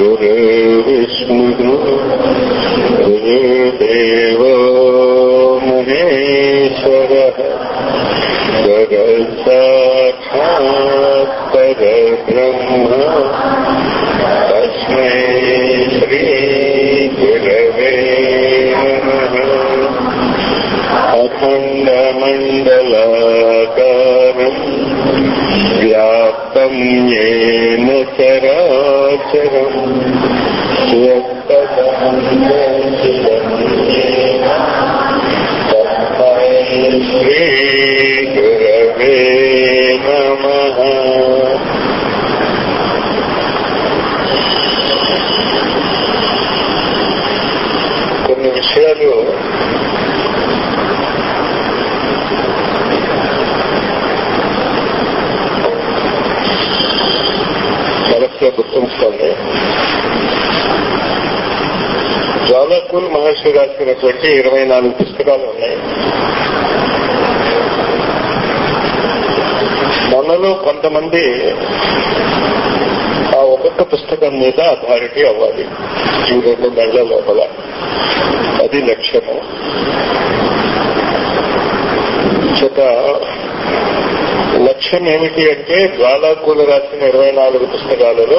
गुरुर्विष्णुः गुरुदेवो महेश्वरः गुरुसाक्षात् परब्रह्म तस्मै श्रीगुरवे नमः अखण्डमण्डलाकारम् व्याप्तं येन चराचरम् यत्तदहं दर्शितं येन तस्मै श्रीगुरवे नमः కొన్ని విషయాలు మనసులో గుర్తుంచుకోండి జ్వాలాకూల్ మహర్షి రాసినటువంటి ఇరవై నాలుగు పుస్తకాలు ఉన్నాయి మనలో కొంతమంది ఆ ఒక్కొక్క పుస్తకం మీద అథారిటీ అవ్వాలి ఈ రెండు నెలల లోపల అది లక్ష్యము చేత లక్ష్యం ఏమిటి అంటే జ్వాలాకూల రాసిన ఇరవై నాలుగు పుస్తకాలలో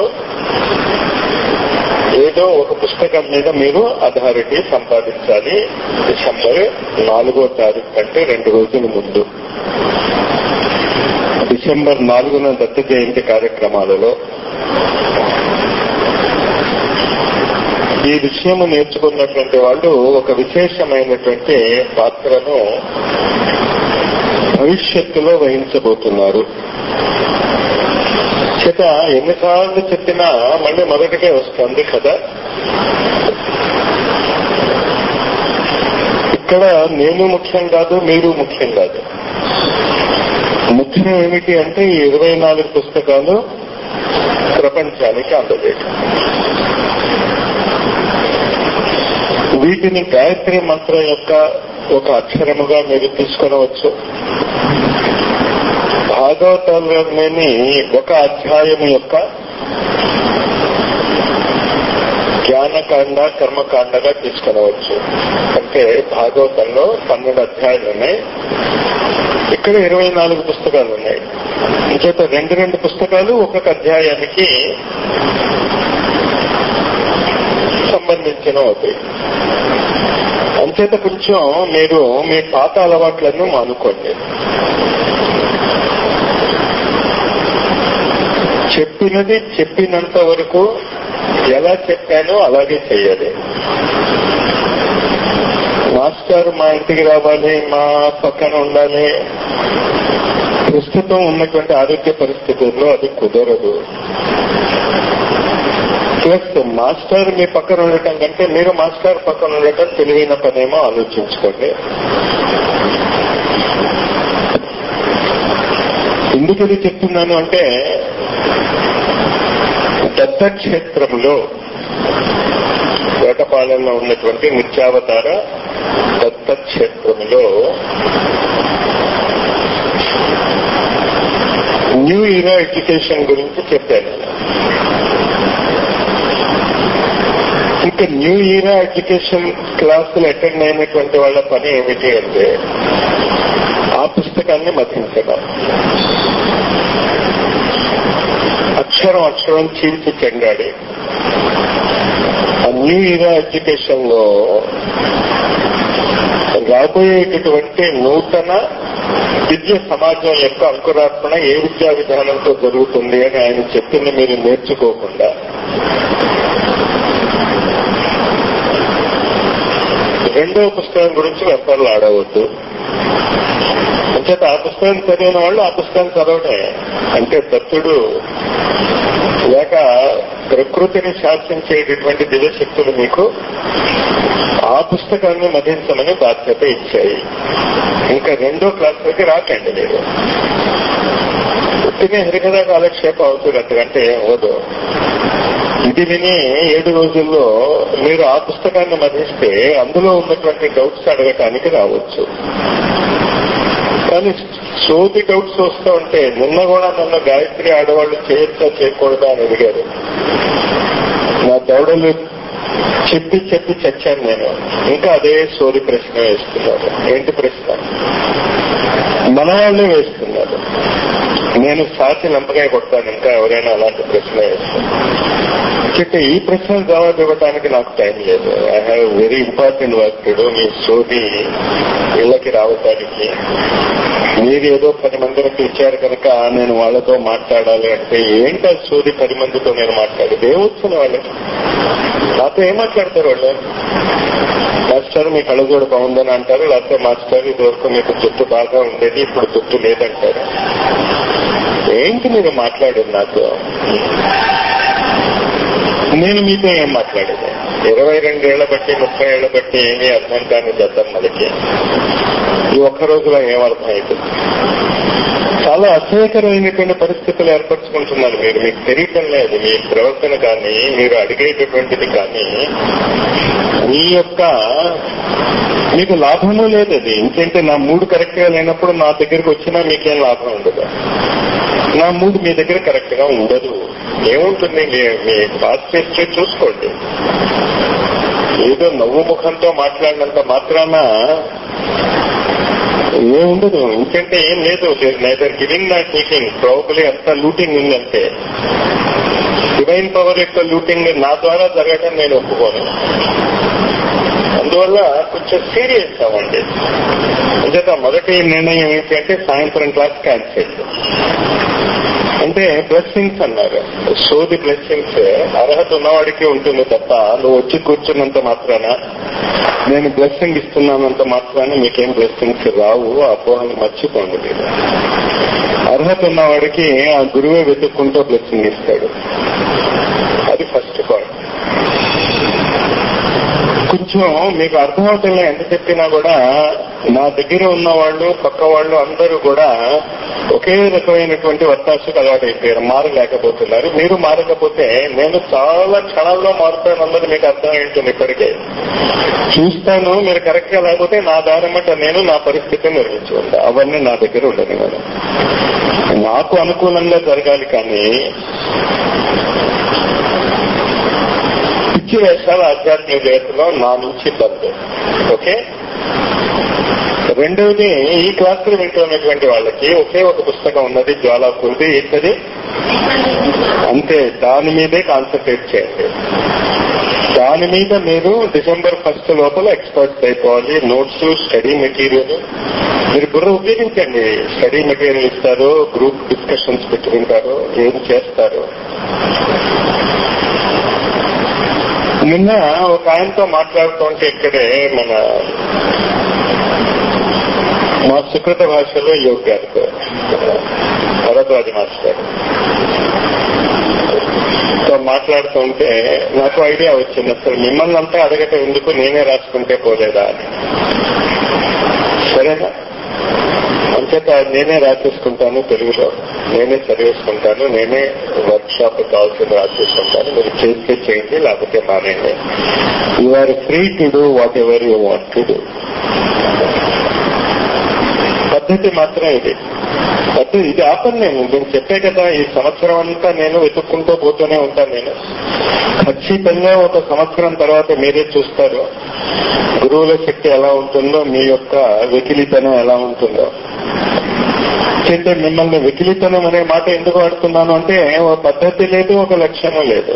ఏదో ఒక పుస్తకం మీద మీరు అథారిటీ సంపాదించాలి డిసెంబర్ నాలుగో తారీఖు కంటే రెండు రోజుల ముందు డిసెంబర్ నాలుగున దత్త జయంతి కార్యక్రమాలలో ఈ విషయం నేర్చుకున్నటువంటి వాళ్ళు ఒక విశేషమైనటువంటి పాత్రను భవిష్యత్తులో వహించబోతున్నారు చేత ఎన్నిసార్లు చెప్పినా మళ్ళీ మొదటికే వస్తుంది కదా ఇక్కడ నేను ముఖ్యం కాదు మీరు ముఖ్యం కాదు ముఖ్యం ఏమిటి అంటే ఈ ఇరవై నాలుగు పుస్తకాలు ప్రపంచానికి అందజేయటం వీటిని గాయత్రి మంత్రం యొక్క ఒక అక్షరముగా మీరు తీసుకొనవచ్చు భాగవతంలోని ఒక అధ్యాయం యొక్క జ్ఞానకాండ కర్మకాండగా తీసుకొనవచ్చు అంటే భాగవతంలో పన్నెండు అధ్యాయాలు ఉన్నాయి ఇక్కడ ఇరవై నాలుగు పుస్తకాలు ఉన్నాయి ఇంచేత రెండు రెండు పుస్తకాలు ఒక్కొక్క అధ్యాయానికి సంబంధించిన అవుతాయి అంచేత కొంచెం మీరు మీ పాత అలవాట్లను మానుకోండి చెప్పినది చెప్పినంత వరకు ఎలా చెప్పానో అలాగే చెయ్యాలి మాస్టర్ మా ఇంటికి రావాలి మా పక్కన ఉండాలి ప్రస్తుతం ఉన్నటువంటి ఆరోగ్య పరిస్థితుల్లో అది కుదరదు ప్లస్ మాస్టర్ మీ పక్కన ఉండటం కంటే మీరు మాస్టర్ పక్కన ఉండటం తెలివైన పనేమో ఆలోచించుకోండి ఎందుకు ఇది చెప్తున్నాను అంటే దత్తక్షేత్రంలో వేటపాలెంలో ఉన్నటువంటి నిత్యావతార దత్తక్షేత్రంలో న్యూ ఇరా ఎడ్యుకేషన్ గురించి చెప్పాను ఇంకా న్యూ ఇరా ఎడ్యుకేషన్ క్లాసులు అటెండ్ అయినటువంటి వాళ్ళ పని ఏమిటి అంటే ఆ పుస్తకాన్ని మతించడం అక్షరం అక్షరం చీల్చి చెంగాడి ఆ న్యూ ఇరా ఎడ్యుకేషన్ లో రాబోయేటటువంటి నూతన విద్య సమాజం యొక్క అంకురార్పణ ఏ విద్యా విధానంతో జరుగుతుంది అని ఆయన చెప్పింది మీరు నేర్చుకోకుండా రెండవ పుస్తకం గురించి వెంపర్లు ఆడవద్దు అంచేత ఆ పుస్తకం చదివిన వాళ్ళు ఆ పుస్తకం చదవడే అంటే దత్తుడు లేక ప్రకృతిని శాసించేటటువంటి దివ్యశక్తులు మీకు ఆ పుస్తకాన్ని మధించమని బాధ్యత ఇచ్చాయి ఇంకా రెండో క్లాసులకి రాకండి మీరు పుట్టిన హరికథ కాలక్షేపం అవుతుంది అంతకంటే అవదు ఇది విని ఏడు రోజుల్లో మీరు ఆ పుస్తకాన్ని మధిస్తే అందులో ఉన్నటువంటి డౌట్స్ అడగటానికి రావచ్చు కానీ సోది డౌట్స్ వస్తూ ఉంటే నిన్న కూడా నన్ను గాయత్రి ఆడవాళ్ళు చేయొచ్చా చేయకూడదా అని అడిగారు నా దౌడలు చెప్పి చెప్పి చచ్చాను నేను ఇంకా అదే సోది ప్రశ్న వేస్తున్నారు ఏంటి ప్రశ్న మన వాళ్ళే వేస్తున్నారు నేను సాచి లంపకాయ కొడతాను ఇంకా ఎవరైనా అలాంటి ప్రశ్న వేస్తాను చెప్పి ఈ ప్రశ్నలు జవాబు ఇవ్వడానికి నాకు టైం లేదు I have very important work to do మీ సోది ఇళ్ళకి రావటానికి మీరు ఏదో పది మందిని పిలిచారు కనుక నేను వాళ్ళతో మాట్లాడాలి అంటే ఏంటి ఆ సోది పది మందితో నేను మాట్లాడేది ఏమొచ్చిన వాళ్ళకి నాతో ఏం మాట్లాడతారు వాళ్ళు మాస్టర్ మీ కళ్ళజోడు బాగుందని అంటారు లేకపోతే మాస్టర్ ఇదివరకు మీకు జుట్టు బాగా ఉండేది ఇప్పుడు జుట్టు లేదంటారు ఏంటి మీరు మాట్లాడేది నాతో నేను మీతో ఏం మాట్లాడేది ఇరవై రెండేళ్ల బట్టి ముప్పై ఏళ్ల బట్టి ఏమీ అర్థం కాని దద్దం మనకి ఈ ఒక్క రోజులో ఏం అర్థం అవుతుంది చాలా అసహ్యకరమైనటువంటి పరిస్థితులు ఏర్పరచుకుంటున్నారు మీరు మీకు తెలియటం లేదు మీ ప్రవర్తన కానీ మీరు అడిగేటటువంటిది కానీ మీ యొక్క మీకు లాభము లేదు అది ఎందుకంటే నా మూడు కరెక్ట్ గా లేనప్పుడు నా దగ్గరికి వచ్చినా మీకేం లాభం ఉండదు నా మూడు మీ దగ్గర కరెక్ట్ గా ఉండదు ఏముంటుంది మీ- మీ పాస్ చేస్తే చూసుకోండి ఏదో నవ్వు ముఖంతో మాట్లాడినంత మాత్రాన ఏముండదు ఇంకంటే ఏం లేదు neither giving nor teaching probably అంతా లూటింగ్ ఉందంటే డివైన్ పవర్ యొక్క లూటింగ్ నా ద్వారా జరగటం నేను ఒప్పుకోను అందువల్ల కొంచెం సీరియస్ అవ్వండి అంచేత మొదటి నిర్ణయం ఏంటంటే సాయంత్రం క్లాస్ క్యాన్సిల్ అంటే బ్లెస్సింగ్స్ అన్నారు సోది బ్లెస్సింగ్స్ అర్హత ఉన్నవాడికి ఉంటుంది తప్ప నువ్వు వచ్చి కూర్చున్నంత మాత్రాన నేను బ్లెస్సింగ్ ఇస్తున్నానంత మాత్రాన మీకేం బ్లెస్సింగ్స్ రావు ఆ అపోహలు మర్చిపోండి మీరు అర్హత ఉన్నవాడికి ఆ గురువే వెతుక్కుంటూ బ్లెస్సింగ్ ఇస్తాడు అది ఫస్ట్ పాయింట్ కొంచెం మీకు అర్థమవుతున్నా ఎంత చెప్పినా కూడా నా దగ్గర ఉన్న వాళ్ళు పక్క వాళ్ళు అందరూ కూడా ఒకే రకమైనటువంటి వత్తాసుకు అలవాటైపోయారు మారలేకపోతున్నారు మీరు మారకపోతే నేను చాలా క్షణాల్లో మారుతాను అన్నది మీకు అర్థం ఏంటుంది ఇప్పటికే చూస్తాను మీరు కరెక్ట్ గా లేకపోతే నా దారమట నేను నా పరిస్థితిని నిర్మించుకుంటా అవన్నీ నా దగ్గర ఉండదు మేడం నాకు అనుకూలంగా జరగాలి కానీ పిచ్చి వేషాలు ఆధ్యాత్మిక జగత్తులో నా నుంచి బంద్ ఓకే రెండవది ఈ క్లాసులు వింటున్నటువంటి వాళ్ళకి ఒకే ఒక పుస్తకం ఉన్నది జ్వాలా కుర్ది ఏంటది అంతే దాని మీదే కాన్సన్ట్రేట్ చేయండి దాని మీద మీరు డిసెంబర్ ఫస్ట్ లోపల ఎక్స్పర్ట్స్ అయిపోవాలి నోట్స్ స్టడీ మెటీరియల్ మీరు బుర్ర ఉపయోగించండి స్టడీ మెటీరియల్ ఇస్తారు గ్రూప్ డిస్కషన్స్ పెట్టుకుంటారు ఏం చేస్తారు నిన్న ఒక ఆయనతో మాట్లాడుతుంటే ఇక్కడే మన మా సుకృత భాషలో యోగ్ గారితో భరద్వాజ మాస్టర్ తో మాట్లాడుతుంటే నాకు ఐడియా వచ్చింది అసలు మిమ్మల్ని అంతా అడగటం ఎందుకు నేనే రాసుకుంటే పోలేదా అని సరేనా అంచేత నేనే రాసేసుకుంటాను తెలుగులో నేనే చదివేసుకుంటాను నేనే వర్క్ షాప్ కావాల్సింది రాసేసుకుంటాను మీరు చేస్తే చేయండి లేకపోతే మానేయండి you are free to do whatever you want to do పద్ధతి మాత్రం ఇది పద్ధతి ఇది ఆపను నేను నేను చెప్పే కదా ఈ సంవత్సరం అంతా నేను వెతుక్కుంటూ పోతూనే ఉంటాను నేను ఖచ్చితంగా ఒక సంవత్సరం తర్వాత మీరే చూస్తారు గురువుల శక్తి ఎలా ఉంటుందో మీ యొక్క వెకిలితనం ఎలా ఉంటుందో అంటే మిమ్మల్ని వెకిలితనం అనే మాట ఎందుకు వాడుతున్నాను అంటే ఒక పద్ధతి లేదు ఒక లక్ష్యము లేదు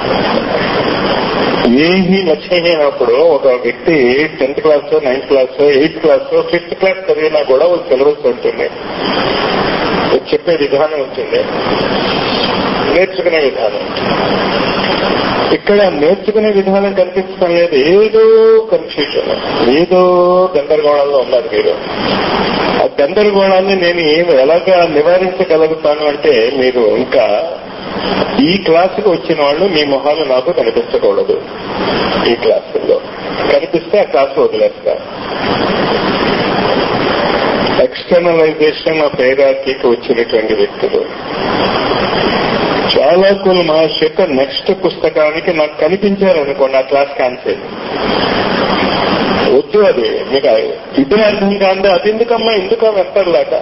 ఏమీ లక్ష్యం లేనప్పుడు ఒక వ్యక్తి tenth class ninth class eighth class fifth class చదివినా కూడా ఒక సిలబస్ ఉంటుంది ఒక చెప్పే విధానం ఉంటుంది నేర్చుకునే విధానం ఇక్కడ నేర్చుకునే విధానం కనిపించడం లేదు ఏదో కన్ఫ్యూజన్ ఏదో గందరగోళంలో ఉన్నారు మీరు ఆ గందరగోళాన్ని నేను ఏమి ఎలాగా నివారించగలుగుతాను అంటే మీరు ఇంకా ఈ క్లాసుకు వచ్చిన వాళ్ళు మీ మొహాలు నాకు కనిపించకూడదు ఈ క్లాసుల్లో కనిపిస్తే ఆ క్లాసు వదిలేస్తా ఎక్స్టర్నలైజేషన్ ఆఫ్ హైరార్కీకి వచ్చినటువంటి వ్యక్తులు చాలా కుల మహర్షి యొక్క నెక్స్ట్ పుస్తకానికి నాకు కనిపించారనుకోండి ఆ క్లాస్ క్యాన్సిల్ వద్దు అది మీకు ఇదే అర్థం కాదు అది ఎందుకమ్మా ఎందుకు వెళ్తారులాట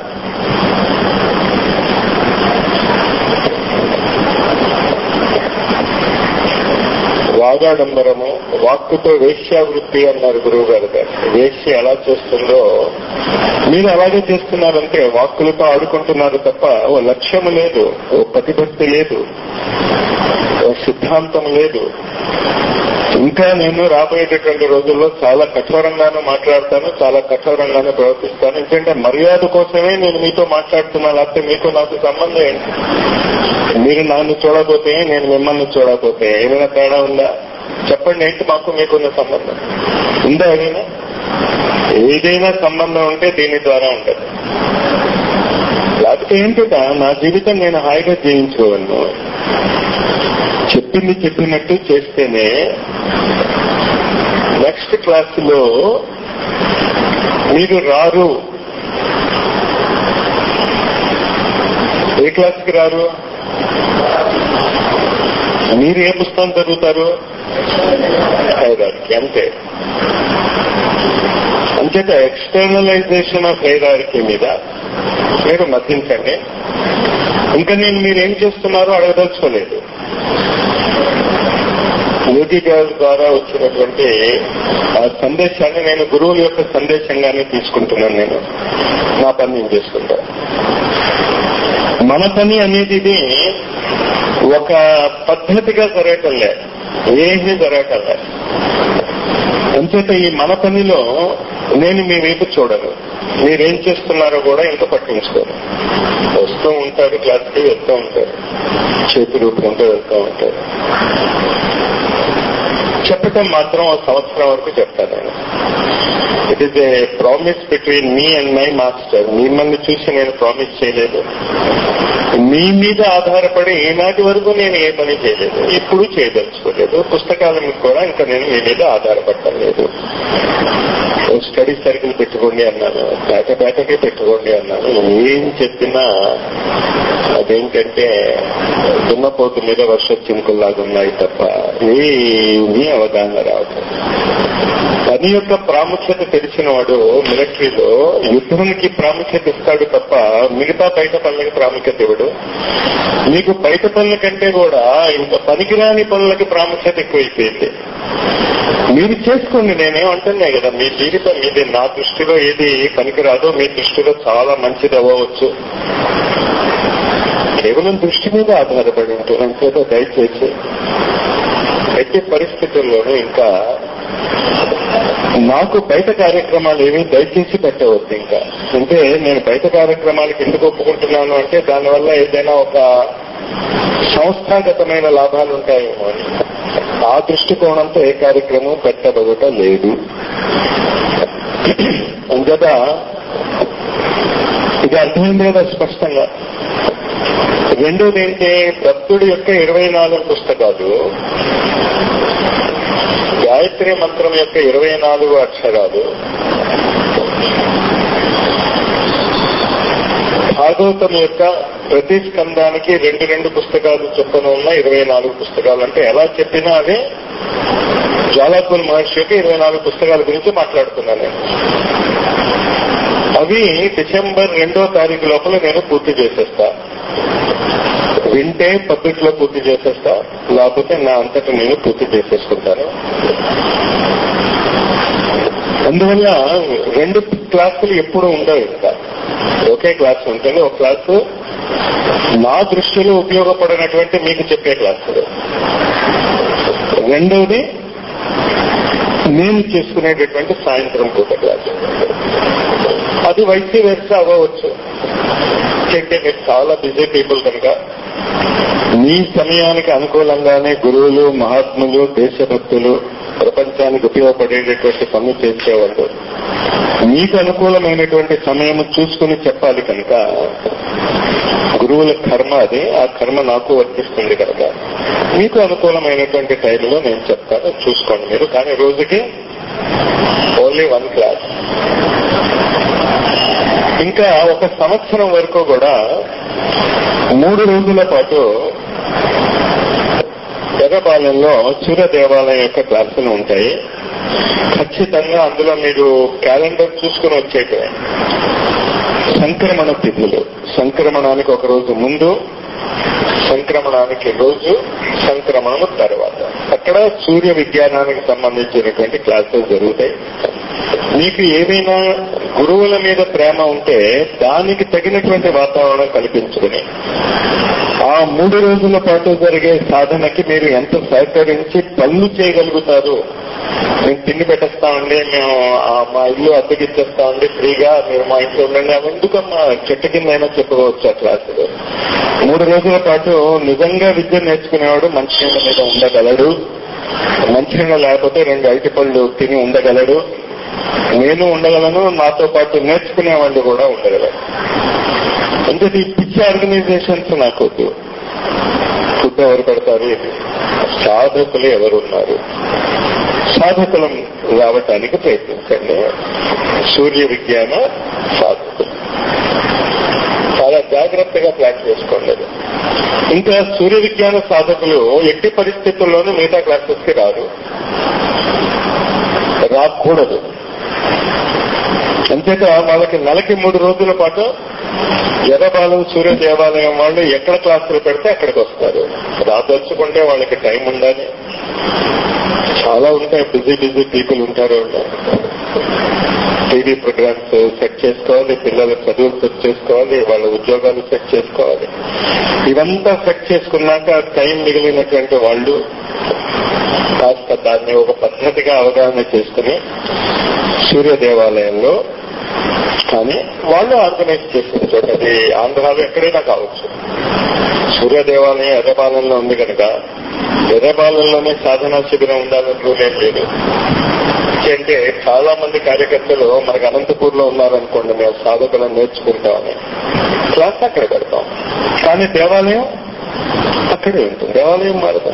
ఆగాడంబరము వాక్కుతో వేశ్యావృత్తి అన్నారు గురువు గారు గారు వేశ్య ఎలా చేస్తుందో మీరు అలాగే చేస్తున్నారంటే వాక్కులతో ఆడుకుంటున్నారు తప్ప ఓ లక్ష్యము లేదు ఓ ప్రతిభక్తి లేదు ఓ సిద్ధాంతం లేదు ఇంకా నేను రాబోయేటటువంటి రోజుల్లో చాలా కఠోరంగానూ మాట్లాడతాను చాలా కఠోరంగానూ ప్రవర్తిస్తాను ఎందుకంటే మర్యాద కోసమే నేను మీతో మాట్లాడుతున్నా లేకపోతే మీకు నాకు సంబంధం ఏంటి మీరు నన్ను చూడకపోతే నేను మిమ్మల్ని చూడకపోతే ఏమైనా తేడా ఉందా చెప్పండి ఏంటి మాకు మీకున్న సంబంధం ఉందా ఏదైనా ఏదైనా సంబంధం ఉంటే దీని ద్వారా ఉంటుంది లేకపోతే ఏంటిట నా జీవితం నేను హాయిగా జీవించుకోగలను చెప్పింది చెప్పినట్టు చేస్తేనే నెక్స్ట్ క్లాస్ లో మీరు రారు ఏ క్లాస్కి రారు మీరు ఏ పుస్తకం చదువుతారు హైరార్కీ అంతే అంచేత ఎక్స్టర్నలైజేషన్ ఆఫ్ హైరార్కీ మీద మీరు మతించండి ఇంకా నేను మీరు ఏం చేస్తున్నారో అడగదలుచుకోలేదు యోగి గారి ద్వారా వచ్చినటువంటి ఆ సందేశాన్ని నేను గురువుల యొక్క సందేశంగానే తీసుకుంటున్నాను నేను నా పని నేను చేసుకుంటాను మన పని అనేది ఇది ఒక పద్ధతిగా జరగటం లే ఏమీ జరగటం లే అంచేత ఈ మన పనిలో నేను మీ వైపు చూడను మీరేం చేస్తున్నారో కూడా ఇంకా పట్టించుకోరు వస్తూ ఉంటారు క్లాస్కి వెళ్తూ ఉంటారు చేతి రూపంతో వెళ్తూ ఉంటారు చెప్పటం మాత్రం ఒక సంవత్సరం వరకు చెప్తాను నేను it is a promise between me and my master మిమ్మల్ని చూసి నేను ప్రామిస్ చేయలేదు మీ మీద ఆధారపడి ఈనాటి వరకు నేను ఏ పని చేయలేదు ఇప్పుడు చేయదలుచుకోలేదు పుస్తకాల మీద కూడా ఇంకా నేను మీ మీద ఆధారపడటం లేదు స్టడీ సర్కిల్ పెట్టుకోండి అన్నాను పేట పేటకే పెట్టుకోండి అన్నాను ఏం చెప్పినా అదేంటంటే దున్నపోతు మీద వర్ష చినుకుల్లాగా ఉన్నాయి తప్ప ఏమీ అవగాహన రావట్లేదు పని యొక్క ప్రాముఖ్యత తెలిసిన వాడు మిలిటరీలో యుద్ధానికి ప్రాముఖ్యత ఇస్తాడు తప్ప మిగతా బయట పనులకి ప్రాముఖ్యత ఇవ్వడు మీకు బయట పనుల కంటే కూడా ఇంకా పనికిరాని పనులకి ప్రాముఖ్యత ఎక్కువైపోయింది మీరు చేసుకోండి నేనేమంటున్నా కదా మీ జీవితం మీది నా దృష్టిలో ఏది పనికిరాదో మీ దృష్టిలో చాలా మంచిది అవ్వవచ్చు కేవలం దృష్టి మీద ఆధారపడి ఉంటుంది అంచేత దయచేసి ఎట్టి పరిస్థితుల్లోనూ ఇంకా నాకు బయట కార్యక్రమాలు ఏమీ దయచేసి పెట్టవద్దు ఇంకా అంటే నేను బయట కార్యక్రమాలకు ఎందుకు ఒప్పుకుంటున్నాను అంటే దానివల్ల ఏదైనా ఒక సంస్థాగతమైన లాభాలు ఉంటాయేమో అని ఆ దృష్టికోణంతో ఏ కార్యక్రమం పెట్టబడుట లేదు అంచేత ఇది అర్థమైంది కదా స్పష్టంగా రెండోది ఏంటి దత్తుడి యొక్క ఇరవై నాలుగు పుస్తకాలు గాయత్రి మంత్రం యొక్క ఇరవై నాలుగు అక్షరాలు భాగవతం యొక్క ప్రతి స్కందానికి రెండు రెండు పుస్తకాలు చొప్పున ఉన్న ఇరవై నాలుగు పుస్తకాలు అంటే ఎలా చెప్పినా అదే జ్వాలాకుల్ మహర్షి యొక్క ఇరవై నాలుగు పుస్తకాల గురించి మాట్లాడుతున్నాను నేను అవి డిసెంబర్ రెండో తారీఖు లోపల నేను పూర్తి చేసేస్తా వింటే పబ్లిక్ పూర్తి చేసేస్తా లేకపోతే నా అంతటా నేను పూర్తి చేసేసుకుంటాను అందువల్ల రెండు క్లాసులు ఎప్పుడు ఉండవు ఇంకా ఒకే క్లాస్ ఉంటుంది ఒక క్లాసు నా దృష్టిలో ఉపయోగపడినటువంటి మీకు చెప్పే క్లాసులు రెండవది నేను చేసుకునేటటువంటి సాయంత్రం పూట క్లాసు అది వైసీ వెర్స అవ్వవచ్చు ఎందుకంటే మీరు చాలా బిజీ పీపుల్ కనుక మీ సమయానికి అనుకూలంగానే గురువులు మహాత్ములు దేశభక్తులు ప్రపంచానికి ఉపయోగపడేటటువంటి పనులు చేసేవాళ్ళు మీకు అనుకూలమైనటువంటి సమయం చూసుకుని చెప్పాలి కనుక గురువుల కర్మ అది ఆ కర్మ నాకు వర్తిస్తుంది కనుక మీకు అనుకూలమైనటువంటి టైంలో నేను చెప్తాను చూసుకోండి మీరు కానీ రోజుకి ఓన్లీ వన్ క్లాస్ ఇంకా ఒక సంవత్సరం వరకు కూడా మూడు రోజుల పాటు ఎర్రపాలెంలో సూర్య దేవాలయం యొక్క క్లాసులు ఉంటాయి ఖచ్చితంగా అందులో మీరు క్యాలెండర్ చూసుకుని వచ్చేటివే సంక్రమణ తిథులు సంక్రమణానికి ఒక రోజు ముందు సంక్రమణానికి రోజు సంక్రమణము తర్వాత అక్కడ సూర్య విజ్ఞానానికి సంబంధించినటువంటి క్లాసెస్ జరుగుతాయి మీకు ఏదైనా గురువుల మీద ప్రేమ ఉంటే దానికి తగినటువంటి వాతావరణం కల్పించుకుని ఆ మూడు రోజుల పాటు జరిగే సాధనకి మీరు ఎంత సహకరించి పనులు చేయగలుగుతారు మేము తిండి పెట్టేస్తామండి మేము ఆ మా ఇల్లు అద్దెకిచ్చేస్తామండి ఫ్రీగా మీరు మా ఇంట్లో ఉండండి అవి ఎందుకమ్మా చెట్టు కింద అయినా చెప్పుకోవచ్చు ఆ క్లాసులు మూడు రోజుల పాటు నిజంగా విద్య నేర్చుకునేవాడు మంచినీళ్ళ మీద ఉండగలడు మంచినీళ్ళ లేకపోతే రెండు అరటి పళ్ళు తిని ఉండగలడు నేను ఉండగలను నాతో పాటు నేర్చుకునే వాళ్ళు కూడా ఉండగలరు అంటే ఈ పిచ్చి ఆర్గనైజేషన్స్ నాకు వద్దు ఫుడ్ ఎవరు పెడతారు ఇది సాధకులు ఎవరున్నారు సాధకులం రావటానికి ప్రయత్నించండి సూర్య విజ్ఞాన సాధకులు చాలా జాగ్రత్తగా ప్లాన్ చేసుకోండి అది. ఇంకా సూర్య విజ్ఞాన సాధకులు ఎట్టి పరిస్థితుల్లోనూ మిగతా క్లాసెస్ కి రారు రాకూడదు అంతేత వాళ్ళకి నెలకి మూడు రోజుల పాటు ఎర్రబాలం సూర్య దేవాలయం వాళ్ళు ఎక్కడ క్లాసులు పెడితే అక్కడికి వస్తారు రాదలుచుకుంటే వాళ్ళకి టైం ఉండాలి చాలా ఉంటాయి బిజీ బిజీ పీపుల్ ఉంటారు వాళ్ళు టీవీ ప్రోగ్రామ్స్ సెట్ చేసుకోవాలి పిల్లల చదువులు సెట్ చేసుకోవాలి వాళ్ళ ఉద్యోగాలు సెట్ చేసుకోవాలి ఇవంతా సెట్ చేసుకున్నాక టైం మిగిలినటువంటి వాళ్ళు కాస్త దాన్ని ఒక పద్ధతిగా అవగాహన చేసుకుని సూర్య దేవాలయంలో కానీ వాళ్ళు ఆర్గనైజ్ చేసిన చోట అది ఆంధ్రాలో ఎక్కడైనా కావచ్చు సూర్య దేవాలయం ఎర్రపాలెంలో ఉంది కనుక ఎర్రపాలెంలోనే సాధనా శిబిరం ఉండాలని రూల్ ఏం లేదు అంటే చాలా మంది కార్యకర్తలు మనకు అనంతపూర్ లో ఉన్నారనుకోండి మేము సాధకులను నేర్చుకుంటామని క్లాస్ అక్కడ పెడతాం కానీ దేవాలయం అక్కడే ఉంటుంది దేవాలయం మారదు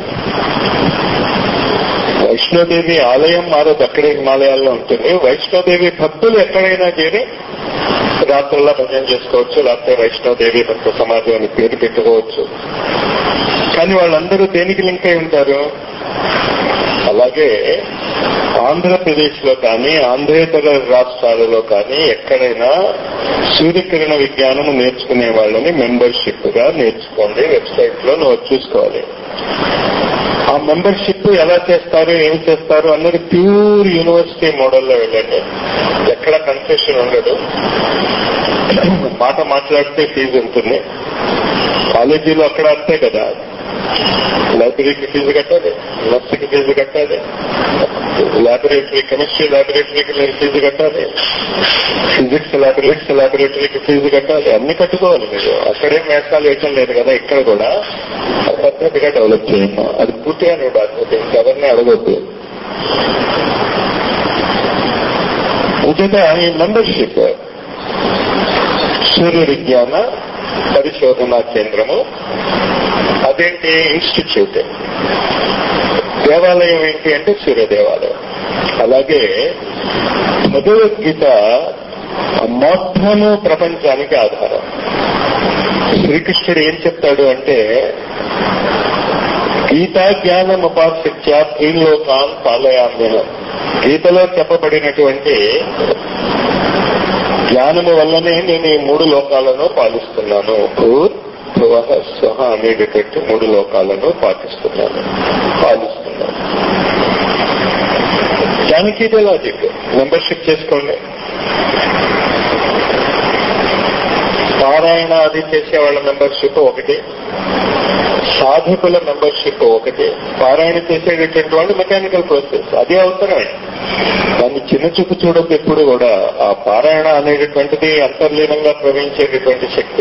వైష్ణోదేవి ఆలయం మారదు అక్కడే హిమాలయాల్లో ఉంటుంది వైష్ణోదేవి భక్తులు ఎక్కడైనా చేరి రాత్రుల్లో భజన చేసుకోవచ్చు లేకపోతే వైష్ణోదేవి భక్త సమాజం అని పేరు పెట్టుకోవచ్చు కానీ వాళ్ళందరూ దేనికి లింక్ అయి ఉంటారు అలాగే ఆంధ్రప్రదేశ్ లో కానీ ఆంధ్రేతర రాష్ట్రాలలో కానీ ఎక్కడైనా సూర్యకిరణ విజ్ఞానం నేర్చుకునే వాళ్ళని మెంబర్షిప్ గా నేర్చుకోండి వెబ్సైట్ లో నువ్వు చూసుకోవాలి ఆ మెంబర్షిప్ ఎలా చేస్తారు ఏం చేస్తారు అన్నది ప్యూర్ యూనివర్సిటీ మోడల్లో వెళ్ళండి ఎక్కడ కన్సెషన్ ఉండదు మాట మాట్లాడితే ఫీజు ఉంటుంది కాలేజీలో అక్కడ అంతే కదా లైబ్రరీకి ఫీజు కట్టాలి నర్సుకి ఫీజు కట్టాలి లాబొరేటరీ కెమిస్ట్రీ లాబొరేటరీకి మీరు ఫీజు కట్టాలి ఫిజిక్స్ లాబొరేటరీస్ లాబొరేటరీకి ఫీజు కట్టాలి అన్ని కట్టుకోవాలి మీరు అక్కడేం వేషాలు వేయటం లేదు కదా ఇక్కడ కూడా పద్ధతిగా డెవలప్ చేయము అది పూర్తిగా నీ బాధ్యత ఇంకెవరిని అడగొద్దు ఇంకేత ఈ మెంబర్షిప్ సూర్య విజ్ఞాన పరిశోధనా కేంద్రము అదేంటి ఇన్స్టిట్యూట్ దేవాలయం ఏంటి అంటే సూర్య దేవాలయం అలాగే భగవద్గీత మొత్తము ప్రపంచానికి ఆధారం శ్రీకృష్ణుడు ఏం చెప్తాడు అంటే గీతా జ్ఞానం ఉపాస్య త్రీలోకాన్ పాలయామ్యం గీతలో చెప్పబడినటువంటి జ్ఞానము వల్లనే నేను ఈ మూడు లోకాలను పాలిస్తున్నాను భూర్ భువ స్వహ అనేటటువంటి మూడు లోకాలను పాటిస్తున్నాను పాలిస్తున్నాను దానికి ఇదే లాజిక్ మెంబర్షిప్ చేసుకోండి పారాయణ అది చేసే వాళ్ళ మెంబర్షిప్ ఒకటి సాధకుల మెంబర్షిప్ ఒకటి పారాయణ చేసేటటువంటి వాళ్ళు మెకానికల్ ప్రాసెస్ అది అవసరమే దాన్ని చిన్న చూపు చూడద్దు ఎప్పుడు కూడా ఆ పారాయణ అనేటటువంటిది అంతర్లీనంగా ప్రవహించేటటువంటి శక్తి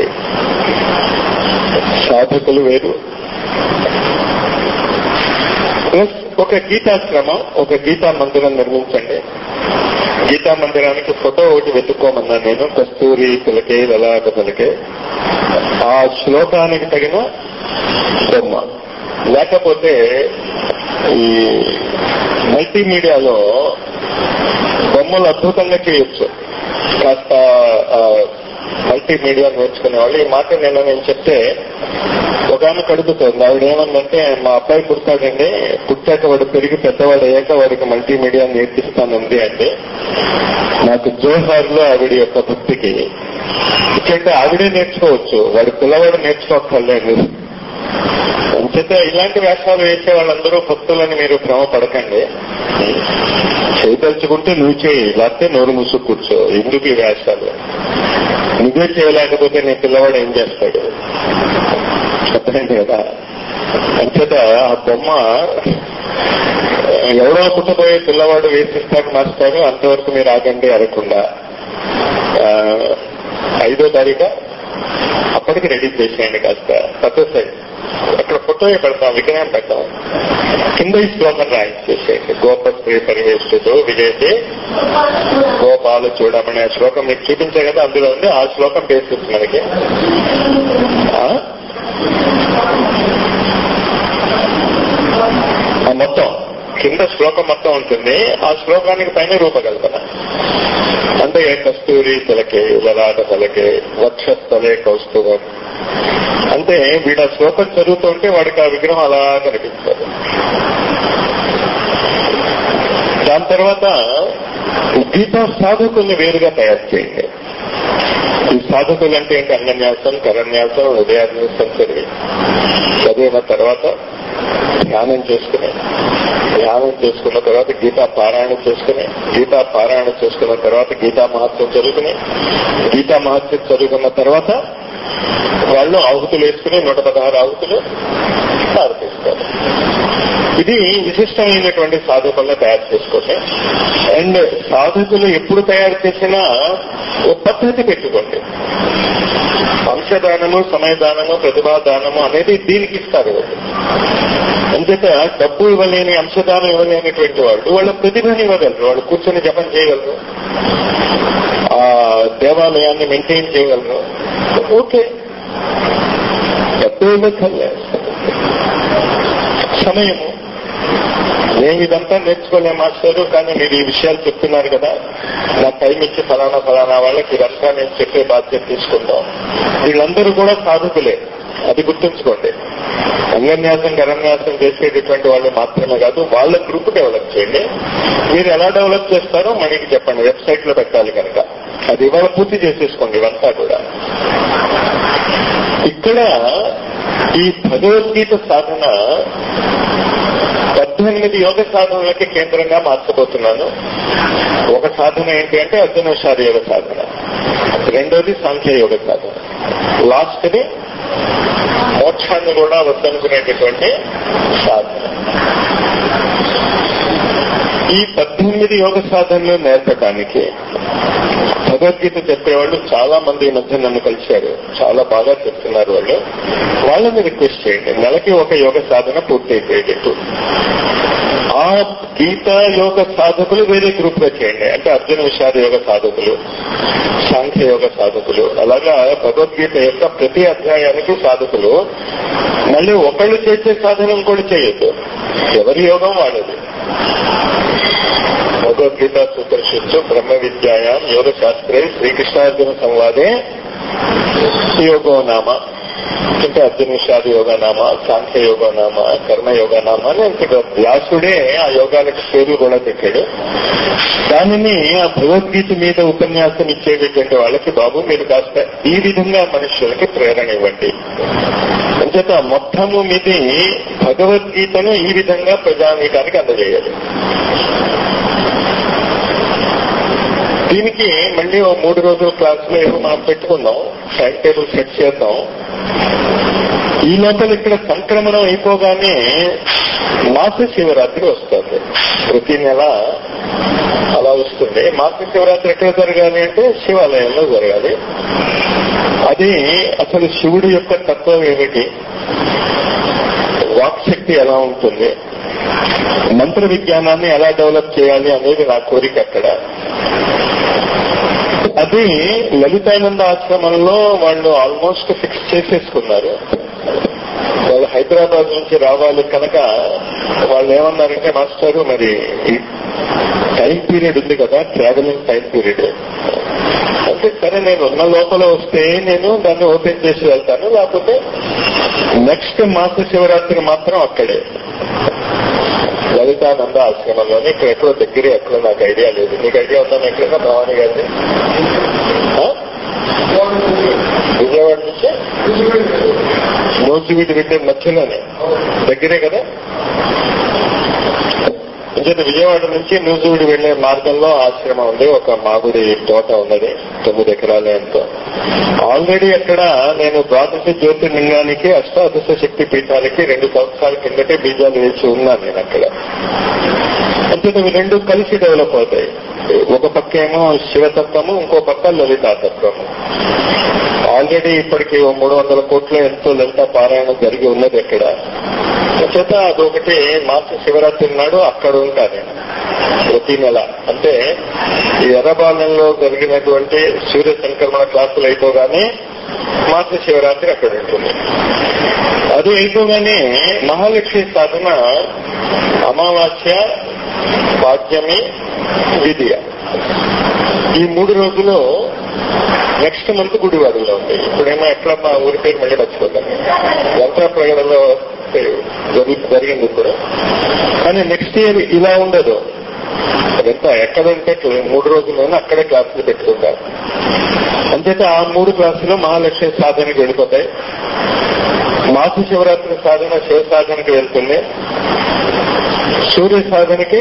సాధకులు వేరు ప్లస్ ఒక గీతాశ్రమం ఒక గీతా మందిరం నిర్మించండి గీతా మందిరానికి ఫోటో ఒకటి వెతుక్కోమన్నాను నేను కస్తూరి పిలకే లలాట పిలకే ఆ శ్లోకానికి తగిన బొమ్మ లేకపోతే ఈ మల్టీమీడియాలో బొమ్మలు అద్భుతంగా చేయొచ్చు కాస్త మల్టీమీడియా నేర్చుకునే వాళ్ళు ఈ మాట నేను నేను చెప్తే ఒక ఆమె కడుగుతుంది ఆవిడ ఏమందంటే మా అబ్బాయి పుడతాడండి పుట్టాక వాడు పెరిగి పెద్దవాడు అయ్యాక వాడికి మల్టీమీడియా నేర్పిస్తానుంది అంటే నాకు జోహార్ లో ఆవిడ యొక్క భక్తికి ఇక్కడంటే ఆవిడే నేర్చుకోవచ్చు వాడి పిల్లవాడు నేర్చుకోక్కర్లేదు అంచేత ఇలాంటి వేషాలు వేసే వాళ్ళందరూ భక్తులని మీరు భ్రమ పడకండి చేయదలుచుకుంటే నువ్వు చేయి లేకపోతే నోరు మూసు కూర్చో ఎందుకు ఈ వేషాలు నువ్వే చేయలేకపోతే నీ పిల్లవాడు ఏం చేస్తాడు అర్థమైంది కదా అంచేత ఆ బొమ్మ ఎవరో పుట్టబోయే పిల్లవాడు వేసిస్తాడు మాస్టారు అంతవరకు మీరు ఆగండి అనకుండా ఆ, ఐదో తారీఖు అప్పటికి రెడీ చేసేయండి కాస్త పెద్ద సైజ్ అక్కడ ఫోటో పెడతాం విగ్రహం పెడతాం కింద ఈ శ్లోకం రాయించి చేసేయండి గోపత్రి పరివేష్టితో విజయతే గోపాలు చూడమని ఆ శ్లోకం మీకు చూపించే కదా అందులో ఉంది ఆ శ్లోకం బేసిస్ మనకి ఆ? ఆ మొత్తం కింద శ్లోకం మొత్తం ఉంటుంది ఆ శ్లోకానికి పైన రూపకల్పన అంటే కస్తూరి తలకే లలాట తలకే వక్షస్థలే కౌస్తుభం అంటే వీడు ఆ శ్లోకం చదువుతూ ఉంటే వాడికి ఆ విగ్రహం అలా కనిపిస్తుంది దాని తర్వాత గీతా సాధకుల్ని వేరుగా తయారు చేయండి ఈ సాధకులు అంటే ఏంటి అంగన్యాసం కరన్యాసం హృదయాన్యాసం చదివి చదివిన తర్వాత ధ్యానం చేసుకుని ధ్యానం చేసుకున్న తర్వాత గీతా పారాయణ చేసుకుని గీతా పారాయణ చేసుకున్న తర్వాత గీతా మహత్యం చదువుకుని గీతా మహత్యం చదువుకున్న తర్వాత వాళ్ళు ఆహుతులు వేసుకుని నూట పదహారు ఆహుతులు ప్రార్థిస్తారు ఇది విశిష్టమైనటువంటి సాధకులను తయారు చేసుకోండి అండ్ సాధకులు ఎప్పుడు తయారు చేసినా ఓ పద్ధతి పెట్టుకోండి అంశదానము సమయదానము ప్రతిభాదానము అనేది దీనికి ఇస్తారు వాళ్ళు అంచేత డబ్బు ఇవ్వలేని అంశదానం ఇవ్వలేనటువంటి వాళ్ళు వాళ్ళ ప్రతిభని ఇవ్వగలరు వాళ్ళు కూర్చొని జపం చేయగలరు ఆ దేవాలయాన్ని మెయింటైన్ చేయగలరు ఓకే డబ్బు ఇవ్వక్కర్లే సమయము మేము ఇదంతా నేర్చుకోలే మాస్టారు కానీ మీరు ఈ విషయాలు చెప్తున్నారు కదా నా టైం ఇచ్చి ఫలానా ఫలానా వాళ్ళకి ఇదంతా నేను చెప్పే బాధ్యత తీసుకుందాం వీళ్ళందరూ కూడా సాధకులే అది గుర్తుంచుకోండి అంగన్యాసం గరన్యాసం చేసేటటువంటి వాళ్ళు మాత్రమే కాదు వాళ్ళ గ్రూప్ డెవలప్ చేయండి మీరు ఎలా డెవలప్ చేస్తారో మనకి చెప్పండి వెబ్సైట్ లో పెట్టాలి కనుక అది ఇవాళ పూర్తి చేసేసుకోండి ఇవంతా కూడా ఇక్కడ ఈ భగవద్గీత సాధన పద్దెనిమిది యోగ సాధనలకి కేంద్రంగా మార్చబోతున్నాను ఒక సాధన ఏంటి అంటే అర్జునోషాది యోగ సాధన రెండోది సాంఖ్య యోగ సాధన లాస్ట్ది మోక్షాన్ని కూడా వద్దనుకునేటటువంటి సాధన ఈ పద్దెనిమిది యోగ సాధనలు నేర్పడానికి భగవద్గీత చెప్పేవాళ్ళు చాలా మంది ఈ మధ్య నన్ను కలిశారు చాలా బాగా చెప్తున్నారు వాళ్ళు వాళ్ళని రిక్వెస్ట్ చేయండి నెలకి ఒక యోగ సాధన పూర్తి అయిపోయేటట్టు ఆ గీత యోగ సాధకులు వేరే గ్రూప్ గా చేయండి అంటే అర్జున విషాద యోగ సాధకులు సాంఖ్య యోగ సాధకులు అలాగా భగవద్గీత యొక్క ప్రతి అధ్యాయానికి సాధకులు మళ్ళీ ఒకళ్ళు చేసే సాధనం కూడా చేయొద్దు ఎవరి యోగం వాడదు భగవద్గీత సుపరిషత్తు బ్రహ్మ విద్యాయాం యోగ శాస్త్రే శ్రీకృష్ణార్జున సంవాదే యోగో నామ అంటే అర్జున విషాద యోగనామ సాంఖ్య యోగనామ కర్మ యోగనామ అని ఇక్కడ వ్యాసుడే ఆ యోగాలకు పేర్లు కూడా పెట్టాడు దానిని ఆ భగవద్గీత మీద ఉపన్యాసం ఇచ్చేటటువంటి వాళ్ళకి బాబు మీరు కాస్త ఈ విధంగా మనుషులకి ప్రేరణ ఇవ్వండి అంచేత మొత్తము మీది భగవద్గీతను ఈ విధంగా ప్రజానీకానికి అందజేయాలి దీనికి మళ్ళీ ఓ మూడు రోజుల క్లాస్ లో ఏమో మనం పెట్టుకుందాం టైం టేబుల్ సెట్ చేద్దాం ఈ లోపల ఇక్కడ సంక్రమణం అయిపోగానే మాస శివరాత్రి వస్తుంది ప్రతి నెల అలా వస్తుంది మాస శివరాత్రి ఎక్కడ జరగాలి అంటే శివాలయంలో జరగాలి అది అసలు శివుడి యొక్క తత్వం ఏమిటి వాక్శక్తి ఎలా ఉంటుంది మంత్ర విజ్ఞానాన్ని ఎలా డెవలప్ చేయాలి అనేది నా కోరిక అక్కడ అది లలితానంద ఆశ్రమంలో వాళ్ళు ఆల్మోస్ట్ ఫిక్స్ చేసేసుకున్నారు వాళ్ళు హైదరాబాద్ నుంచి రావాలి కనుక వాళ్ళు ఏమన్నారంటే మాస్టారు మరి ఈ టైం పీరియడ్ ఉంది కదా ట్రావెలింగ్ టైం పీరియడ్ అంటే సరే నేను ఉన్న లోపల వస్తే నేను దాన్ని ఓపెన్ చేసి వెళ్తాను లేకపోతే నెక్స్ట్ మాస శివరాత్రి మాత్రం అక్కడే లలితానంద ఆశ్రమంలోనే ఇక్కడ ఎక్కడో దగ్గరే ఎక్కడో నాకు ఐడియా లేదు నీకు ఐడియా ఉందా ఎక్కడైనా భవాని గారిది ఆ? విజయవాడ నుంచి నువ్వు నూజివీడి వెళ్ళే మధ్యలోనే దగ్గరే కదా అంచేత విజయవాడ నుంచి నూజివీడి వెళ్లే మార్గంలో ఆశ్రమం ఉంది ఒక మామిడి తోట ఉన్నది తొమ్మిది ఎకరాల ఎంతో ఆల్రెడీ అక్కడ నేను ద్వాదశ జ్యోతిర్లింగానికి అష్టాదశ శక్తి పీఠాలకి రెండు సంవత్సరాల కిందటే బీజాలు వేసి ఉన్నాను నేను అక్కడ అంచేత ఇవి రెండు కలిసి డెవలప్ అవుతాయి ఒక పక్క ఏమో శివతత్వము ఇంకో పక్క లలితాతత్వము ఆల్రెడీ ఇప్పటికి ఓ మూడు వందల కోట్ల ఎంతో లలిత పారాయణం జరిగి ఉన్నది అక్కడ చేత అదొకటి మార్చి శివరాత్రి నాడు అక్కడ ఉంటాను నేను ప్రతి నెల అంటే ఈ ఎర్రబాలెంలో జరిగినటువంటి సూర్య సంక్రమణ క్లాసులు అయిపోగానే మార్చి శివరాత్రి అక్కడ ఉంటుంది అది అయిపోగానే మహాలక్ష్మి సాధన అమావాస్య పాడ్యమి విద్య ఈ మూడు రోజులు నెక్స్ట్ మంత్ గుడివాడలో ఉంది ఇప్పుడేమో ఎట్లా మా ఊరి పేరు మళ్ళీ మర్చిపోతాను యంత్ర ప్రగడలో జరిగింది ఇప్పుడు కానీ నెక్స్ట్ ఇయర్ ఇలా ఉండదు ఎంత ఎక్కడంటే మూడు రోజుల్లోనే అక్కడే క్లాసులు పెట్టుకుంటారు అంచేత ఆ మూడు క్లాసులు మహాలక్ష్మి సాధనకి వెళ్ళిపోతాయి మాసు శివరాత్రి సాధన శివ సాధనకి వెళ్తుంది సూర్య సాధనకి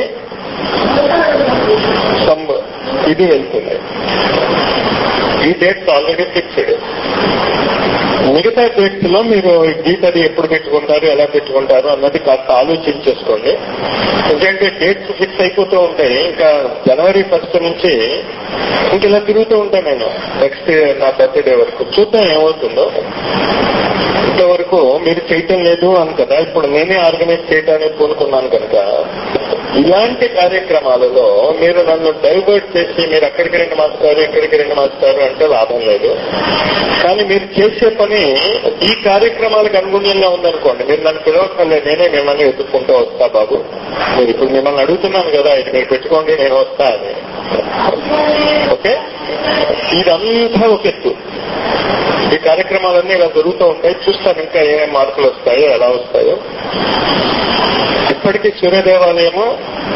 ఇది వెళ్తుంది ఈ డేట్స్ ఆల్రెడీ ఫిక్స్డ్ మిగతా డేట్స్ లో మీరు గీతది ఎప్పుడు పెట్టుకుంటారు ఎలా పెట్టుకుంటారు అన్నది కాస్త ఆలోచించేసుకోండి ఎందుకంటే డేట్స్ ఫిక్స్ అయిపోతూ ఉంటాయి ఇంకా జనవరి ఫస్ట్ నుంచి ఇంక ఇలా తిరుగుతూ ఉంటాను నేను నెక్స్ట్ నా బర్త్డే వరకు చూద్దాం ఏమవుతుందో ఇంతవరకు మీరు చేయటం లేదు అని కదా ఇప్పుడు నేనే ఆర్గనైజ్ చేయడానికి కోరుకున్నాను కనుక ఇలాంటి కార్యక్రమాలలో మీరు నన్ను డైవర్ట్ చేసి మీరు అక్కడికి రెండు మాస్తారు ఇక్కడికి రెండు మాస్తారు అంటే లాభం లేదు కానీ మీరు చేసే పని ఈ కార్యక్రమాలకు అనుగుణ్యంగా ఉందనుకోండి మీరు నన్ను పిలవక్కర్లేదు నేనే మిమ్మల్ని ఎదుర్కొంటూ వస్తా బాబు మీరు ఇప్పుడు మిమ్మల్ని అడుగుతున్నాను కదా ఇది మీరు పెట్టుకోండి నేను వస్తా అని ఓకే ఇదంతా ఒక ఎత్తు ఈ కార్యక్రమాలన్నీ ఇలా జరుగుతూ ఉంటాయి చూస్తాను ఇంకా ఏమేమి మార్పులు వస్తాయో ఎలా వస్తాయో ఇప్పటికీ సూర్య దేవాలయము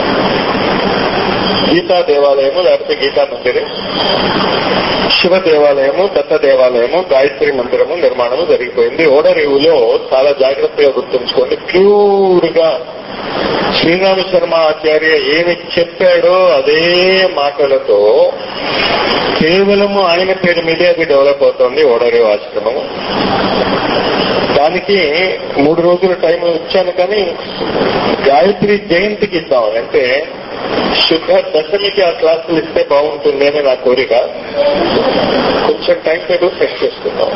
గీతా దేవాలయము లేకపోతే గీతా మందిరం శివ దేవాలయము దత్త దేవాలయము గాయత్రి మందిరము నిర్మాణము జరిగిపోయింది ఓడరేవులో చాలా జాగ్రత్తగా గుర్తుంచుకోండి ప్యూర్ గా శ్రీరామ శర్మ ఆచార్య ఏమి చెప్పాడో అదే మాటలతో కేవలము ఆయన పేరు మీదే అది డెవలప్ అవుతోంది ఓడరేవు ఆశ్రమము దానికి మూడు రోజుల టైం ఇచ్చాను కానీ గాయత్రి జయంతికి ఇద్దాం అంటే శుద్ధ దశమికి ఆ క్లాసులు ఇస్తే బాగుంటుంది అని నా కోరిక కొంచెం టైం టేబుల్ సెట్ చేసుకుందాం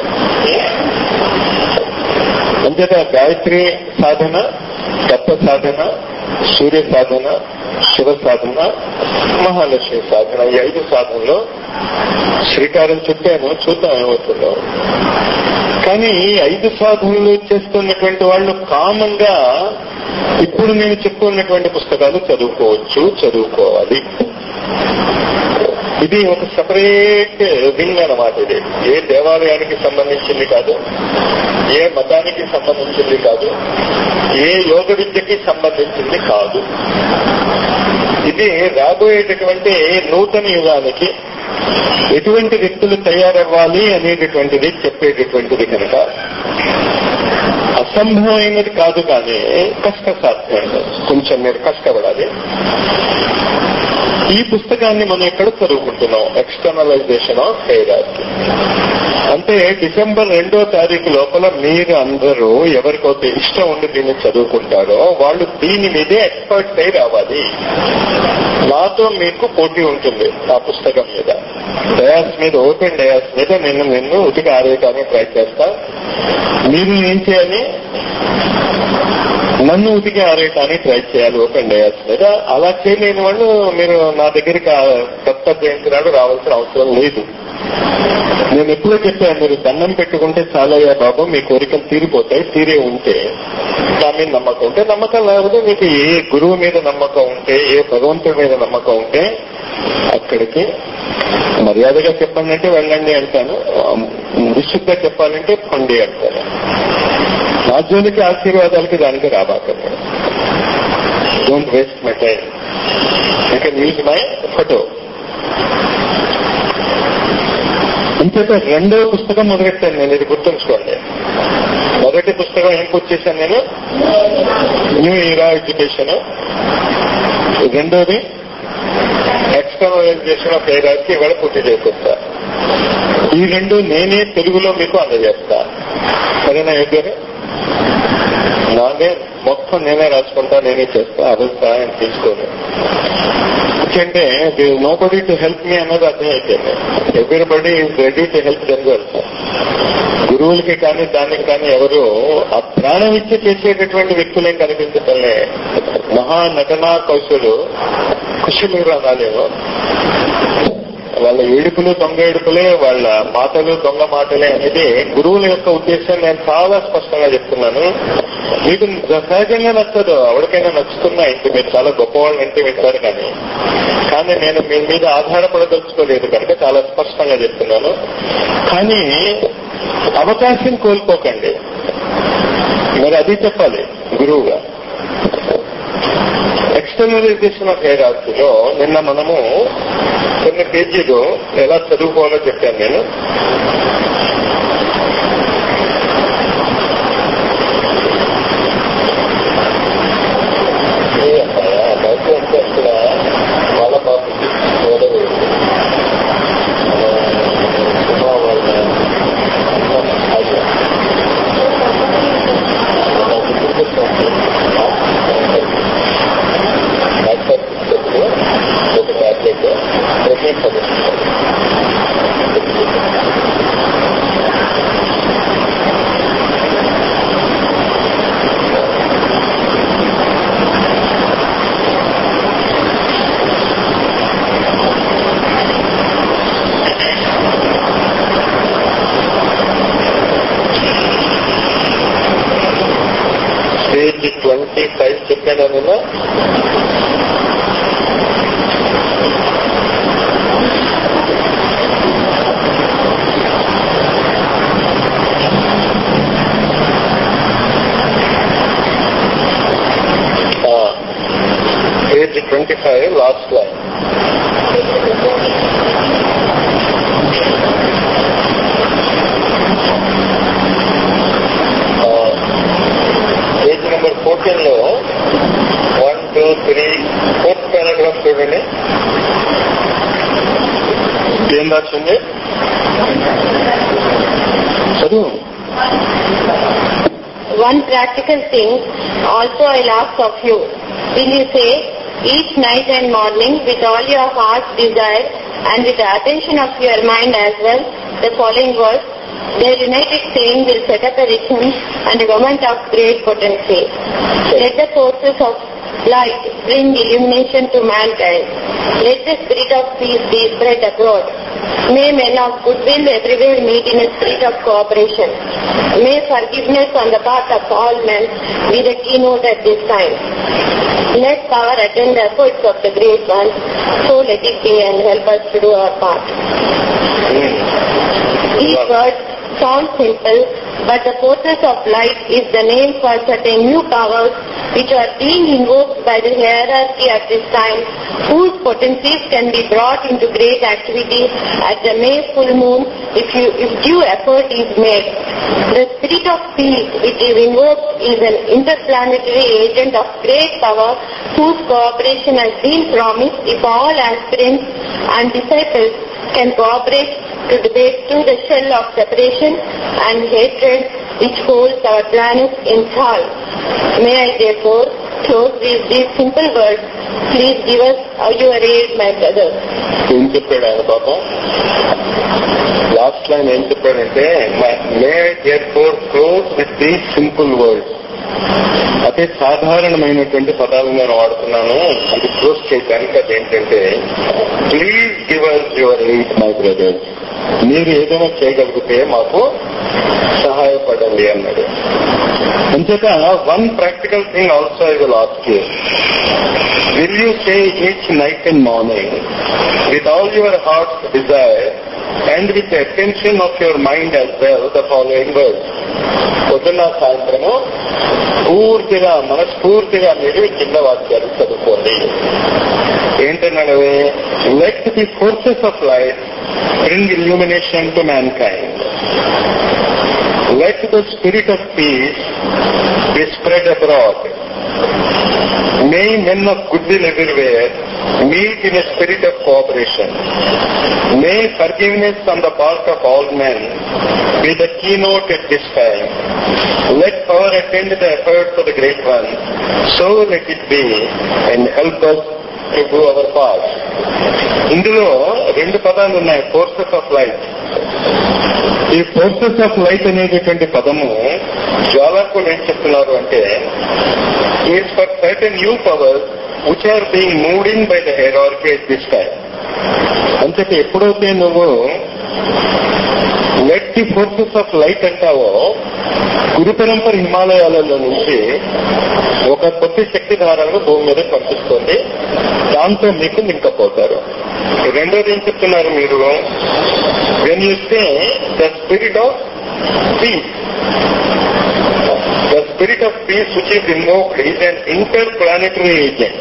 అంతేగా గాయత్రి సాధన తత్వ సాధన సూర్య సాధన శివ సాధన మహాలక్ష్మి సాధన ఈ ఐదు సాధనలో శ్రీకారం చుట్టాను చూద్దాం ఏమవుతుందో కానీ ఈ ఐదు సాధనలు చేస్తున్నటువంటి వాళ్ళు కామన్ గా ఇప్పుడు నేను చెప్పుకున్నటువంటి పుస్తకాలు చదువుకోవచ్చు చదువుకోవాలి ఇది ఒక సపరేట్ వింగ్ అన్నమాట ఇది ఏ దేవాలయానికి సంబంధించింది కాదు ఏ మతానికి సంబంధించింది కాదు ఏ యోగ విద్యకి సంబంధించింది కాదు ఇది రాబోయేటటువంటి నూతన యుగానికి ఎటువంటి వ్యక్తులు తయారవ్వాలి అనేటటువంటిది చెప్పేటటువంటిది కనుక అసంభవమైనది కాదు కానీ కష్టసాధ్యం కొంచెం మీరు కష్టపడాలి ఈ పుస్తకాన్ని మనం ఎక్కడ చదువుకుంటున్నాం ఎక్స్టర్నలైజేషన్ ఆఫ్ హైరార్కీ అంటే డిసెంబర్ రెండో తారీఖు లోపల మీరు అందరూ ఎవరికైతే ఇష్టం ఉండి దీన్ని చదువుకుంటారో వాళ్ళు దీని మీదే ఎక్స్పర్ట్స్ అయి రావాలి నాతో మీకు పోటీ ఉంటుంది ఆ పుస్తకం మీద డయాస్ మీద ఓపెన్ డయాస్ మీద నేను నిన్ను ఉతికి ఆరేయడానికి ట్రై చేస్తా మీరు ఏం చేయాలి నన్ను ఉతికి ఆరేయటానికి ట్రై చేయాలి ఓపెన్ డయాస్ మీద అలా చేయలేని వాళ్ళు మీరు నా దగ్గరికి దత్త జయంతి నాడు రావాల్సిన అవసరం లేదు నేను ఎప్పుడో చెప్పాను మీరు దండం పెట్టుకుంటే చాలయ్యా బాబు మీ కోరికలు తీరిపోతాయి తీరే ఉంటే నా మీద నమ్మకం ఉంటే నమ్మకం లేకపోతే మీకు ఏ గురువు మీద నమ్మకం ఉంటే ఏ భగవంతుడి మీద నమ్మకం ఉంటే అక్కడికి మర్యాదగా చెప్పండి అంటే వెళ్ళండి అంటాను విశుద్ధంగా చెప్పాలంటే పండి అంటాను నా జోలికి ఆశీర్వాదాలకి దానికి రాబాకండి don't waste my time you can use my photo ఇంకేత రెండవ పుస్తకం మొదలెట్టాను నేను ఇది గుర్తుంచుకోండి మొదటి పుస్తకం ఏం పూర్తి చేశాను నేను న్యూ ఈరా ఎడ్యుకేషన్ రెండోది ఎక్స్టర్నలైజేషన్ ఆఫ్ ఏరాకి ఇవాళ పూర్తి చేసేస్తా ఈ రెండు నేనే తెలుగులో మీకు అందజేస్తా సరేనా యోగ్యని నానే మొత్తం నేనే రాసుకుంటా నేనే చేస్తా అదే సహాయం తీసుకోను ఎందుకంటే nobody to help me అన్నది అర్థం అయిపోయింది everybody is ready to help themselves గురువులకి కానీ దానికి కానీ ఎవరు ఆ ప్రాణం ఇచ్చి చేసేటటువంటి వ్యక్తులేం కనిపించటంలే మహా నటనా కౌశలు కుశలు అనాలేమో వాళ్ళ ఏడుపులు దొంగ ఏడుపులే వాళ్ళ మాటలు దొంగ మాటలే అనేది గురువుల యొక్క ఉద్దేశం నేను చాలా స్పష్టంగా చెప్తున్నాను మీకు సహజంగా నచ్చదు ఎవరికైనా నచ్చుతున్నా ఇంటి మీరు చాలా గొప్పవాళ్ళు అంటే వింటారు కానీ కానీ నేను మీ మీద ఆధారపడదలుచుకోలేదు కనుక చాలా స్పష్టంగా చెప్తున్నాను కానీ అవకాశం కోల్పోకండి మరి అది చెప్పాలి గురువుగా ఎక్స్టర్నలైజేషన్ ఆఫ్ హేరార్కీలో నిన్న మనము కొన్ని పేజీలు ఎలా చదువుకోవాలో చెప్పాను నేను వాళ్ళ బాబు ఒక ట్యాబ్లెట్ ప్రోటీన్ చదువుతుంది పేజ్ ట్వంటీ ఫైవ్ చెప్పాను నేను page twenty five last line page number fourteen లో one two three fourth paragraph చూడండి ఏం రాసింది చదువు One practical thing also I'll ask of you. Will you say each night and morning with all your heart's desire and with the attention of your mind as well the following words? Their united saying will set up a rhythm and a moment of great potency. Let the forces of light bring illumination to mankind. Let the spirit of peace be spread abroad. May men of goodwill everywhere meet in a spirit of cooperation. May forgiveness on the part of all men be the keynote at this time. Let power attend the efforts of the great ones. So let it be and help us to do our part. These words sound simple, but the forces of light is the name for certain new powers which are being invoked by the hierarchy at this time, whose potencies can be brought into great activity at the May full moon if, you, if due effort is made. The spirit of peace which is invoked is an interplanetary agent of great power whose cooperation has been promised if all aspirants and disciples can cooperate to debate through the shell of separation and hatred which holds our planet in thrall. May I therefore close with these simple words. Please give us your aid, my brothers. ఏం చెప్పాడు ఆయన పాపం last line ఏం చెప్పాడంటే may get for close with the simple words అతి సాధారణమైనటువంటి పదాలు నేను వాడుతున్నాను ఇది క్లోజ్ చేయడానికి అదేంటంటే please give us your aid my brothers మీరు ఏదైనా చేయగలిగితే మాకు సహాయపడండి అన్నాడు అంచేత one practical thing also I will ask you will you say each night and morning with all your heart's desire and with the attention of your mind as well the following words. పొద్దున్న సాయంత్రము పూర్తిగా మనస్ఫూర్తిగా మీరు ఈ కింద వాక్యాలు చదువుకోండి ఏంటన్నాడు let the forces of life bring illumination to mankind let the spirit of peace be spread abroad May men of goodwill everywhere meet in a spirit of cooperation. May forgiveness on the part of all men be the keynote at this time. Let power attend the efforts of the great one. So let it be and help us to do our part. ఇందులో రెండు పదాలు ఉన్నాయి forces of life ఈ forces of light అనేటటువంటి పదము జ్వాలాకులు ఏం చెప్తున్నారు అంటే is for certain new powers which are being moved in by the hierarchy at this time అంతటి ఎప్పుడైతే నువ్వు let the forces of light అంటావో గురు పరంపర హిమాలయాలలో నుంచి ఒక కొత్త శక్తి ధారాలను భూమి మీద పంపిస్తుంది దాంతో మీకు నింకపోతారు రెండోది ఏం చెప్తున్నారు మీరు when you say the spirit of peace the spirit of peace which is invoked is an interplanetary agent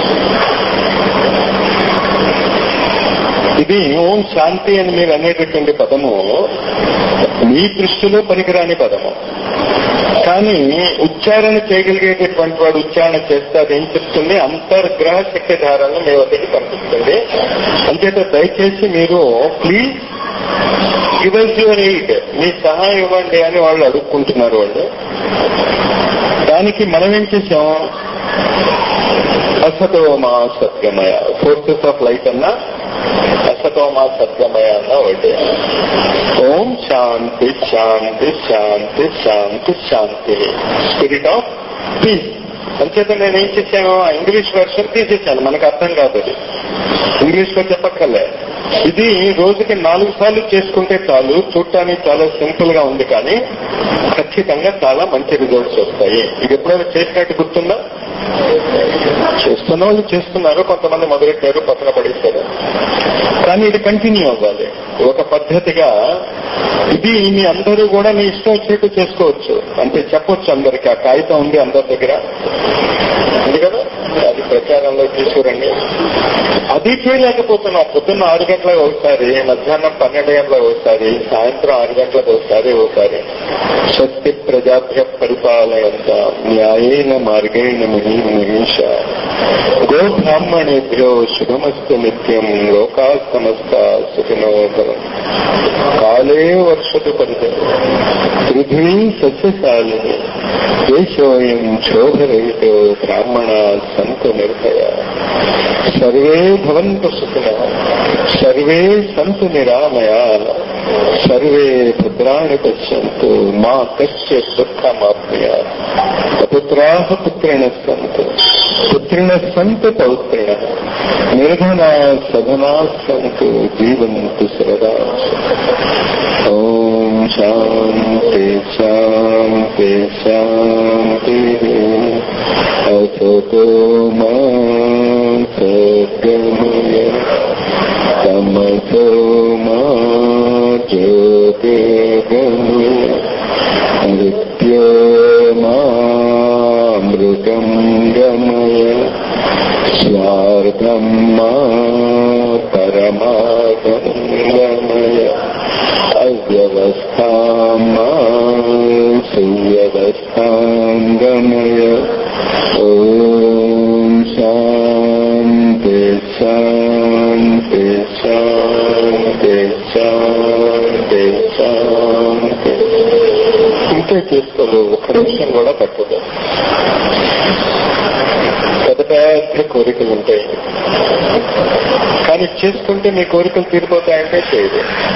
ఇది ఓం శాంతి అని మీరు అనేటటువంటి పదము మీ దృష్టిలో పనికిరాని పదము కానీ ఉచ్చారణ చేయగలిగేటటువంటి వాడు ఉచ్చారణ చేస్తే అది ఏం చెప్తుంది అంతర్గ్రహ శక్తి ధారాలను మీ వద్దకి పంపిస్తుంది అంచేత దయచేసి మీరు ప్లీజ్ గివెస్ యువర్ ఎయిడ్ మీ సహాయం ఇవ్వండి అని వాళ్ళు అడుక్కుంటున్నారు వాళ్ళు దానికి మనం ఏం చేసాం అసతోమా సత్యమయ ఫోర్సెస్ ఆఫ్ లైట్ అన్నా అసతోమా సత్యమయ అన్న ఒకటి ఓం శాంతి శాంతి శాంతి శాంతి శాంతి స్పిరిట్ ఆఫ్ పీస్ అంచేత నేను ఏం చేశాను ఆ ఇంగ్లీష్ వర్షన్ తీసేశాను మనకు అర్థం కాదు అది ఇంగ్లీష్ లో చెప్పక్కర్లే ఇది రోజుకి నాలుగు సార్లు చేసుకుంటే చాలు చూడటానికి చాలా సింపుల్ గా ఉంది కానీ ఖచ్చితంగా చాలా మంచి రిజల్ట్స్ వస్తాయి ఇది ఎప్పుడైనా చేసినట్టు గుర్తుందా చేస్తున్న వాళ్ళు చేస్తున్నారు కొంతమంది మొదలెట్టారు పక్కన పడేశారు కానీ ఇది కంటిన్యూ అవ్వాలి ఒక పద్ధతిగా ఇది మీ అందరూ కూడా మీ ఇష్టం వచ్చినట్టు చేసుకోవచ్చు అంటే చెప్పొచ్చు అందరికి ఆ కాగితం ఉంది అందరి దగ్గర ఉంది కదా అది ప్రచారంలో తీసుకురండి అది చేయలేకపోతున్నాం పొద్దున్న ఆరు గంటలకు ఒకసారి మధ్యాహ్నం పన్నెండు గంటలకు ఒకసారి సాయంత్రం ఆరు గంటలకు ఒకసారి ఒకసారి శక్తి ప్రజాభ్య పరిపాలయంత న్యాయేన మార్గేణ మహీ మహిష గో బ్రాహ్మణేభ్యో శుభమస్తు నిత్యం లోకా సమస్త సుఖినో భవం. కాలే వర్షతు పరిత పృథ్వీ సస్యశాలిని దేశోయం శోభరహితో బ్రాహ్మణ సంతు నిర్భయ సర్వే భవంతు సుఖిన సర్వే సంతు నిరామయా సర్వే భద్రాణి పశ్యంతు మా కశ్య దుఃఖమాప్య పుత్రా పుత్రిణ సంతు పుత్రిణ సంతు పౌత్రిణ నిర్ధనా సధనా సంతు జీవంతు సదా ఓం శాంతి శాంతి శాంతి అసతో మా సద్గమయ తమసో మా జ్యోతిర్గమయ మృత్యో మామృతం గమయ స్వార్థం మా పరమాగం గమయ అవ్యవస్థాం మా సువ్యవస్థాం గమయ ఓం శాంతి శాంతి శాంతి శాంతి శాంతి ఇంతే చేసుకోలేదు ఒక్క నిమిషం కూడా పట్టదు పెద్ద పెద్ద కోరికలు ఉంటాయి కానీ చేసుకుంటే మీ కోరికలు తీరిపోతాయంటే చేయదు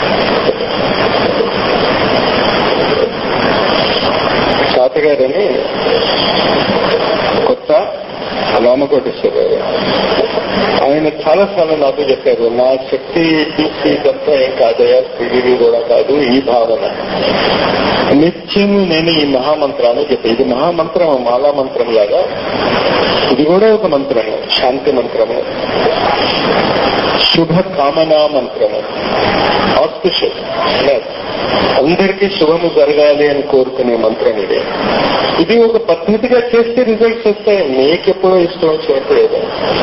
శాతగారని కొత్త రామకోటేశ్వరరావు ఆయన చాలా సార్లు నాతో చెప్పారు నా శక్తి తీసి ఇదంతా ఏం కాదయా శ్రీగిరి కూడా కాదు ఈ భావన నిత్యం నేను ఈ మహామంత్రాన్ని చెప్పాను ఇది మహామంత్రం మాలా మంత్రం లాగా ఇది కూడా ఒక మంత్రము శాంతి మంత్రము శుభ కామనా మంత్రము ఆస్పిషియస్ అందరికీ శుభము జరగాలి అని కోరుకునే మంత్రం ఇది ఇది ఒక పద్ధతిగా చేస్తే రిజల్ట్స్ వస్తాయి మీకెప్పుడో ఇష్టం వచ్చినప్పుడు ఏదో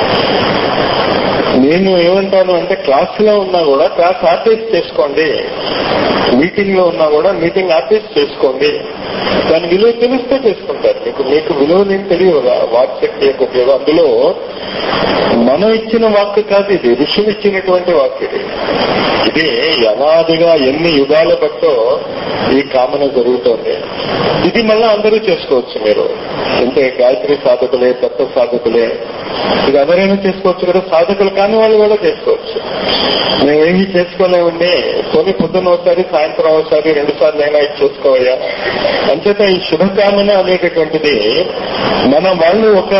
నేను ఏమంటాను అంటే క్లాస్ లో ఉన్నా కూడా క్లాస్ ఆర్టిస్ట్ చేసుకోండి మీటింగ్ లో ఉన్నా కూడా మీటింగ్ ఆర్టిస్ట్ చేసుకోండి దాని విలువ తెలిస్తే చేసుకుంటారు మీకు మీకు విలువ నేను తెలియదు వాక్ శక్తి యొక్క ఉపయోగం అందులో మనం ఇచ్చిన వాక్ కాదు ఇది ఋషులు ఇచ్చినటువంటి వాక్ ఇది ఇది యనాదిగా ఎన్ని యుగాల బట్టో ఈ కామన జరుగుతోంది ఇది మళ్ళా అందరూ చేసుకోవచ్చు మీరు అంటే గాయత్రి సాధకులే తత్వ సాధకులే ఇది ఎవరైనా చేసుకోవచ్చు కదా సాధకులు కాని వాళ్ళు కూడా చేసుకోవచ్చు మేమేమీ చేసుకోలేమండి కొన్ని పొద్దున్న ఒకసారి సాయంత్రం ఒకసారి రెండు సార్లు అయినా ఇది చేసుకోవయ్యా అంచేత ఈ శుభకామన అనేటటువంటిది మన వాళ్ళు ఒక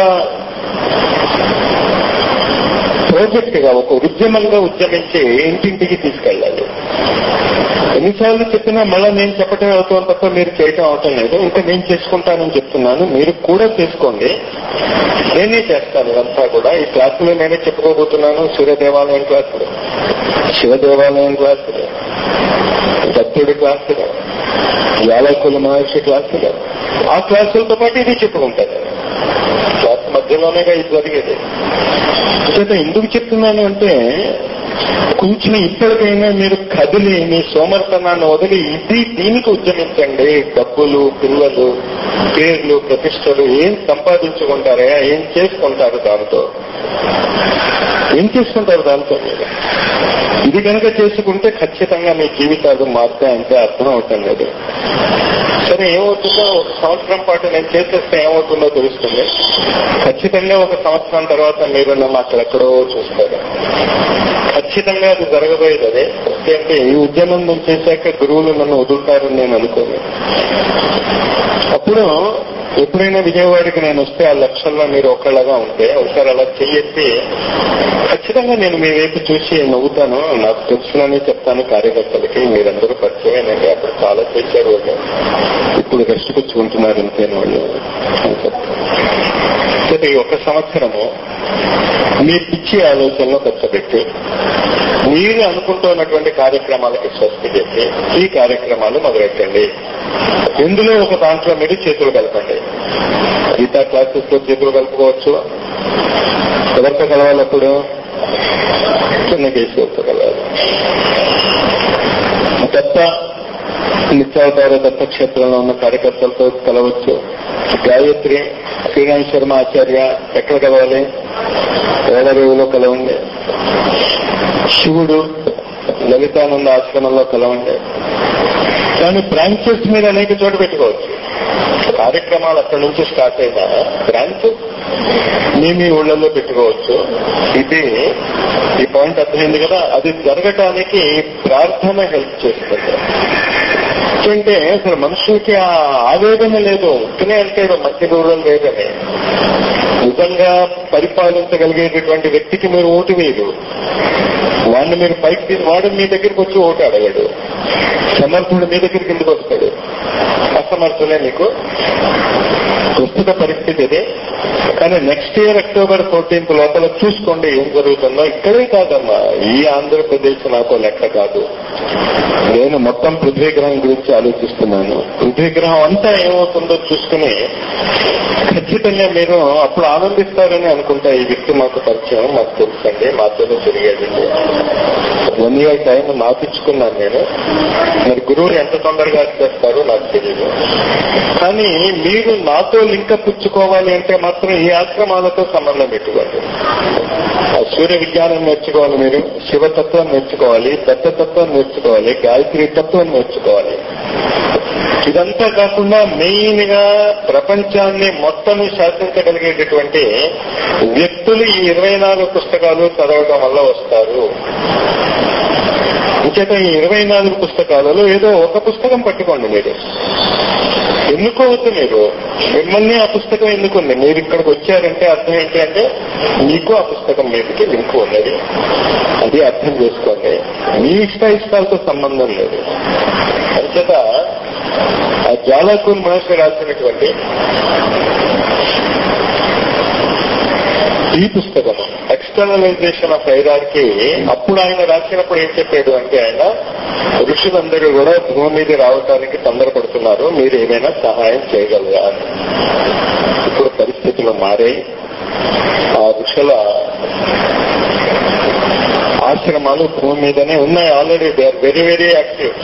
ప్రాజెక్ట్ గా ఒక ఉద్యమంగా ఉద్యమించి ఇంటింటికి తీసుకెళ్ళాలి ఎన్నిసార్లు చెప్పినా మళ్ళీ నేను చెప్పటం అవుతాను తప్ప మీరు చేయటం అవటం లేదు ఇంకా నేను చేసుకుంటానని చెప్తున్నాను మీరు కూడా చేసుకోండి నేనే చేస్తాను ఇదంతా కూడా ఈ క్లాసులో నేనే చెప్పుకోబోతున్నాను సూర్య దేవాలయం క్లాసులు శివ దేవాలయం క్లాసులు దత్తుడి క్లాసులు యాలకుల మహర్షి క్లాసులు ఆ క్లాసులతో పాటు ఇది చెప్పుకుంటాను క్లాస్ మధ్యలోనేగా ఇది జరిగేది చేత ఎందుకు చెప్తున్నాను అంటే కొంచెం ఇప్పటికైనా మీరు కదిలి మీ సోమర్తనాన్ని వదిలి ఇది దీనికి ఉద్యమించండి డబ్బులు పిల్లలు పేర్లు ప్రతిష్టలు ఏం సంపాదించుకుంటారా ఏం చేసుకుంటారు దాంతో ఏం చేసుకుంటారు దాంతో మీరు ఇది కనుక చేసుకుంటే ఖచ్చితంగా మీ జీవితాలు మారుతాయంటే అర్థం అవటం లేదు సరే ఏమవుతుందో ఒక సంవత్సరం పాటు నేను చేసేస్తే ఏమవుతుందో తెలుస్తుంది ఖచ్చితంగా ఒక సంవత్సరం తర్వాత మీరు నన్ను అక్కడెక్కడో చూస్తారు ఖచ్చితంగా అది జరగబోయేది అదే అంటే ఈ ఉద్యమం నేను చేశాక గురువులు నన్ను వదులుతారని నేను అనుకోను అప్పుడు ఎప్పుడైనా విజయవాడకి నేను వస్తే ఆ లక్షల్లో మీరు ఒకళ్ళగా ఉంటే ఒకసారి అలా చెయ్యెత్తి ఖచ్చితంగా నేను మీ వైపు చూసి నవ్వుతాను నాకు తెలుసునని చెప్తాను కార్యకర్తలకి మీరందరూ పరిచయమేనండి అప్పుడు చాలా చేశారు వాళ్ళు ఇప్పుడు రెస్ట్ పుచ్చుకుంటున్నారు ఇంతేనా వాళ్ళు అని చెప్తాను ఈ ఒక సంవత్సరము మీ పిచ్చి ఆలోచనలో ఖర్చుపెట్టి మీరు అనుకుంటున్నటువంటి కార్యక్రమాలకి స్వస్తి చెప్పి ఈ కార్యక్రమాలు మొదలెట్టండి ఎందులో ఒక దాంట్లో మీరు చేతులు కలపండి గీతా క్లాసెస్ లో చేతులు కలుపుకోవచ్చు ఎవరితో కలవాలి అప్పుడు చిన్న కేసులతో కలవాలి దత్త నిత్యావతార దత్త క్షేత్రంలో ఉన్న కార్యకర్తలతో కలవచ్చు గాయత్రి శ్రీరామ్ శర్మ ఆచార్య ఎక్కడ కలవాలి ఓడరేవులో కలవండి శివుడు లలితానంద ఆశ్రమంలో కలవండి కానీ బ్రాంచెస్ మీద అనేక చోట పెట్టుకోవచ్చు కార్యక్రమాలు అక్కడి నుంచి స్టార్ట్ అయినా బ్రాంచెస్ మీ మీ ఊళ్ళల్లో పెట్టుకోవచ్చు ఇది ఈ పాయింట్ అర్థమైంది కదా అది జరగటానికి ప్రార్థన హెల్ప్ చేస్తుంది అంటే అసలు మనుషులకి ఆ ఆవేదన లేదు ఉత్తనే అంటే మంచి దూరం లేదని నిజంగా పరిపాలించగలిగేటటువంటి వ్యక్తికి మీరు ఓటు వేయరు వాడిని మీరు పైకి తీసి వాడు మీ దగ్గరికి వచ్చి ఓటు అడగడు సమర్థుడు మీ దగ్గరికి ఎందుకు వస్తాడు అసమర్థులే మీకు ప్రస్తుత పరిస్థితి ఇదే కానీ నెక్స్ట్ ఇయర్ అక్టోబర్ ఫోర్టీన్త్ లోపల చూసుకోండి ఏం జరుగుతుందో ఇక్కడే కాదమ్మా ఈ ఆంధ్రప్రదేశ్ నాకు లెక్క కాదు నేను మొత్తం పృథ్వీగ్రహం గురించి ఆలోచిస్తున్నాను పృథ్వీగ్రహం అంతా ఏమవుతుందో చూసుకుని ఖచ్చితంగా మీరు అప్పుడు ఆనందిస్తారని అనుకుంటా ఈ వ్యక్తి మాకు పరిచయం మాకు తెలుసండి మాతోనే తిరిగేది వన్ ఇయర్ టైం నాపిచ్చుకున్నాను నేను మరి గురువులు ఎంత తొందరగా చేస్తారో నాకు తెలియదు కానీ మీరు నాతో లింక పుచ్చుకోవాలి అంటే మాత్రం ఈ ఆశ్రమాలతో సంబంధం పెట్టుకోండి ఆ సూర్య విజ్ఞానం నేర్చుకోవాలి మీరు శివతత్వం నేర్చుకోవాలి దత్తతత్వం నేర్చుకోవాలి గాయత్రి తత్వం నేర్చుకోవాలి ఇదంతా కాకుండా మెయిన్ గా ప్రపంచాన్ని మొత్తం శాసించగలిగేటటువంటి వ్యక్తులు ఈ ఇరవై నాలుగు పుస్తకాలు చదవడం వల్ల వస్తారు ఇంచేత ఈ ఇరవై నాలుగు పుస్తకాలలో ఏదో ఒక పుస్తకం పట్టుకోండి మీరు ఎన్నుకోవద్దు మీరు మిమ్మల్ని ఆ పుస్తకం ఎన్నుకుంది మీరు ఇక్కడికి వచ్చారంటే అర్థం ఏంటి అంటే మీకు ఆ పుస్తకం మీదకి లింక్ ఉన్నది అది అర్థం చేసుకోండి మీ ఇష్ట ఇష్టాలతో సంబంధం లేదు అంచేత ఆ జాలాకూన్ మహర్షి రాసినటువంటి ఈ పుస్తకం ఎక్స్టర్నలైజేషన్ ఆఫ్ హైరార్కి అప్పుడు ఆయన రాసినప్పుడు ఏం చెప్పాడు అంటే ఆయన ఋషులందరూ కూడా భూమి మీద రావటానికి తొందరపడుతున్నారు మీరు ఏమైనా సహాయం చేయగలరా అని. ఇప్పుడు పరిస్థితులు మారాయి ఆ ఋషుల ఆశ్రమాలు భూమి మీదనే ఉన్నాయి already they are very very active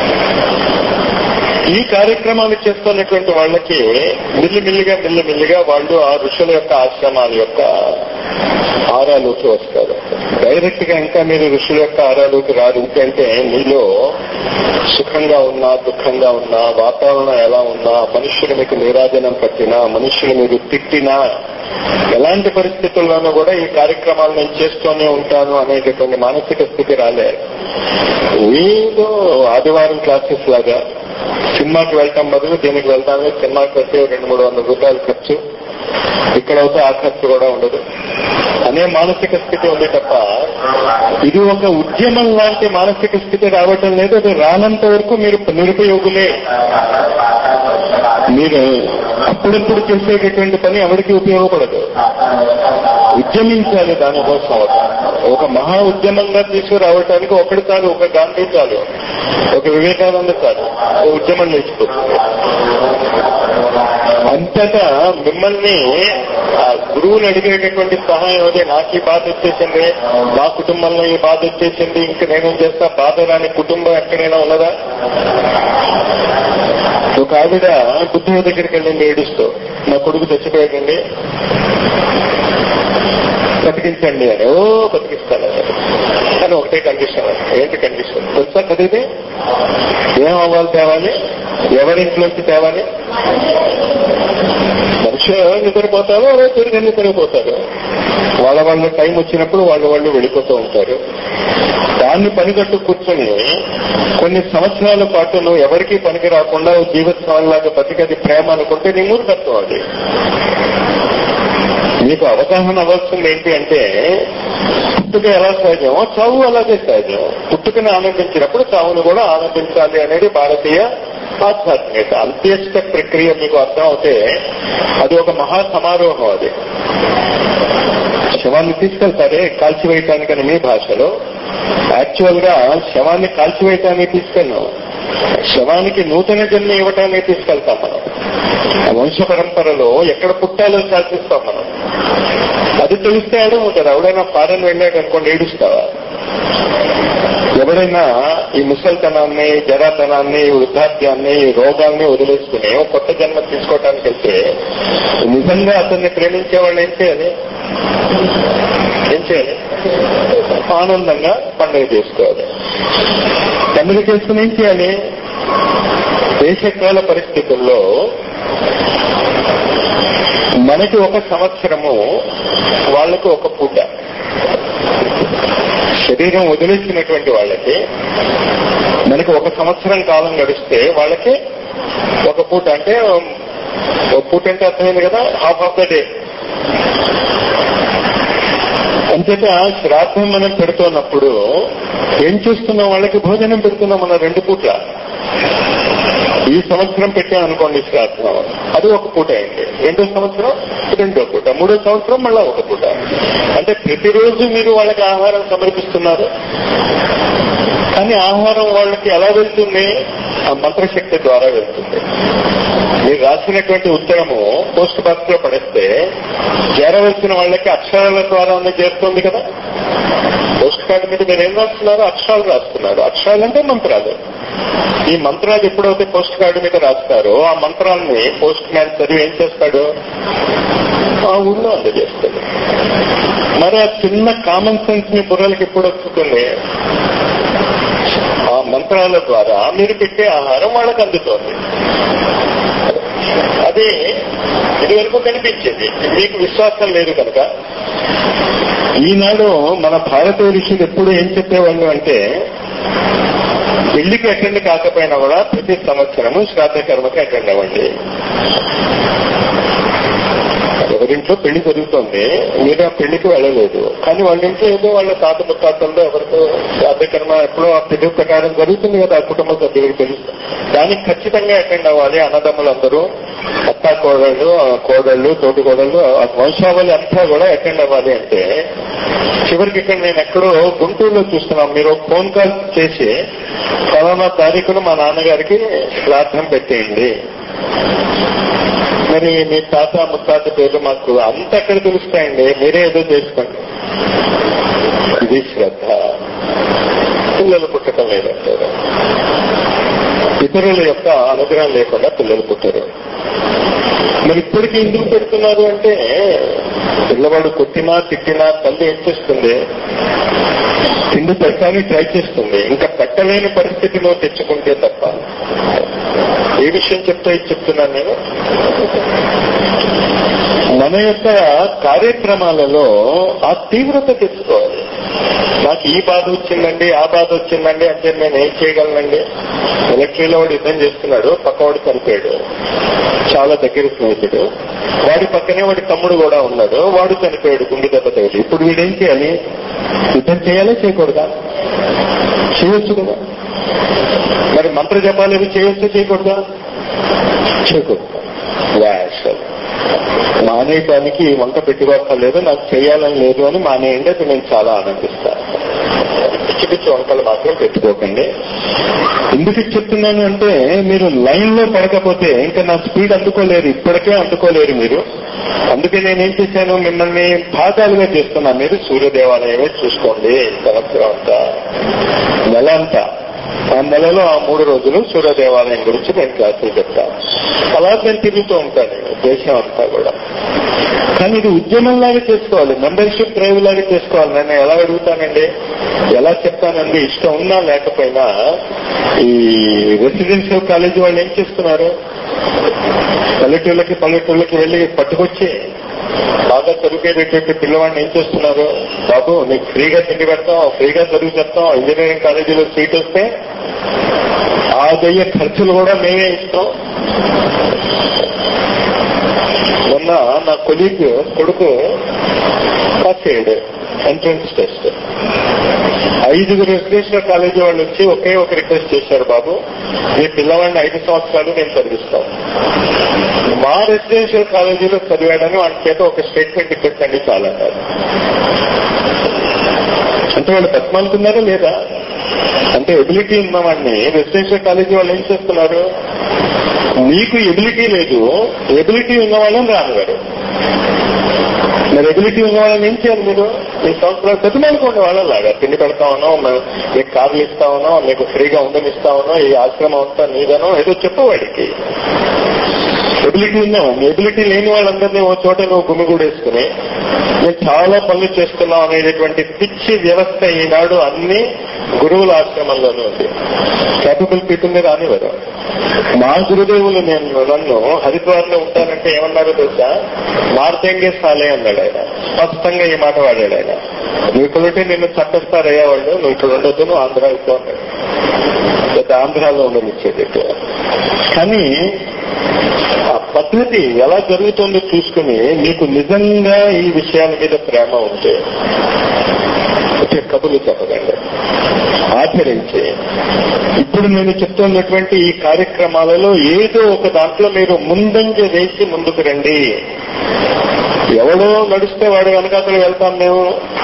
ఈ కార్యక్రమాలు చేస్తున్నటువంటి వాళ్ళకి మిల్లిమిల్లిగా మిల్లిమిల్లిగా వాళ్ళు ఆ ఋషుల యొక్క ఆశ్రమాల యొక్క ఆరాలోకి వస్తారు డైరెక్ట్ గా ఇంకా మీరు ఋషుల యొక్క ఆరాలోకి రారు ఎందుకంటే మీలో సుఖంగా ఉన్నా దుఃఖంగా ఉన్నా వాతావరణం ఎలా ఉన్నా మనుష్యులు మీకు నీరాజనం పట్టినా మనుష్యులు మీరు తిట్టినా ఎలాంటి పరిస్థితుల్లోనూ కూడా ఈ కార్యక్రమాలు నేను చేస్తూనే ఉంటాను అనేటటువంటి మానసిక స్థితి రాలే ఏదో ఆదివారం క్లాసెస్ లాగా సినిమాకి వెళ్ళటం బదులు దీనికి వెళ్తాను సినిమాకి వస్తే రెండు మూడు వందల రూపాయలు ఖర్చు ఇక్కడ అయితే ఆ ఖర్చు కూడా ఉండదు అనే మానసిక స్థితి ఉంది తప్ప ఇది ఒక ఉద్యమం లాంటి మానసిక స్థితి రావటం లేదు అది రానంత వరకు మీరు నిరుపయోగులే మీరు అప్పుడప్పుడు చేసేటటువంటి పని ఎవరికి ఉపయోగపడదు ఉద్యమించాలి దానికోసం ఒక ఒక మహా ఉద్యమంగా తీసుకురావటానికి ఒకటి చాలు ఒక గాంధీ చాలు ఒక వివేకానంద చాలు ఒక ఉద్యమం లేచిపోతుంది అంతటా మిమ్మల్ని ఆ గురువుని అడిగేటటువంటి సహాయం అదే నాకు ఈ బాధ వచ్చేసింది మా కుటుంబంలో ఈ బాధ వచ్చేసింది ఇంక నేనేం చేస్తా బాధ రాని కుటుంబం ఎక్కడైనా ఉన్నదా ఒక ఆవిడ బుద్ధుడి దగ్గరికి వెళ్ళింది ఏడుస్తూ నా కొడుకు చచ్చిపోయాడండి బతికించండి అని ఓ బతికిస్తాను కానీ ఒకటే కండిషన్ ఏంటి కండిషన్ తెలుసా కదిది ఏం అవ్వాలి తేవాలి ఎవరింట్లోంచి తేవాలి మనిషి నిద్రపోతారో అదే తిరిగి నిద్రపోతారు వాళ్ళ వాళ్ళ టైం వచ్చినప్పుడు వాళ్ళు వాళ్ళు వెళ్ళిపోతూ ఉంటారు దాన్ని పనిగట్టు కూర్చొని కొన్ని సంవత్సరాల పాటు నువ్వు ఎవరికీ పనికి రాకుండా జీవితంలాగా బతికది ప్రేమ అనుకుంటే నీ మూర్ఖత్వం అది మీకు అవగాహన అవ్వాల్సింది ఏంటి అంటే పుట్టుక ఎలా సహజమో చావు అలాగే సహజం పుట్టుకని ఆనందించినప్పుడు చావును కూడా ఆనందించాలి అనేది భారతీయ ఆధ్యాత్మికత అంత్యష్ట ప్రక్రియ మీకు అర్థం అవుతే అది ఒక మహా సమారోహం అది శవాన్ని తీసుకెళ్తారే కాల్చివేయటానికని మీ భాషలో యాక్చువల్ గా శవాన్ని కాల్చివేయటానికి తీసుకెళ్ళాం శవానికి నూతన జన్మ ఇవ్వటానికి తీసుకెళ్తాం మనం ఆ వంశ పరంపరలో ఎక్కడ పుట్టాలో శాసిస్తాం మనం అది తెలిస్తే అడుగుతారు ఎవడైనా ఫారెన్ వెళ్ళాడు అనుకోండి ఏడుస్తావా ఎవరైనా ఈ ముసల్తనాన్ని జరాతనాన్ని వృద్ధాప్యాన్ని ఈ రోగాల్ని వదిలేసుకుని ఒక కొత్త జన్మ తీసుకోవటానికి వెళ్తే నిజంగా అతన్ని ప్రేమించే వాళ్ళు ఏం చేయాలి ఏం చేయాలి ఆనందంగా పండుగ చేసుకోవాలి పండుగ చేసుకుని ఏం చేయాలి దేశకాల పరిస్థితుల్లో మనకి ఒక సంవత్సరము వాళ్ళకి ఒక పూట శరీరం వదిలేసినటువంటి వాళ్ళకి మనకి ఒక సంవత్సరం కాలం గడిస్తే వాళ్ళకి ఒక పూట అంటే ఒక పూట అంటే అర్థమైంది కదా హాఫ్ ఆఫ్ ద డే అంచేత శ్రాద్ధం మనం పెడుతున్నప్పుడు ఏం చేస్తున్నాం వాళ్ళకి భోజనం పెడుతున్నాం మన రెండు పూట్ల ఈ సంవత్సరం పెట్టాం అనుకోండి శ్రాద్ధం అది ఒక పూట అయింది రెండో సంవత్సరం రెండో పూట మూడో సంవత్సరం మళ్ళా ఒక పూట అంటే ప్రతిరోజు మీరు వాళ్ళకి ఆహారం సమర్పిస్తున్నారు కానీ ఆహారం వాళ్ళకి ఎలా వెళ్తుంది ఆ మంత్రశక్తి ద్వారా వెళ్తుంది మీరు రాసినటువంటి ఉత్తరము పోస్ట్ బాక్స్ లో పడేస్తే చేరవలసిన వాళ్ళకి అక్షరాల ద్వారానే చేరుతుంది కదా పోస్ట్ కార్డు మీద మీరు ఏం రాస్తున్నారు అక్షరాలు రాస్తున్నారు అక్షరాలు అంటే మంత్రాలు ఈ మంత్రాలు ఎప్పుడైతే పోస్ట్ కార్డు మీద రాస్తారో ఆ మంత్రాన్ని పోస్ట్ మ్యాన్ చదివి ఏం చేస్తాడు ఆ ఊళ్ళో అందజేస్తాడు మరి ఆ చిన్న కామన్ సెన్స్ మీ బుర్రలకి ఎప్పుడు వస్తుంది ఆ మంత్రాల ద్వారా మీరు పెట్టే ఆహారం వాళ్ళకి అందుతోంది అదే ఇది వరకు కనిపించేది మీకు విశ్వాసం లేదు కనుక ఈనాడు మన భారతీయ ఋషులు ఎప్పుడు ఏం చెప్పేవాళ్ళు అంటే పెళ్లికి అటెండ్ కాకపోయినా కూడా ప్రతి సంవత్సరము శ్రాద్ధ కర్మకి అటెండ్ అవ్వండి ఎవరింట్లో పెళ్లి జరుగుతుంది మీరు ఆ పెళ్లికి వెళ్ళలేదు కానీ వాళ్ళ ఇంట్లో ఏదో వాళ్ళ తాత ముత్తాతల్లో ఎవరితో శ్రాద్ధకర్మ ఎప్పుడో ఆ పెళ్లి ప్రకారం జరుగుతుంది కదా ఆ కుటుంబ సభ్యులకు తెలుసు దానికి ఖచ్చితంగా అటెండ్ అవ్వాలి అన్నదమ్ములందరూ అత్త కోడళ్ళు కోడళ్ళు తోటి కోడళ్ళు ఆ వంశావళి అంతా కూడా అటెండ్ అవ్వాలి అంటే చివరికి ఇక్కడ నేను ఎక్కడో గుంటూరులో చూస్తున్నాం మీరు ఒక ఫోన్ కాల్ చేసి ఫలానా తారీఖున మా నాన్నగారికి శ్రాద్ధం పెట్టేయండి మరి మీ తాత ముత్తాత పేర్లు మాకు అంత ఎక్కడ తెలుస్తాయండి మీరే ఏదో చేసుకోండి ఇది శ్రద్ధ పిల్లలు పుట్టడం లేదంటారు ఇతరుల యొక్క అనుగ్రహం లేకుండా పిల్లలు పుట్టరు మరి ఇప్పటికీ ఎందుకు పెడుతున్నారు అంటే పిల్లవాడు కొట్టినా తిట్టినా తల్లి ఏం చేస్తుంది తిండి పెట్టడానికి ట్రై చేస్తుంది ఇంకా పెట్టలేని పరిస్థితిలో తెచ్చుకుంటే తప్ప ఏ విషయం చెప్తా ఇది చెప్తున్నాను నేను మన యొక్క కార్యక్రమాలలో ఆ తీవ్రత తెచ్చుకోవాలి నాకు ఈ బాధ వచ్చిందండి ఆ బాధ వచ్చిందండి అంటే నేను ఏం చేయగలనండి ఎలక్ట్రీలో వాడు యుద్ధం చేస్తున్నాడు పక్కవాడు చనిపోయాడు చాలా దగ్గర స్నేహితుడు వాడి పక్కనే వాడి తమ్ముడు కూడా ఉన్నాడు వాడు చనిపోయాడు గుండె దెబ్బ తగిలి ఇప్పుడు వీడేం చేయాలి యుద్ధం చేయాలా చేయకూడదా చేయొచ్చు కదా మరి మంత్ర జపాలు ఏవి చేయొచ్చు చేయకూడదా చేయకూడదు వ్యాసం మానేయడానికి వంక పెట్టుకోక్కర్లేదు నాకు చేయాలని లేదు అని మానేయండి అది నేను చాలా ఆనందిస్తాను పిచ్చి పిచ్చి వంకలు మాత్రం పెట్టుకోకండి ఎందుకు ఇది చెప్తున్నాను అంటే మీరు లైన్ లో పడకపోతే ఇంకా నా స్పీడ్ అందుకోలేరు ఇప్పటికే అందుకోలేరు మీరు అందుకే నేనేం చేశాను మిమ్మల్ని భాగాలుగా చేస్తున్నాను మీరు సూర్య దేవాలయమే చూసుకోండి సంవత్సరం అంతా నెల అంతా ఆ నెలలో ఆ మూడు రోజులు సూర్య దేవాలయం గురించి నేను క్లాసులు చెప్తాను అలా నేను తిరుగుతూ ఉంటాను నేను దేశం అంతా కూడా కానీ ఇది ఉద్యమం లాగా చేసుకోవాలి మెంబర్షిప్ డ్రైవ్ లాగా చేసుకోవాలి నేను ఎలా అడుగుతానండి ఎలా చెప్తానండి ఇష్టం ఉన్నా లేకపోయినా ఈ రెసిడెన్షియల్ కాలేజీ వాళ్ళు ఏం చేస్తున్నారు పల్లెటూళ్ళకి పల్లెటూళ్ళకి వెళ్ళి పట్టుకొచ్చి బాగా చదువుకేటటువంటి పిల్లవాడిని ఏం చేస్తున్నారు బాబు నీకు ఫ్రీగా తిండి పెడతాం ఫ్రీగా చదువు చెప్తాం ఇంజనీరింగ్ కాలేజీలో సీట్ వస్తే ఆదయ్యే ఖర్చులు కూడా మేమే ఇస్తాం మొన్న నా కొలీగ్ కొడుకు పాస్ అయ్యాడు ఎంట్రన్స్ టెస్ట్ ఐదుగురు రెసిడెన్షియల్ కాలేజీ వాళ్ళు వచ్చి ఒకే ఒక రిక్వెస్ట్ చేశారు బాబు మీ పిల్లవాడిని ఐదు సంవత్సరాలు నేను చదివిస్తాం మా రెసిడెన్షియల్ కాలేజీలో చదివాడని వాడి చేత ఒక స్టేట్మెంట్ ఇప్పించండి చాలన్నారు అంటే వాళ్ళు బతిమాలుతున్నారా లేదా అంటే ఎబిలిటీ ఉన్నవాడిని రెసిడెన్షియల్ కాలేజీ వాళ్ళు ఏం చేస్తున్నారు మీకు ఎబిలిటీ లేదు ఎబిలిటీ ఉన్న వాళ్ళని రానివారు మరి ఎబిలిటీ ఉన్న వాళ్ళని ఏం చేయాలి మీరు ఈ సంవత్సరాలు బతిమాలుకోండి వాళ్ళలాగా తిండి పెడతా ఉన్నాం మీకు కార్లు ఇస్తా ఉన్నాం మీకు ఫ్రీగా ఉండనిస్తా ఉన్నాం ఈ ఆశ్రమం అంతా నీదనో ఏదో చెప్పవాడికి ఎబిలిటీ ఉన్నాం ఎబిలిటీ లేని వాళ్ళందరినీ ఓ చోట నువ్వు గుమిగూడేసుకుని నేను చాలా పనులు చేస్తున్నాం అనేటటువంటి పిచ్చి వ్యవస్థ ఈనాడు అన్ని గురువుల ఆశ్రమంలోనే ఉంది క్యాపబుల్ పీపుల్ని రానివ్వరు మా గురుదేవులు నేను నన్ను హరిద్వార్లో ఉంటానంటే ఏమన్నారో తెలుసా మార్తెంగే సాలే అన్నాడు ఆయన స్పష్టంగా ఈ మాట వాడాడు ఆయన నువ్వు ఇక్కడుంటే నిన్ను చంపేస్తారయ్యా వాళ్ళు నువ్వు ఇక్కడ ఉండొద్దు నువ్వు ఆంధ్ర వెళ్తూ అన్నాడు పెద్ద ఆంధ్రాలో ఉండనిచ్చేది కానీ ఆ పద్ధతి ఎలా జరుగుతుందో చూసుకుని మీకు నిజంగా ఈ విషయాల మీద ప్రేమ ఉంటే వచ్చే కబుర్లు చెప్పకండి ఆచరించి ఇప్పుడు నేను చెప్తున్నటువంటి ఈ కార్యక్రమాలలో ఏదో ఒక దాంట్లో మీరు ముందంజ వేసి ముందుకు రండి ఎవడో నడిస్తే వాడు వెనకాతలు వెళ్తాం మేము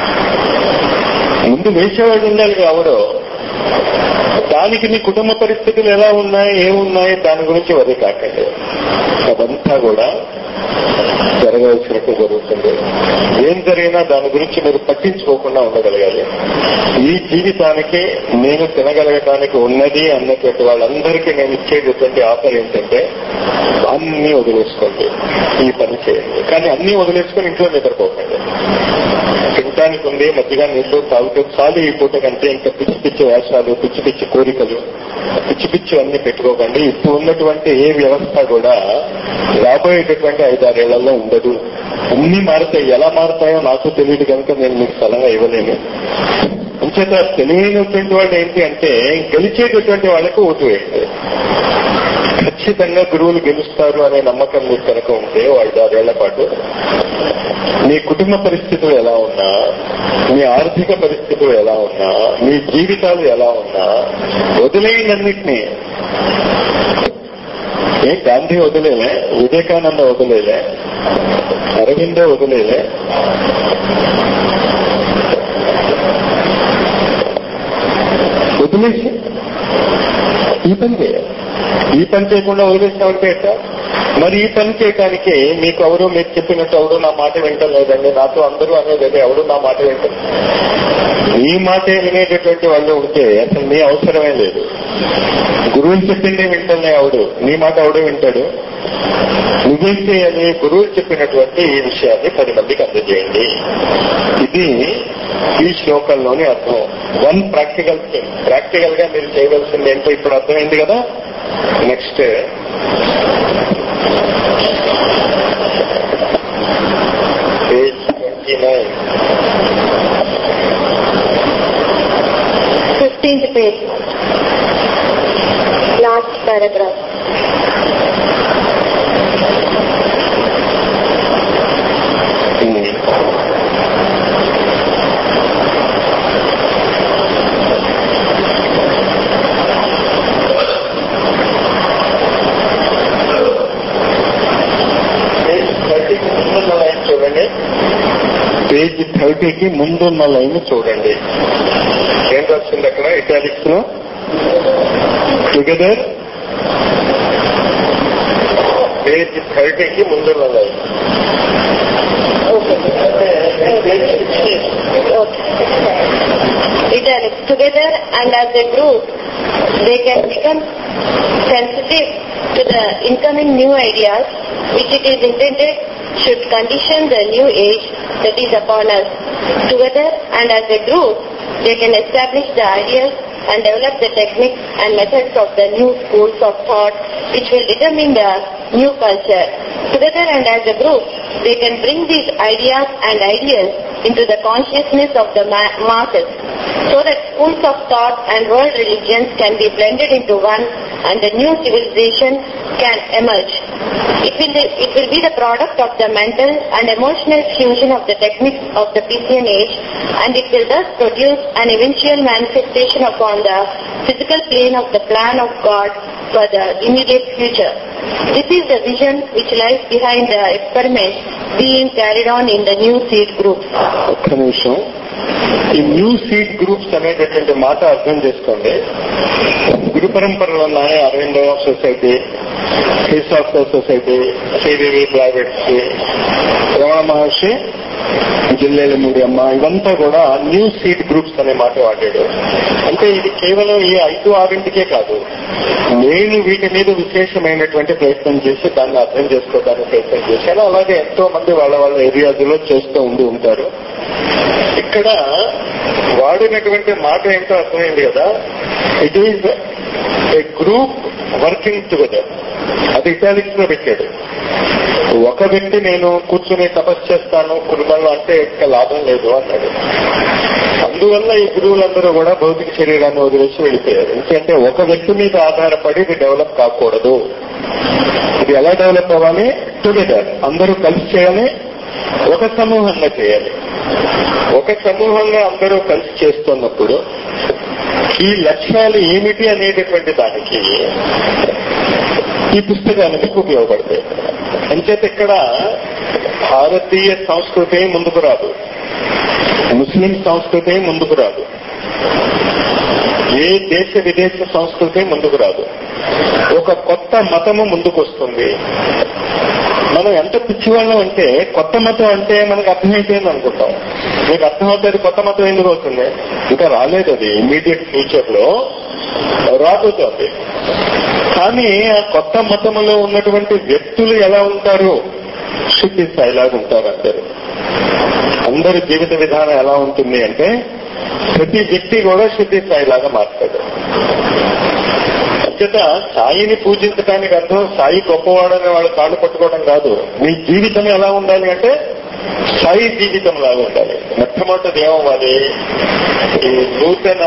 ముందు వేసేవాడు ఉండాలి ఎవడో దానికి మీ కుటుంబ పరిస్థితులు ఎలా ఉన్నాయి ఏమున్నాయి దాని గురించి వరి కాకండి అదంతా కూడా జరగవలసినట్టు జరుగుతుంది ఏం జరిగినా దాని గురించి మీరు పట్టించుకోకుండా ఉండగలగాలి ఈ జీవితానికి నేను తినగలగటానికి ఉన్నది అన్నటువంటి వాళ్ళందరికీ నేను ఇచ్చేటటువంటి ఆఫర్ ఏంటంటే అన్ని వదిలేసుకోండి ఈ పని చేయండి కానీ అన్ని వదిలేసుకొని ఇంట్లో నిద్రపోకండి తినటానికి ఉంది మధ్యగా నీళ్లు తాగుతూ చాలు ఈ పూట కంటే ఇంకా పిచ్చి పిచ్చి వేషాలు పిచ్చి పిచ్చి కోరికలు పిచ్చి పిచ్చి అన్ని పెట్టుకోకండి ఇప్పుడు ఉన్నటువంటి ఏ వ్యవస్థ కూడా రాబోయేటటువంటి ఐదారేళ్లలో ఉండదు అన్ని మారుతాయి ఎలా మారుతాయో నాకు తెలియదు కనుక నేను మీకు సలహా ఇవ్వలేను అంచేత తెలియనటువంటి వాళ్ళు ఏంటి అంటే గెలిచేటటువంటి వాళ్ళకు ఓటు వేయండి ఖచ్చితంగా గురువులు గెలుస్తారు అనే నమ్మకం మీకు కనుక ఉంటే వాళ్ళు ఆరేళ్ల పాటు మీ కుటుంబ పరిస్థితులు ఎలా ఉన్నా మీ ఆర్థిక పరిస్థితులు ఎలా ఉన్నా మీ జీవితాలు ఎలా ఉన్నా వదిలేయనన్నిటినీ ఏ గాంధీ వదిలేలే వివేకానంద వదిలేలే అరవిందో వదిలేలే వదిలేసి ఈ పని చేయాలి ఈ పని చేయకుండా వదిలేసామంటే ఎట్లా మరి ఈ పని చేయడానికి మీకు ఎవరు మీరు చెప్పినట్టు ఎవరు నా మాట వింటలేదండి నాతో అందరూ అనేది ఎవరు నా మాట వింటారు మీ మాటే వినేటటువంటి వాళ్ళు ఉంటే అసలు మీ అవసరమే లేదు గురువులు చెప్పిందే వింటలే ఎవడు నీ మాట ఎవడు వింటాడు నువ్వేం చేయాలి గురువులు చెప్పినటువంటి ఈ విషయాన్ని పది మందికి అందజేయండి ఇది ఈ శ్లోకంలోని అర్థం వన్ ప్రాక్టికల్ థింగ్ ప్రాక్టికల్ గా మీరు చేయవలసింది ఏంటో ఇప్పుడు అర్థమైంది కదా next page twenty nine 15th page. Last paragraph. Page థర్టీకి ముందున్న లైన్ చూడండి పేజ్ థర్టీకి ముందున్న లైన్ చూడండి ఏం రాసింది అక్కడ ఇటాలిక్స్ లో టుగెదర్ పేజ్ థర్టీకి ముందున్న line Okay. Page sixteen Italics. Together and as a group, they can become sensitive to the incoming new ideas which it is intended should condition the new age that is upon us. Together and as a group, they can establish the ideas and develop the techniques and methods of the new schools of thought which will determine the new culture. Together and as a group, they can bring these ideas and ideas into the consciousness of the ma- masses so that schools of thought and world religions can be blended into one and a new civilization can emerge. It will, it will be the product of the mental and emotional fusion of the techniques of the Piscean age and it will thus produce an eventual manifestation upon the physical plane of the plan of God for the immediate future. This is the vision which lies behind the experiment being carried on in the new seed group. ఒక్క నిమిషం ఈ new seed groups అనేటటువంటి మాట అర్థం చేసుకోండి గురు పరంపరలో ఉన్నాయి Aurobindo society philosopher society CVV privates Ramana Maharshi Jillella Amma ఇవంతా కూడా న్యూ సీడ్ గ్రూప్స్ అనే మాట వాడాడు అంటే ఇది కేవలం ఈ ఐదు ఆరింటికే కాదు నేను వీటి మీద విశేషమైనటువంటి ప్రయత్నం చేసి దాన్ని అర్థం చేసుకోవడానికి ప్రయత్నం చేశాను అలాగే ఎంతో మంది వాళ్ళ వాళ్ళ ఏరియాలో చేస్తూ ఉండి ఉంటారు ఇక్కడ వాడినటువంటి మాట ఏంటో అర్థమైంది కదా it is a group working together అది ఇటాలిక్స్ లో పెట్టాడు ఒక వ్యక్తి నేను కూర్చుని తపస్సు చేస్తాను కుటుంబంలో అంటే ఇంకా లాభం లేదు అన్నాడు అందువల్ల ఈ గురువులందరూ కూడా భౌతిక శరీరాన్ని వదిలేసి వెళ్ళిపోయారు ఎందుకంటే ఒక వ్యక్తి మీద ఆధారపడి ఇది డెవలప్ కాకూడదు ఇది ఎలా డెవలప్ అవ్వాలి టుగెదర్ అందరూ కలిసి చేయాలి ఒక సమూహంగా చేయాలి ఒక సమూహంగా అందరూ కలిసి చేస్తున్నప్పుడు ఈ లక్ష్యాలు ఏమిటి అనేటటువంటి దానికి ఈ పుస్తకాలు మీకు ఉపయోగపడతాయి అంచేత ఇక్కడ భారతీయ సంస్కృతి ముందుకు రాదు ముస్లిం సంస్కృతి ముందుకు రాదు ఏ దేశ విదేశ సంస్కృతి ముందుకు రాదు ఒక కొత్త మతము ముందుకు వస్తుంది మనం ఎంత పిచ్చివాళ్ళం అంటే కొత్త మతం అంటే మనకు అర్థమైపోయింది అనుకుంటాం మీకు అర్థమవుతుంది కొత్త మతం ఎందుకు అవుతుంది ఇంకా రాలేదు అది ఇమీడియట్ ఫ్యూచర్ లో రాబోతోంది కానీ ఆ కొత్త మతంలో ఉన్నటువంటి వ్యక్తులు ఎలా ఉంటారు శుద్ధి స్థాయిలాగా ఉంటారు అందరు అందరి జీవిత విధానం ఎలా ఉంటుంది అంటే ప్రతి వ్యక్తి కూడా శుద్ధి స్థాయిలాగా మారుతాడు అంచేత సాయిని పూజించడానికి అర్థం సాయి గొప్పవాడని వాళ్ళు కాళ్ళు పట్టుకోవడం కాదు మీ జీవితం ఎలా ఉండాలి అంటే సాయి జీవితం లాగా ఉండాలి మొట్టమొదటిది ఏమవ్వాలి ఈ నూతన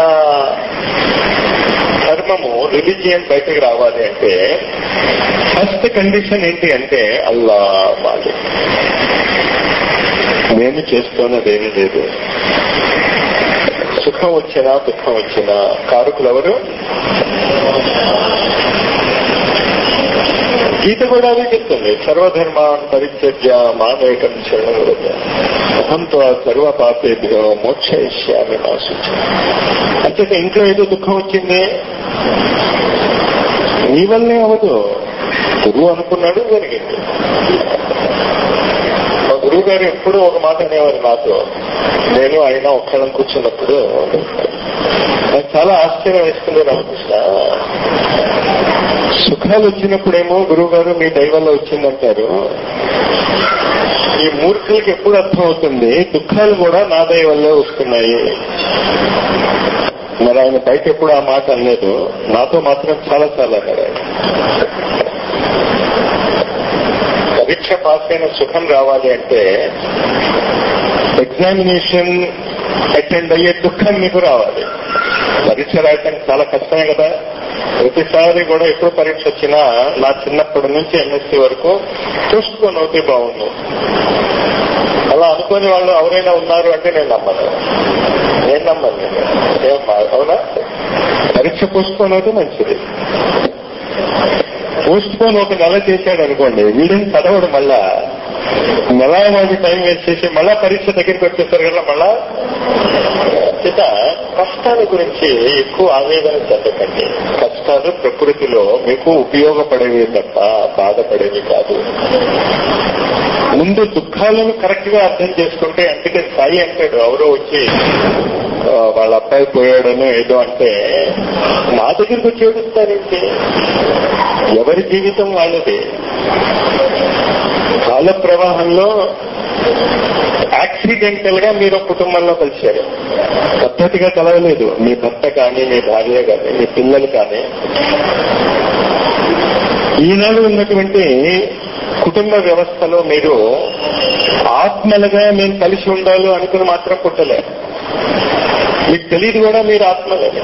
ధర్మము రిలీజియన్ బయటకు రావాలి అంటే ఫస్ట్ కండిషన్ ఏంటి అంటే అల్లా వాలి నేను చేస్తున్నదేమీ లేదు సుఖం వచ్చినా దుఃఖం వచ్చినా కారుకులు ఎవరు గీత కూడా అదే చెప్తుంది సర్వధర్మాన్ పరిత్యజ్య మామేకం శరణం వ్రజ అహంతో సర్వ పాపేభ్యో మోక్షయిష్యామి మా సూచన అంచేత ఇంట్లో ఏదో దుఃఖం వచ్చింది నీ వల్లే అవదు గురువు అనుకున్నాడు జరిగింది మా గురువు గారు ఎప్పుడూ ఒక మాట అనేవారు నాతో నేను ఆయన ఒక్కడం కూర్చున్నప్పుడు నాకు చాలా ఆశ్చర్యం వేస్తుంది రామకృష్ణ సుఖాలు వచ్చినప్పుడేమో గురువు గారు మీ దైవంలో వచ్చిందంటారు ఈ మూర్ఖులకి ఎప్పుడు అర్థం అవుతుంది దుఃఖాలు కూడా నా దయ వల్లే వస్తున్నాయి మరి ఆయన బయట ఎప్పుడు ఆ మాట అనలేదు నాతో మాత్రం చాలా చాలా అన్నారు ఆయన పరీక్ష పాస్ అయిన సుఖం రావాలి అంటే ఎగ్జామినేషన్ అటెండ్ అయ్యే దుఃఖం మీకు రావాలి పరీక్ష రాయటానికి చాలా కష్టమే కదా ప్రతిసారి కూడా ఎప్పుడు పరీక్ష వచ్చినా నా చిన్నప్పటి నుంచి ఎంఎస్సీ వరకు చూసుకొని అవుతే బాగుండు అలా అనుకునే వాళ్ళు ఎవరైనా ఉన్నారు అంటే నేను నమ్మను నేను నమ్మను నేను. ఏమ్మా, అవునా పరీక్ష పోస్ట్పోన్ అయితే మంచిది పోస్ట్ పోన్ ఒక నెల చేశాడు అనుకోండి వీడిని చదవడు మళ్ళా నెల వాడి టైం వేస్ట్ చేసి మళ్ళా పరీక్ష దగ్గరికి వచ్చేసరి కదా మళ్ళా చేత కష్టాల గురించి ఎక్కువ ఆవేదన చెందకండి కష్టాలు ప్రకృతిలో మీకు ఉపయోగపడేవి తప్ప బాధపడేవి కాదు ముందు దుఃఖాలను కరెక్ట్ గా అర్థం చేసుకుంటే అందుకే సాయి అంటాడు ఎవరో వచ్చి ఆ, వాళ్ళ అబ్బాయి పోయాడను ఏదో అంటే మా దగ్గరికి వచ్చి ఏడుస్తారేంటి ఎవరి జీవితం వాళ్ళది కాల ప్రవాహంలో యాక్సిడెంటల్ గా మీరు ఒక కుటుంబంలో కలిశారు పద్ధతిగా కలవలేదు మీ భర్త కానీ మీ భార్య కానీ మీ పిల్లలు కానీ ఈనాడు ఉన్నటువంటి కుటుంబ వ్యవస్థలో మీరు ఆత్మలుగా మేము కలిసి ఉండాలి అనుకుని మాత్రం పుట్టలే మీకు తెలియదు కూడా మీరు ఆత్మలని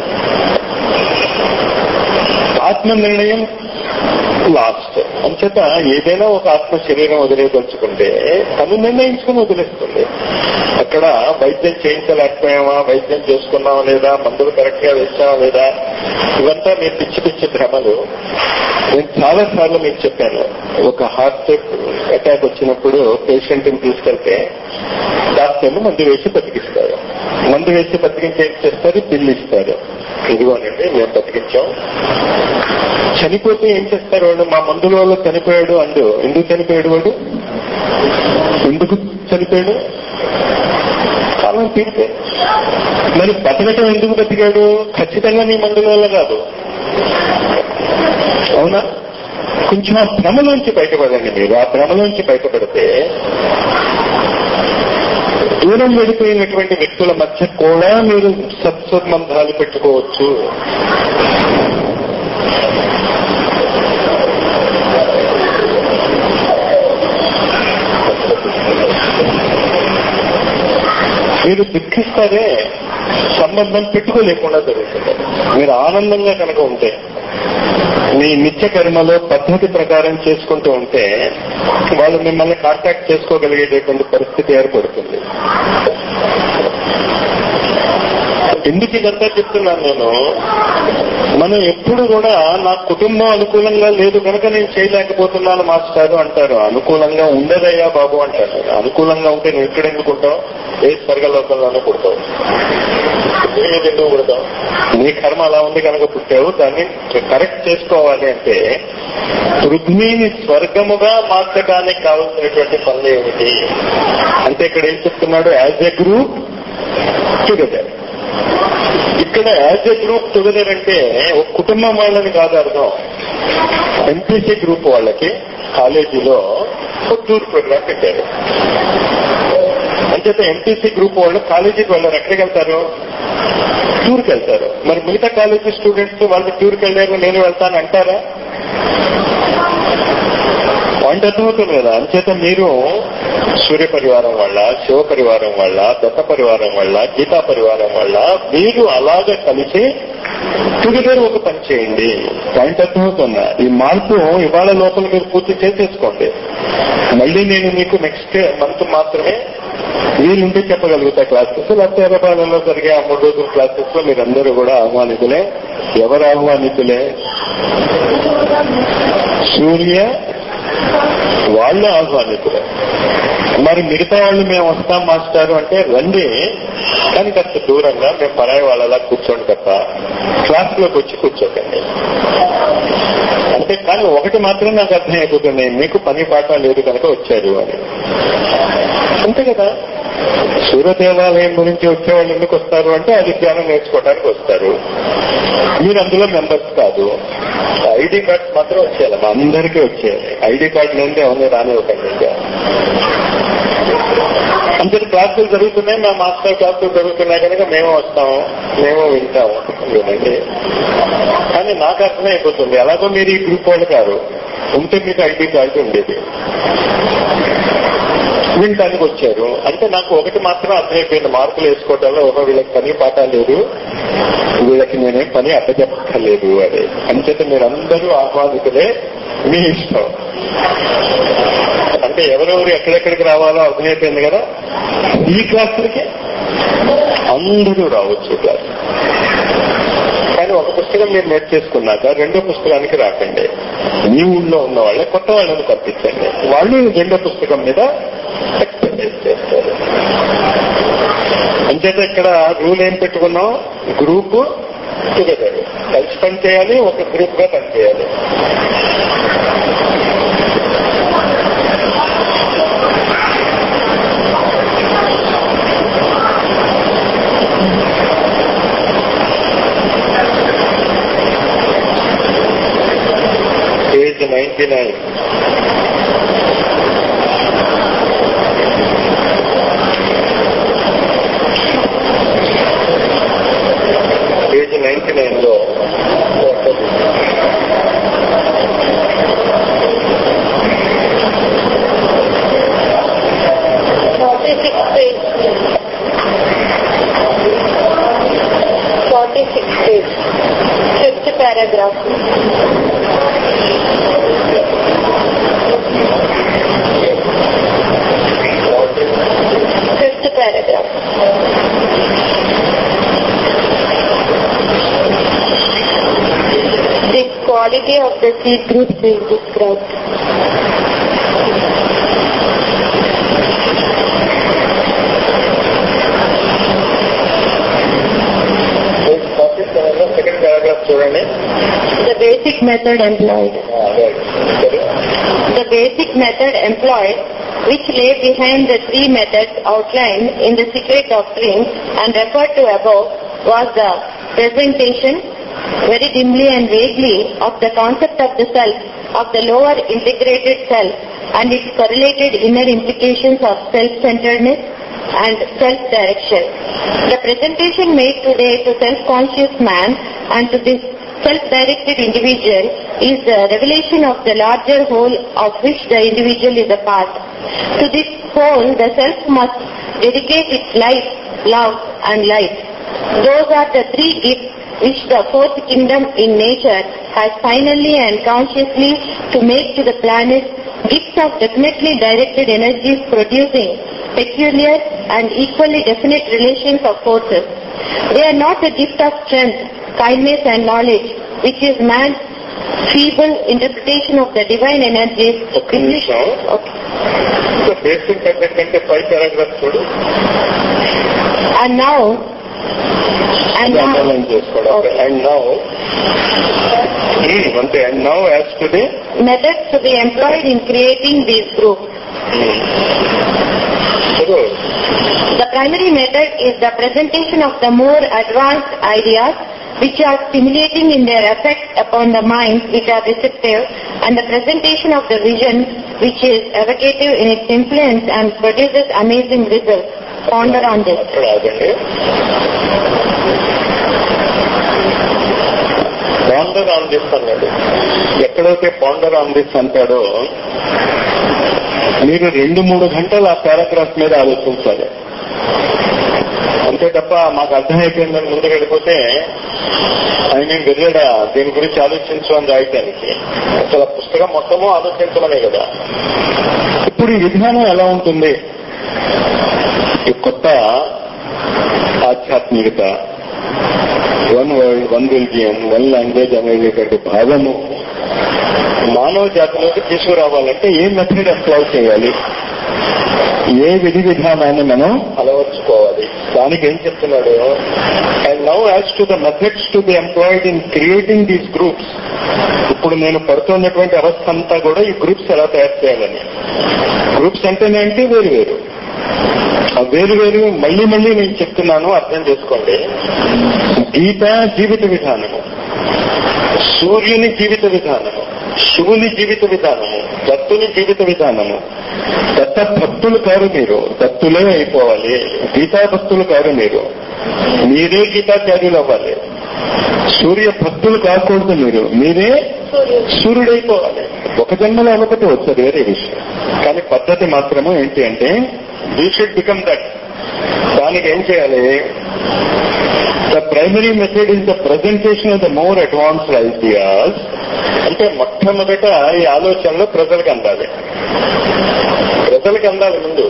ఆత్మ నిర్ణయం లాస్ట్ అంచేత ఏదైనా ఒక ఆత్మ శరీరం వదిలేదలుచుకుంటే తను నిర్ణయించుకుని వదిలేస్తుంది అక్కడ వైద్యం చేయించలేకపోయామా వైద్యం చేసుకున్నామా లేదా మందులు కరెక్ట్ గా వేసామా లేదా ఇవంతా మీ పిచ్చి పిచ్చి భ్రమలు నేను చాలా సార్లు మీకు చెప్పాను ఒక హార్ట్ అటాక్ వచ్చినప్పుడు పేషెంట్ ని తీసుకెళ్తే డాక్టర్లు మందు వేసి బతికిస్తారు మందు వేసి బతికించి ఏం చేస్తారు బిల్లు ఇస్తారు ఇదిగోనండి మేము బతికించాం చనిపోతే ఏం చేస్తారు వాడు మా మందుల వల్ల చనిపోయాడు అండు ఎందుకు చనిపోయాడు వాడు ఎందుకు చనిపోయాడు కాలం తీరితే మరి బతకటం ఎందుకు బతికాడు ఖచ్చితంగా నీ మందుల వల్ల కాదు అవునా కొంచెం ఆ భ్రమలోంచి బయటపడండి మీరు ఆ భ్రమలోంచి బయటపడితే దూరం వెళ్ళిపోయినటువంటి వ్యక్తుల మధ్య కూడా మీరు సత్సంబంధాలు పెట్టుకోవచ్చు మీరు దుఃఖిస్తారే సంబంధం పెట్టుకోలేకుండా జరుగుతుంది మీరు ఆనందంగా కనుక ఉంటే మీ నిత్య కర్మలో పద్ధతి ప్రకారం చేసుకుంటూ ఉంటే వాళ్ళు మిమ్మల్ని కాంటాక్ట్ చేసుకోగలిగేటటువంటి పరిస్థితి ఏర్పడుతుంది ఎందుకు ఇదంతా చెప్తున్నాను నేను మనం ఎప్పుడు కూడా నా కుటుంబం అనుకూలంగా లేదు కనుక నేను చేయలేకపోతున్నాను మాస్టారు అంటారు అనుకూలంగా ఉండదయ్యా బాబు అంటారు అనుకూలంగా ఉంటే నువ్వు ఇక్కడ ఎందుకు ఉంటావు ఏ స్వర్గలోకంలోనే పుడతావు ఏది ఎందుకు పుడతావు నీ కర్మ అలా ఉంది కనుక పుట్టావు దాన్ని కరెక్ట్ చేసుకోవాలి అంటే పృథ్వీని స్వర్గముగా మార్చడానికి కావలసినటువంటి పనులు ఏమిటి అంటే ఇక్కడ ఏం చెప్తున్నాడు యాజ్ ఎ గ్రూప్ టుగెదర్ ఇక్కడ యాజ్ ఎ గ్రూప్ టుగెదర్ అంటే ఒక కుటుంబం వాళ్ళని కాదు అర్థం ఎంపీసీ గ్రూప్ వాళ్ళకి కాలేజీలో ఒక టూర్ ప్రోగ్రామ్ పెట్టారు అంచేత ఎంపీసీ గ్రూప్ వాళ్ళు కాలేజీకి వెళ్ళారు ఎక్కడికి వెళ్తారు టూర్కి వెళ్తారు మరి మిగతా కాలేజీ స్టూడెంట్స్ వాళ్ళు టూర్కి వెళ్ళారు నేను వెళ్తాను అంటారా పాయింట్ అర్థమవుతుంది కదా అంచేత మీరు సూర్య పరివారం వల్ల శివ పరివారం వల్ల దత్త పరివారం వల్ల గీతా పరివారం వల్ల మీరు అలాగ కలిసి టుగెదర్ ఒక పని చేయండి పాయింట్ అర్థమవుతున్నా ఈ మార్పు ఇవాళ లోపల మీరు పూర్తి చేసేసుకోండి మళ్ళీ నేను మీకు నెక్స్ట్ మంత్ మాత్రమే వీలుంటే చెప్పగలుగుతా క్లాసెస్ లేకపోతే ఎర్రపాలెంలో జరిగే ఆ మూడు రోజుల క్లాసెస్ లో మీరందరూ కూడా ఆహ్వానితులే ఎవరు ఆహ్వానితులే సూర్య వాళ్ళు ఆహ్వానితులే మరి మిగతా వాళ్ళు మేము వస్తాం మాస్టారు అంటే రండి కానీ కాస్త దూరంగా మేము పరాయి వాళ్ళలా కూర్చోండి తప్ప క్లాస్ లోకి వచ్చి కూర్చోకండి అంటే కానీ ఒకటి మాత్రం నాకు అర్థమైపోతుంది మీకు పని పాట లేదు కనుక వచ్చారు అని అంతే కదా సూర్య దేవాలయం గురించి వచ్చేవాళ్ళు ఎందుకు వస్తారు అంటే అది ధ్యానం నేర్చుకోవడానికి వస్తారు మీరు అందులో మెంబర్స్ కాదు ఐడి కార్డ్స్ మాత్రం వచ్చేయాలి మా అందరికీ వచ్చేయాలి ఐడి కార్డు లేనిదే ఎవరిని రానివ్వకండి ఇంకా అంతే క్లాసులు జరుగుతున్నాయి మా మాస్టర్ క్లాసులు జరుగుతున్నాయి కనుక మేము వస్తాము మేము వింటాము వినండి కానీ నాకు అర్థమైపోతుంది ఎలాగో మీరు ఈ గ్రూప్ వాళ్ళు కారు ఉంటే మీకు ఐడి కార్డు ఉండేది వినటానికి వచ్చారు అంటే నాకు ఒకటి మాత్రం అర్థమైపోయింది మార్కులు వేసుకోవడంలో ఒక వీళ్ళకి పని పాట లేదు వీళ్ళకి నేనేం పని అప్పచెప్పలేదు అది అంచేత మీరందరూ ఆహ్వానితులే మీ ఇష్టం అంటే ఎవరెవరు ఎక్కడెక్కడికి రావాలో అర్థమైపోయింది కదా ఈ క్లాసులకి అందరూ రావచ్చు క్లాస్ కానీ ఒక పుస్తకం మీరు నేర్చేసుకున్నాక రెండో పుస్తకానికి రాకండి మీ ఊళ్ళో ఉన్న వాళ్ళే కొత్త వాళ్ళని పంపించండి వాళ్ళు రెండో పుస్తకం మీద ఎక్సర్సైజ్ చేస్తారు అంచేత ఇక్కడ రూల్ ఏం పెట్టుకున్నాం గ్రూప్ టుగెదర్ కలిసి పని చేయాలి ఒక గ్రూప్ గా పని చేయాలి page ninety nine page ninety nine లో Forty-six page. Forty-six page. Fifth paragraph. Fifth paragraph. The quality of the seed groups is described. Page forty seven లో సెకండ్ పారాగ్రాఫ్ చూడండి The basic method employed. ఆ, right. సరే. The basic method employed, which lay behind the three methods outlined in the secret doctrine and referred to above, was the presentation, very dimly and vaguely, of the concept of the self, of the lower integrated self, and its correlated inner implications of self-centeredness and self-direction. The presentation made today to self-conscious man and to this self-directed individual is the revelation of the larger whole of which the individual is a part. To this whole, the self must dedicate its life, love and light. Those are the three gifts which the fourth kingdom in nature has finally and consciously to make to the planet gifts of definitely directed energies producing peculiar and equally definite relations of forces. They are not a gift of strength, kindness and knowledge, which is man's feeble interpretation of the divine energies. ఒక్క నిమిషం Okay. ఇంకా basic content కంటే పై paragraph చూడు And now, and now, underline చేసుకోవడం and now అంతే and now as to the methods to be employed in creating these groups. చదువు The primary method is the presentation of the more advanced ideas which are stimulating in their effect upon the minds which are receptive and the presentation of the vision which is evocative in its influence and produces amazing results. Ponder on this. అక్కడ ఆగండి ponder on this అన్నాడు ఎక్కడైతే ponder on this అంటాడో మీరు రెండు మూడు గంటలు ఆ paragraph మీద ఆలోచించాలి అంతే తప్ప మాకు అర్థమైపోయిందని ముందుకు వెళ్ళిపోతే ఆయన వెళ్ళాడా దీని గురించి ఆలోచించు అని రాయటానికి అసలు ఆ పుస్తకం మొత్తము ఆలోచించమనే కదా ఇప్పుడు ఈ విధానం ఎలా ఉంటుంది ఈ కొత్త ఆధ్యాత్మికత one world one religion one language అనేటువంటి భావము మానవ జాతిలోకి తీసుకురావాలంటే ఏ మెథడ్ అప్లై చేయాలి ఏ విధి విధానాన్ని మనం అలవర్చుకోవాలి దానికి ఏం చెప్తున్నాడు and now as to the methods to be employed in creating these groups ఇప్పుడు నేను పడుతున్నటువంటి అవస్థ అంతా కూడా ఈ గ్రూప్స్ ఎలా తయారు చేయాలని గ్రూప్స్ అంటేనేంటి వేరు వేరు ఆ వేరు వేరు మళ్ళీ మళ్ళీ నేను చెప్తున్నాను అర్థం చేసుకోండి గీత జీవిత విధానము సూర్యుని జీవిత విధానము శివుని జీవిత విధానము దత్తుని జీవిత విధానము దత్త భక్తులు కారు మీరు దత్తులే అయిపోవాలి గీతా భక్తులు కారు మీరు మీరే గీతాచార్యులు అవ్వాలి సూర్య భక్తులు కాకూడదు మీరు మీరే సూర్యుడైపోవాలి ఒక జన్మలో అవ్వకపోతే వచ్చేది వేరే విషయం కానీ పద్ధతి మాత్రము ఏంటి అంటే వీ షుడ్ బికమ్ దట్ దానికి ఏం చేయాలి the primary method is the presentation of the more advanced ideas అంటే మొట్టమొదట ఈ ఆలోచనలు ప్రజలకు అందాలి ప్రజలకు అందాలి ముందు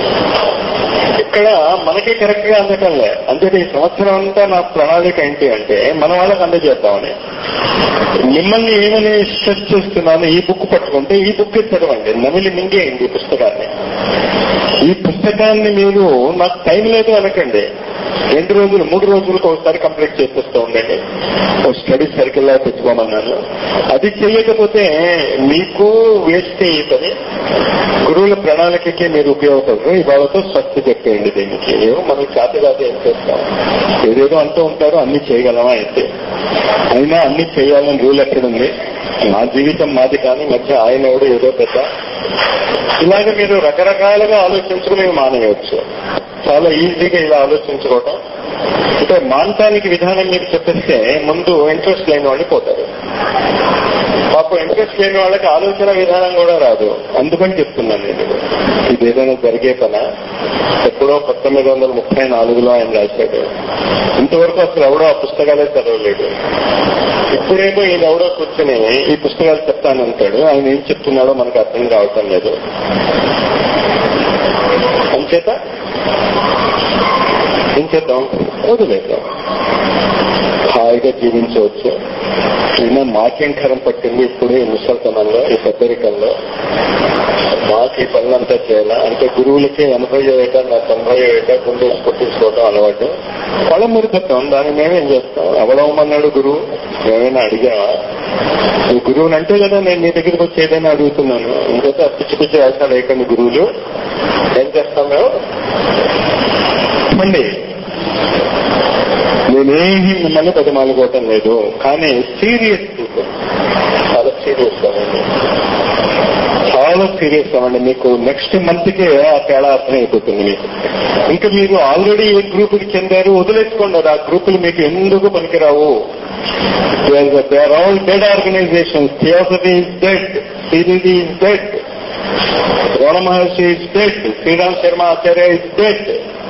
ఇక్కడ మనకి కరెక్ట్ గా అందటంలే అంటే ఈ సంవత్సరం అంతా నా ప్రణాళిక ఏంటి అంటే మన వాళ్ళకి అందజేద్దామని మిమ్మల్ని ఏమని స్ట్రెస్ చేస్తున్నాను ఈ బుక్ పట్టుకుంటే ఈ బుక్ చదవండి నమిలి మింగేయండి ఈ పుస్తకాన్ని ఈ పుస్తకాన్ని మీరు నాకు టైం లేదు అనకండి రెండు రోజులు మూడు రోజులకు ఒకసారి కంప్లీట్ చేసేస్తూ ఉండండి ఓ స్టడీ సర్కిల్ లా పెట్టుకోమన్నాను అది చేయకపోతే మీకు వేస్ట్ అవుతుంది గురువుల ప్రణాళికకే మీరు ఉపయోగపడరు ఇవాళతో స్వస్తి చెప్పేయండి దీనికి ఏమో మనకి చేత కాదు ఏం చేస్తాం ఏదేదో అంటూ ఉంటారో అన్ని చేయగలమా అయితే అయినా అన్ని చేయాలని రూల్ ఎక్కడుంది నా జీవితం మాది కానీ మధ్య ఆయన ఎవడు ఏదో పెద్ద ఇలాగ మీరు రకరకాలుగా ఆలోచించుకుని మానేయవచ్చు చాలా ఈజీగా ఇలా ఆలోచించుకోవటం అంటే మానటానికి విధానం మీకు చెప్పేస్తే ముందు ఇంట్రెస్ట్ లేని వాళ్ళు పోతారు పాపం ఇంట్రెస్ట్ లేని వాళ్ళకి ఆలోచన విధానం కూడా రాదు అందుకని చెప్తున్నాను నేను ఇది ఏదైనా జరిగే పన ఎప్పుడో పంతొమ్మిది వందల ముప్పై నాలుగులో ఆయన రాశాడు ఇంతవరకు అసలు ఎవడో ఆ పుస్తకాలే చదవలేడు ఇప్పుడేమో ఈయన ఎవడో కూర్చొని ఈ పుస్తకాలు చెప్తానంటాడు ఆయన ఏం చెప్తున్నాడో మనకు అర్థం కావటం లేదు అంచేత ఏం చేద్దాం వదిలేద్దాం హాయిగా జీవించవచ్చు అయినా మాకేం కరం పట్టింది ఇప్పుడు ఈ ముసల్తనంలో ఈ పెద్దరికంలో మాకు ఈ పనులంతా చేయాలా అంటే గురువులకి ఎనభై ఏట నా తొంభై ఏట గుండె కొట్టించుకోవటం అలవాటు వాళ్ళ మురికత్వం దాన్ని మేమేం చేస్తాం ఎవడవమన్నాడు గురువు మేమైనా అడిగావా ఈ గురువుని అంటే కదా నేను నీ దగ్గరికి వచ్చి ఏదైనా అడుగుతున్నాను ఇంకైతే పిచ్చి పిచ్చి వేసాడు వేయకండి గురువులు ఏం చేస్తాం మేము చెప్పండి నేనేమి మిమ్మల్ని బతిమాలుకోవటం లేదు కానీ సీరియస్ చాలా సీరియస్ అవ్వండి చాలా సీరియస్ అవ్వండి మీకు నెక్స్ట్ మంత్ కే ఆ తేడా అర్థమైపోతుంది మీకు ఇంకా మీరు ఆల్రెడీ ఏ గ్రూప్ కి చెందారు వదిలేసుకోండి ఆ గ్రూపులు మీకు ఎందుకు పనికిరావు they are all dead organization theosophy is dead Shirdi is dead Ramana Maharshi is dead Shriram Sharma Acharya is dead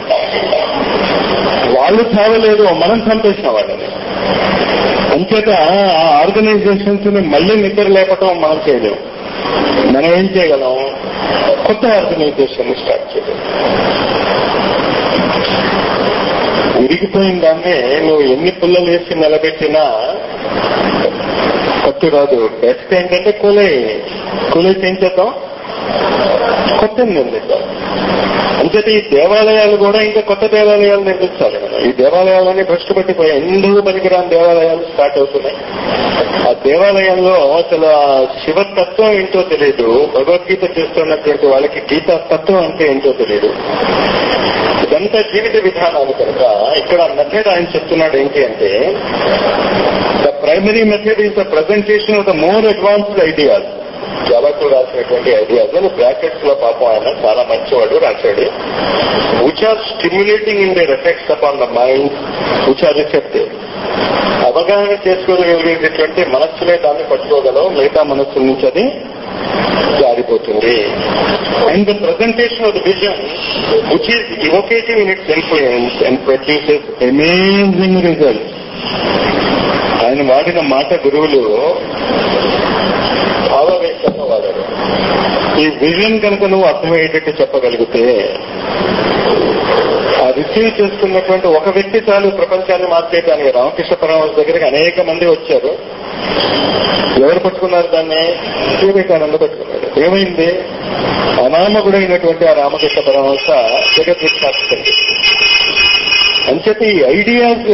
వాళ్ళు చావలేదు మనం చంపేసిన వాళ్ళని అంచేత ఆ ఆర్గనైజేషన్స్ ని మళ్ళీ నిద్ర లేపటం మనం చేయలేము మనం ఏం చేయగలం కొత్త ఆర్గనైజేషన్ స్టార్ట్ చేయలేం విరిగిపోయిన దాన్ని నువ్వు ఎన్ని పుల్లలు వేసి నిలబెట్టినా కొత్త రాదు బెస్ట్ ఏంటంటే కూలే కూలేసి ఏం చేద్దాం కొత్త నిర్మిద్దాం అంచేత ఈ దేవాలయాలు కూడా ఇంకా కొత్త దేవాలయాలు నిర్మించాలి మనం ఈ దేవాలయాలన్నీ భ్రష్టు పట్టిపోయాయి ఎందుకు పనికిరాని దేవాలయాలు స్టార్ట్ అవుతున్నాయి ఆ దేవాలయంలో అసలు ఆ శివతత్వం ఏంటో తెలియదు భగవద్గీత చేస్తున్నటువంటి వాళ్ళకి గీతా తత్వం అంటే ఏంటో తెలియదు ఇదంతా జీవిత విధానాలు కనుక ఇక్కడ మెథడ్ ఆయన చెప్తున్నాడు ఏంటి అంటే the primary method is the presentation of the more advanced ideas జవకు రాసినటువంటి ఐడియాస్ అని బ్రాకెట్స్ లో పాపం ఆయన చాలా మంచివాడు రాశాడు which are stimulating in their effects upon the mind which are receptive అవగాహన చేసుకోగలిగేటటువంటి మనస్సులే దాన్ని పట్టుకోగలవు మిగతా మనస్సు నుంచి అది జారిపోతుంది and the presentation of the vision which is evocative in its influence and produces amazing result ఆయన వాడిన మాట గురువులు భావవేశంగా వాడారు ఈ విజన్ కనుక నువ్వు అర్థమయ్యేటట్టు చెప్పగలిగితే ఆ రిసీవ్ చేసుకున్నటువంటి ఒక వ్యక్తి చాలు ప్రపంచాన్ని మార్చేయడానికి రామకృష్ణ పరమహంస దగ్గరికి అనేక మంది వచ్చారు ఎవరు పట్టుకున్నారు దాన్ని వివేకానంద పట్టుకున్నాడు ఏమైంది అనామకుడైనటువంటి ఆ రామకృష్ణ పరమహంస జగద్విఖ్యాతి అంచేత ఈ ideas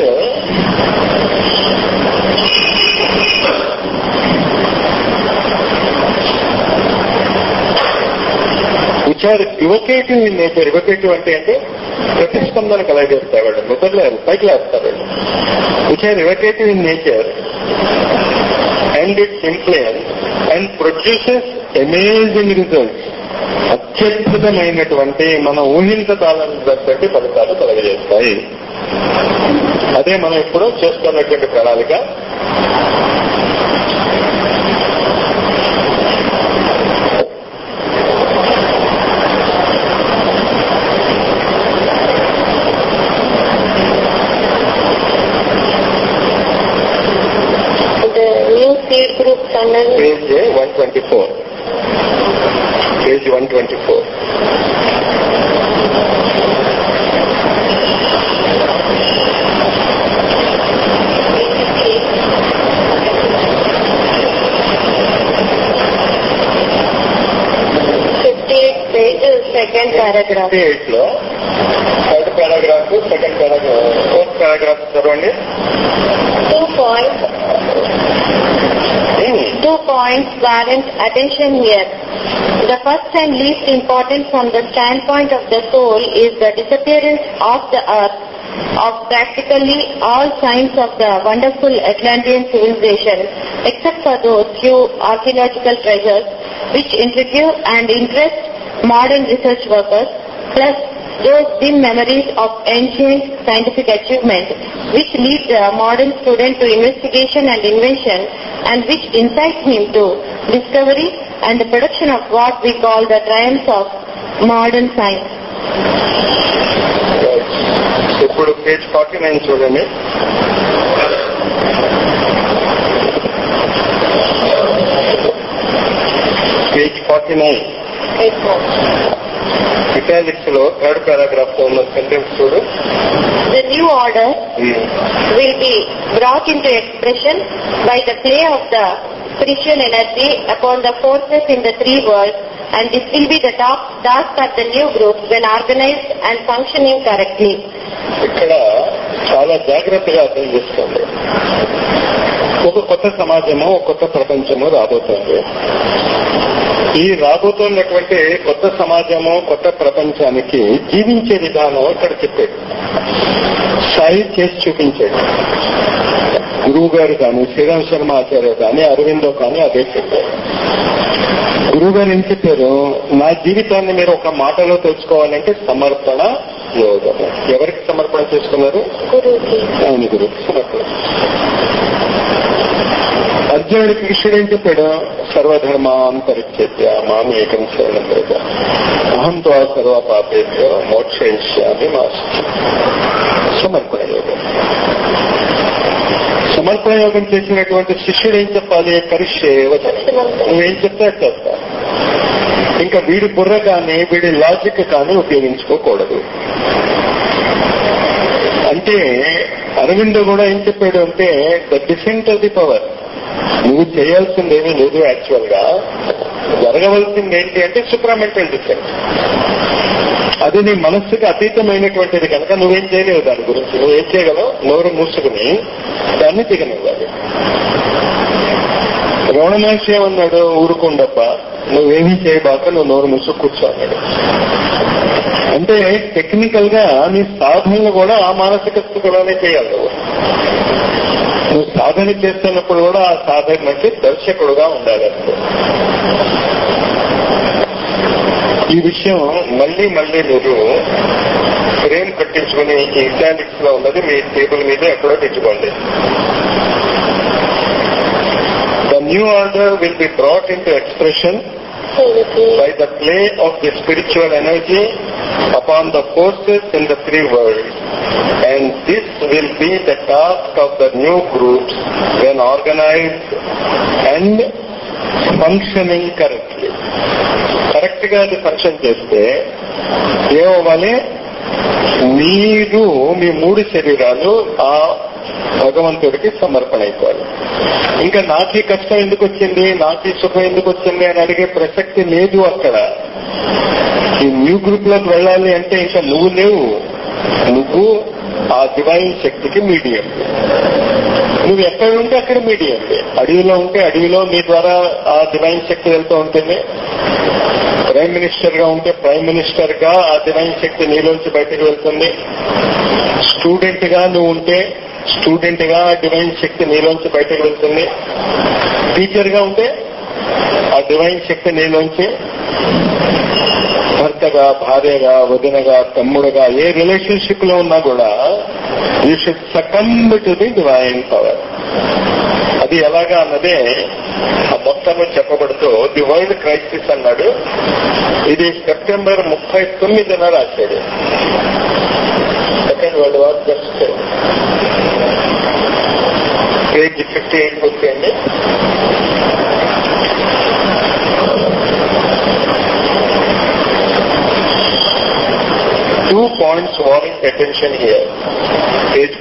which are evocative in nature evocative అంటే అంటే ప్రతిస్పందన కలగజేస్తాడు వాడు నిద్రలేదు పైకి లేస్తాడు which are evocative in nature and its influence and produces amazing results అత్యద్భుతమైనటువంటి మన ఊహించదాలని ఫలితాలు కలగజేస్తాయి అదే మనం ఇప్పుడు చేస్తున్నటువంటి ప్రణాళిక The new seed groups under page one twenty four page one twenty four fifty-eight pages, second paragraph. Eight లో third paragraph second paragraph fourth paragraph చదవండి Two points, two points warrant attention here. The first and least important from the standpoint of the soul is the disappearance of the earth of practically all signs of the wonderful Atlantean civilization except for those few archaeological treasures which intrigue and interest modern research workers plus those dim memories of ancient scientific achievement which lead the modern student to investigation and invention and which incite him to discovery and the production of what we call the triumphs of modern science. ఇప్పుడు page forty nine చూడండి page forty nine italics లో third paragraph లో ఉన్న sentence చూడు The new order will be brought into expression by the play of the spiritual energy upon the forces in the three worlds and this will be the task task of the new groups when organized and functioning correctly. ఇక్కడ చాలా జాగ్రత్తగా అర్థం చేసుకోండి ఒక కొత్త సమాజము ఒక కొత్త ప్రపంచము రాబోతోంది ఈ రాబోతున్నటువంటి కొత్త సమాజము కొత్త ప్రపంచానికి జీవించే విధానం ఇక్కడ చెప్పాడు సాయి చేసి చూపించాడు గురువు గారు కానీ శ్రీరామ్ శర్మ ఆచార్య కానీ అరవిందో కానీ అదే చెప్పారు గురువు గారు ఏం చెప్పారు నా జీవితాన్ని మీరు ఒక మాటలో తెలుసుకోవాలంటే సమర్పణ యోగం ఎవరికి సమర్పణ చేసుకున్నారు Guruji. ఆయన గురువుకి సమర్పణ అర్జునుడికి కృష్ణుడు ఏం చెప్పాడు సర్వధర్మాన్ పరిచ్ఛేద్య మామి ఏకం శరణం ప్రజ అహం తో సర్వ పాపేభ్యో మోక్షయిష్యామి మాస్తి సమర్పణ యోగం సమర్పణ యోగం చేసినటువంటి శిష్యుడు ఏం చెప్పాలి కరిష్యే వచనం నువ్వేం చెప్తే అది చేస్తా ఇంకా వీడి బుర్ర కానీ వీడి లాజిక్ కానీ ఉపయోగించుకోకూడదు అంటే అరవింద్ కూడా ఏం చెప్పాడు అంటే the descent of the power నువ్వు చేయాల్సింది ఏమీ లేదు యాక్చువల్ గా జరగవలసింది ఏంటి అంటే సుప్రామెంటల్ డిసెంట్ అది నీ మనస్సుకి అతీతమైనటువంటిది కనుక నువ్వేం చేయలేవు దాని గురించి నువ్వేం చేయగలవు నోరు మూసుకుని దాన్ని దిగనివ్వాలి రమణ మహర్షి ఏమన్నాడు ఊరుకుండప్ప నువ్వేమీ చేయబాక నువ్వు నోరు మూసు కూర్చో అన్నాడు అంటే టెక్నికల్ గా నీ సాధనలు కూడా ఆ మానసిక స్థితిలోనే చేయాలి నువ్వు నువ్వు సాధన చేస్తున్నప్పుడు కూడా ఆ సాధనకి దర్శకుడుగా ఉండాలి అంతే ఈ విషయం మళ్ళీ మళ్ళీ మీరు ఫ్రేమ్ కట్టించుకుని ఈ ఇటాలిక్స్ లో ఉన్నది మీ టేబుల్ మీద ఎక్కడో తెచ్చుకోండి the new order will be brought into expression by the play of the spiritual energy upon the forces in the three worlds. And this will be the task of the new groups when organized and functioning correctly. Correct గా అది function చేస్తే ఏమవ్వాలి మీరు మీ మూడు శరీరాలు ఆ భగవంతుడికి సమర్పణ అయిపోవాలి ఇంకా నాకు ఈ కష్టం ఎందుకు వచ్చింది నాకు ఈ సుఖం ఎందుకు వచ్చింది అని అడిగే ప్రసక్తి లేదు అక్కడ ఈ న్యూ గ్రూప్ లోకి వెళ్ళాలి అంటే ఇంకా నువ్వు లేవు నువ్వు ఆ డివైన్ శక్తికి మీడియం నువ్వు ఎక్కడ ఉంటే అక్కడ మీడియం అడవిలో ఉంటే అడవిలో మీ ద్వారా ఆ డివైన్ శక్తి వెళ్తూ ఉంటుంది ప్రైమ్ మినిస్టర్ గా ఉంటే ప్రైమ్ మినిస్టర్ గా ఆ డివైన్ శక్తి నీలోంచి బయటకు వెళ్తుంది స్టూడెంట్ గా నువ్వు ఉంటే స్టూడెంట్ గా ఆ డివైన్ శక్తి నీలోంచి బయటకు వెళ్తుంది టీచర్ గా ఉంటే ఆ డివైన్ శక్తి నీలోంచి భర్తగా భార్యగా వదినగా తమ్ముడుగా ఏ రిలేషన్షిప్ లో ఉన్నా కూడా you should succumb to the divine power అది ఎలాగా అన్నదే ఆ మొత్తంలో చెప్పబడుతూ ది వరల్డ్ క్రైసిస్ అన్నాడు ఇది సెప్టెంబర్ ముప్పై తొమ్మిదిన రాశాడు second world war just page fifty eight వచ్చేయండి Two points warrant attention here. Page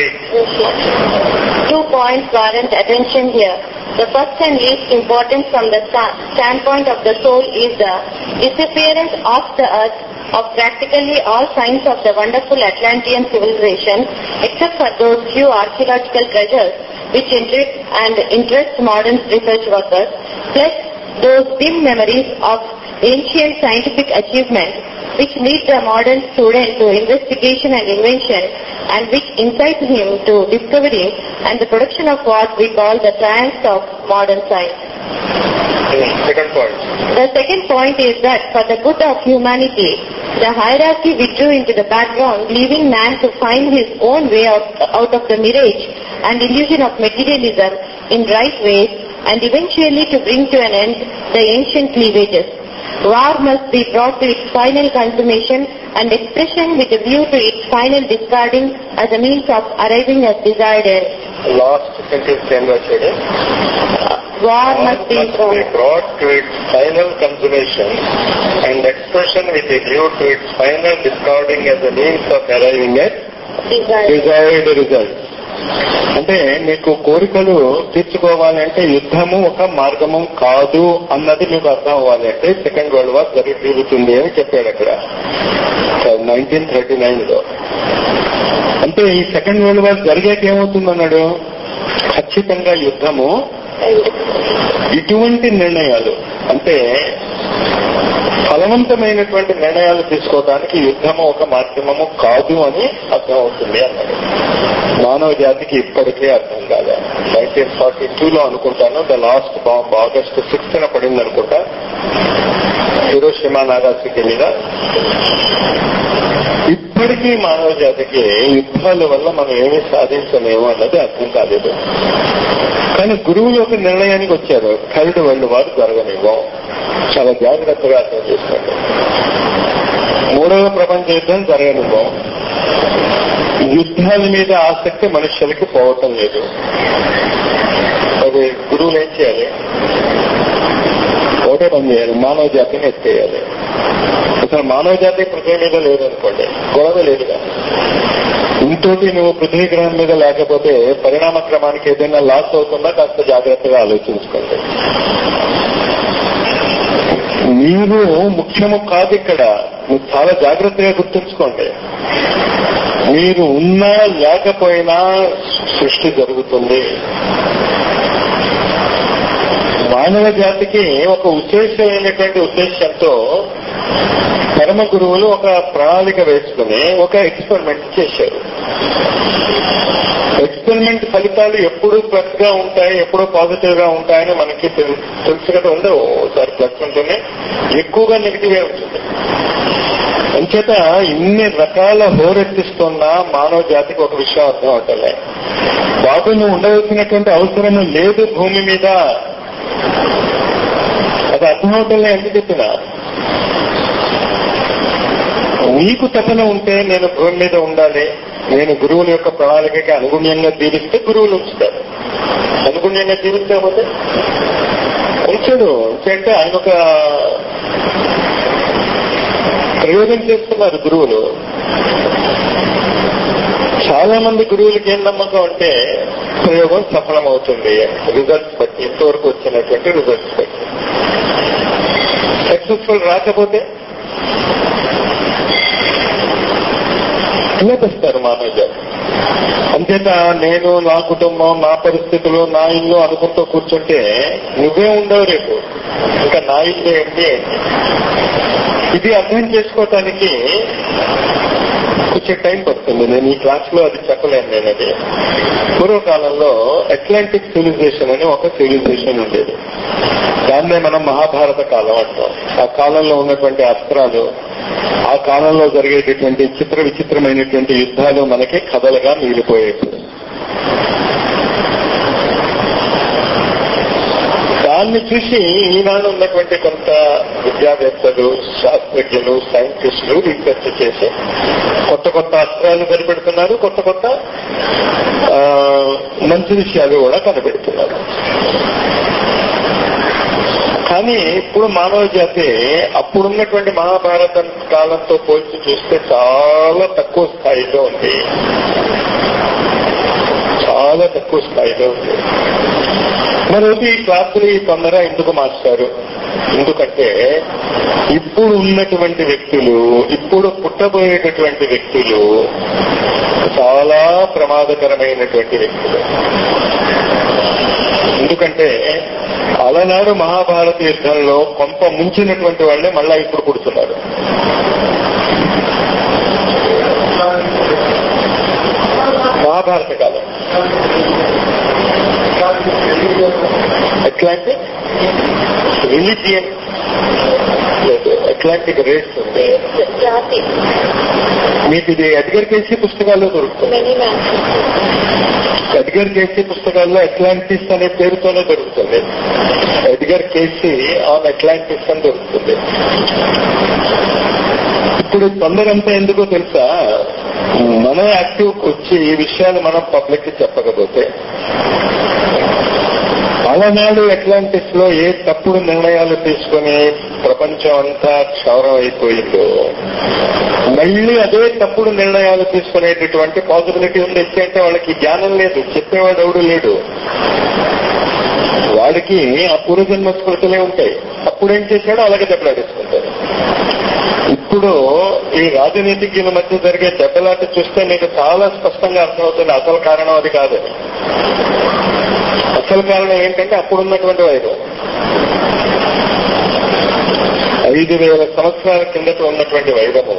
58. Two points warrant attention here. The first and least important from the sta- standpoint of the soul is the disappearance of the earth of practically all signs of the wonderful Atlantean civilization except for those few archaeological treasures which interest and interest modern research workers plus those dim memories of ancient scientific achievements which lead the modern student to investigation and invention and which incite him to discovery and the production of what we call the triumphs of modern science. Second point. The second point is that for the good of humanity, the hierarchy withdrew into the background, leaving man to find his own way out, out of the mirage and illusion of materialism in right ways and eventually to bring to an end the ancient cleavages. War must be brought to its final consummation and expression with a view to its final discarding as a means of arriving at desired end. Last sentence ఏం రాశాడు War must be must be brought. brought to its final consummation and expression with a view to its final discarding as a means of arriving at Desired. Desired result అంటే మీకు కోరికలు తీర్చుకోవాలి అంటే యుద్ధము ఒక మార్గము కాదు అన్నది మీకు అర్థం అవ్వాలి అంటే సెకండ్ వరల్డ్ వార్ జరిగి తిరుగుతుంది అని చెప్పాడు అక్కడ నైన్టీన్ థర్టీ నైన్ లో అంటే ఈ సెకండ్ వరల్డ్ వార్ జరిగాక ఏమవుతుందన్నాడు ఖచ్చితంగా యుద్ధము ఇటువంటి నిర్ణయాలు అంటే ఫలవంతమైనటువంటి నిర్ణయాలు తీసుకోవడానికి యుద్ధము ఒక మాధ్యమము కాదు అని అర్థం అవుతుంది అన్నాడు మానవ జాతికి ఇప్పటికే అర్థం కాదా నైన్టీన్ ఫార్టీ టూలో అనుకుంటాను the last bomb August sixth పడింది అనుకుంటా హిరోషిమా నాగాసికి మీద ఇప్పటికీ మానవ జాతికి యుద్ధాల వల్ల మనం ఏమీ సాధించలేము అన్నది అర్థం కాలేదు కానీ గురువులు ఒక నిర్ణయానికి వచ్చారు థర్డ్ వరల్డ్ వారు జరగనివ్వం చాలా జాగ్రత్తగా అర్థం చేసుకోండి మూడవ ప్రపంచ యుద్ధం జరగనివ్వం యుద్ధాల మీద ఆసక్తి మనుషులకి పోవటం లేదు అది గురువులు ఏం చేయాలి ఒకటే పని చేయాలి మానవ జాతిని ఎత్తేయాలి అసలు మానవ జాతి పృథ్వీ మీద లేదనుకోండి గొడవ లేదుగా ఇంతోటి నువ్వు పృథ్వీ గ్రహం మీద లేకపోతే పరిణామ క్రమానికి ఏదైనా లాస్ అవుతుందా కాస్త జాగ్రత్తగా ఆలోచించుకోండి మీరు ముఖ్యము కాదు ఇక్కడ మీరు చాలా జాగ్రత్తగా గుర్తుంచుకోండి మీరు ఉన్నా లేకపోయినా సృష్టి జరుగుతుంది మానవ జాతికి ఒక ఉద్దేశమైనటువంటి ఉద్దేశంతో పరమ గురువులు ఒక ప్రణాళిక వేసుకుని ఒక ఎక్స్పెరిమెంట్ చేశారు ఎక్స్పెరిమెంట్ ఫలితాలు ఎప్పుడు ప్లస్ గా ఉంటాయి ఎప్పుడు పాజిటివ్ గా ఉంటాయని మనకి తెలు- తెలుసు కదా ఉండవు ఒకసారి ప్లస్ ఉంటుంది ఎక్కువగా నెగిటివ్ ఉంటుంది అంచేత ఇన్ని రకాల హోరెత్తిస్తున్న మానవ జాతికి ఒక విషయం అర్థం అవటలే బాబు నువ్వు ఉండవలసినటువంటి అవసరం లేదు భూమి మీద అది అర్థం అవటంలే ఎందుకు చెప్పినా నీకు తపన ఉంటే నేను భూమి మీద ఉండాలి నేను గురువుల యొక్క ప్రణాళికకి అనుగుణ్యంగా జీవిస్తే గురువులు ఉంచుతారు అనుగుణ్యంగా జీవించకపోతే ఉంచడు అంటే ఆయన ఒక ప్రయోగం చేస్తున్నారు గురువులు చాలా మంది గురువులకి ఏం నమ్మకం అంటే ప్రయోగం సఫలమవుతుంది రిజల్ట్స్ బట్టి ఇంతవరకు వచ్చినటువంటి రిజల్ట్స్ బట్టి సక్సెస్ఫుల్ రాకపోతే నిలబెస్తారు మానవ జాతి అంతేత నేను నా కుటుంబం నా పరిస్థితులు నా ఇల్లు అనుకుంటూ కూర్చుంటే నువ్వే ఉండవు రేపు ఇంకా నా ఇల్లు ఏంటి ఏంటి ఇది అర్థం చేసుకోవటానికి కొంచెం టైం పడుతుంది నేను ఈ క్లాస్ లో అది చెప్పలేను నేను అది పూర్వకాలంలో అట్లాంటిక్ సివిలైజేషన్ అని ఒక సివిలైజేషన్ ఉండేది దాన్నే మనం మహాభారత కాలం అంటాం ఆ కాలంలో ఉన్నటువంటి అస్త్రాలు ఆ కాలంలో జరిగేటటువంటి చిత్ర విచిత్రమైనటువంటి యుద్ధాలు మనకి కథలుగా మిగిలిపోయేవి దాన్ని చూసి ఈనాడు ఉన్నటువంటి కొంత విద్యావేత్తలు శాస్త్రజ్ఞులు సైంటిస్టులు రీసెర్చ్ చేసి కొత్త కొత్త అస్త్రాలు కనిపెడుతున్నారు కొత్త కొత్త ఆ, మంచి విషయాలు కూడా కనిపెడుతున్నారు కానీ ఇప్పుడు మానవ జాతి అప్పుడున్నటువంటి మహాభారత కాలంతో పోల్చి చూస్తే చాలా తక్కువ స్థాయిలో ఉంది చాలా తక్కువ స్థాయిలో ఉంది మరొకటి ఈ క్లాసులు ఈ తొందర ఎందుకు మార్చారు ఎందుకంటే ఇప్పుడు ఉన్నటువంటి వ్యక్తులు ఇప్పుడు పుట్టబోయేటటువంటి వ్యక్తులు చాలా ప్రమాదకరమైనటువంటి వ్యక్తులు ఎందుకంటే అలనాడు మహాభారత యుద్ధంలో కొంత ముంచినటువంటి వాళ్ళే మళ్ళా ఇప్పుడు పుడుతున్నారు మహాభారత కాలం అట్లాంటిక్ రిలీజియన్ లేదు అట్లాంటిక్ రేస్ ఉంది జాతి మీకు ఇది ఎడ్గర్ కేసీ పుస్తకాల్లో దొరుకుతుంది మెనీ మ్యాన్ ఎడ్గర్ కేసీ పుస్తకాల్లో అట్లాంటిస్ అనే పేరుతోనే దొరుకుతుంది ఎడ్గర్ కేసీ ఆన్ అట్లాంటిస్ అని దొరుకుతుంది ఇప్పుడు తొందరంతా ఎందుకో తెలుసా మనం యాక్టివ్ వచ్చి ఈ విషయాలు మనం పబ్లిక్ కి చెప్పకపోతే అలనాడు అట్లాంటిస్ లో ఏ తప్పుడు నిర్ణయాలు తీసుకుని ప్రపంచం అంతా క్షౌరం అయిపోయిందో మళ్ళీ అదే తప్పుడు నిర్ణయాలు తీసుకునేటటువంటి పాసిబిలిటీ ఉంది ఎందుకంటే వాళ్ళకి జ్ఞానం లేదు చెప్పేవాడు ఎవడు లేడు వాడికి ఆ పూర్వజన్మ స్మృతులే ఉంటాయి అప్పుడు ఏం చేశాడో అలాగే దెబ్బలాడేసుకుంటారు ఇప్పుడు ఈ రాజనీతిజ్ఞుల మధ్య జరిగే దెబ్బలాట చూస్తే మీకు చాలా స్పష్టంగా అర్థమవుతుంది అసలు కారణం అది కాదని అసలు కారణం ఏంటంటే అప్పుడున్నటువంటి వైరం ఐదు వేల సంవత్సరాల కిందట ఉన్నటువంటి వైరము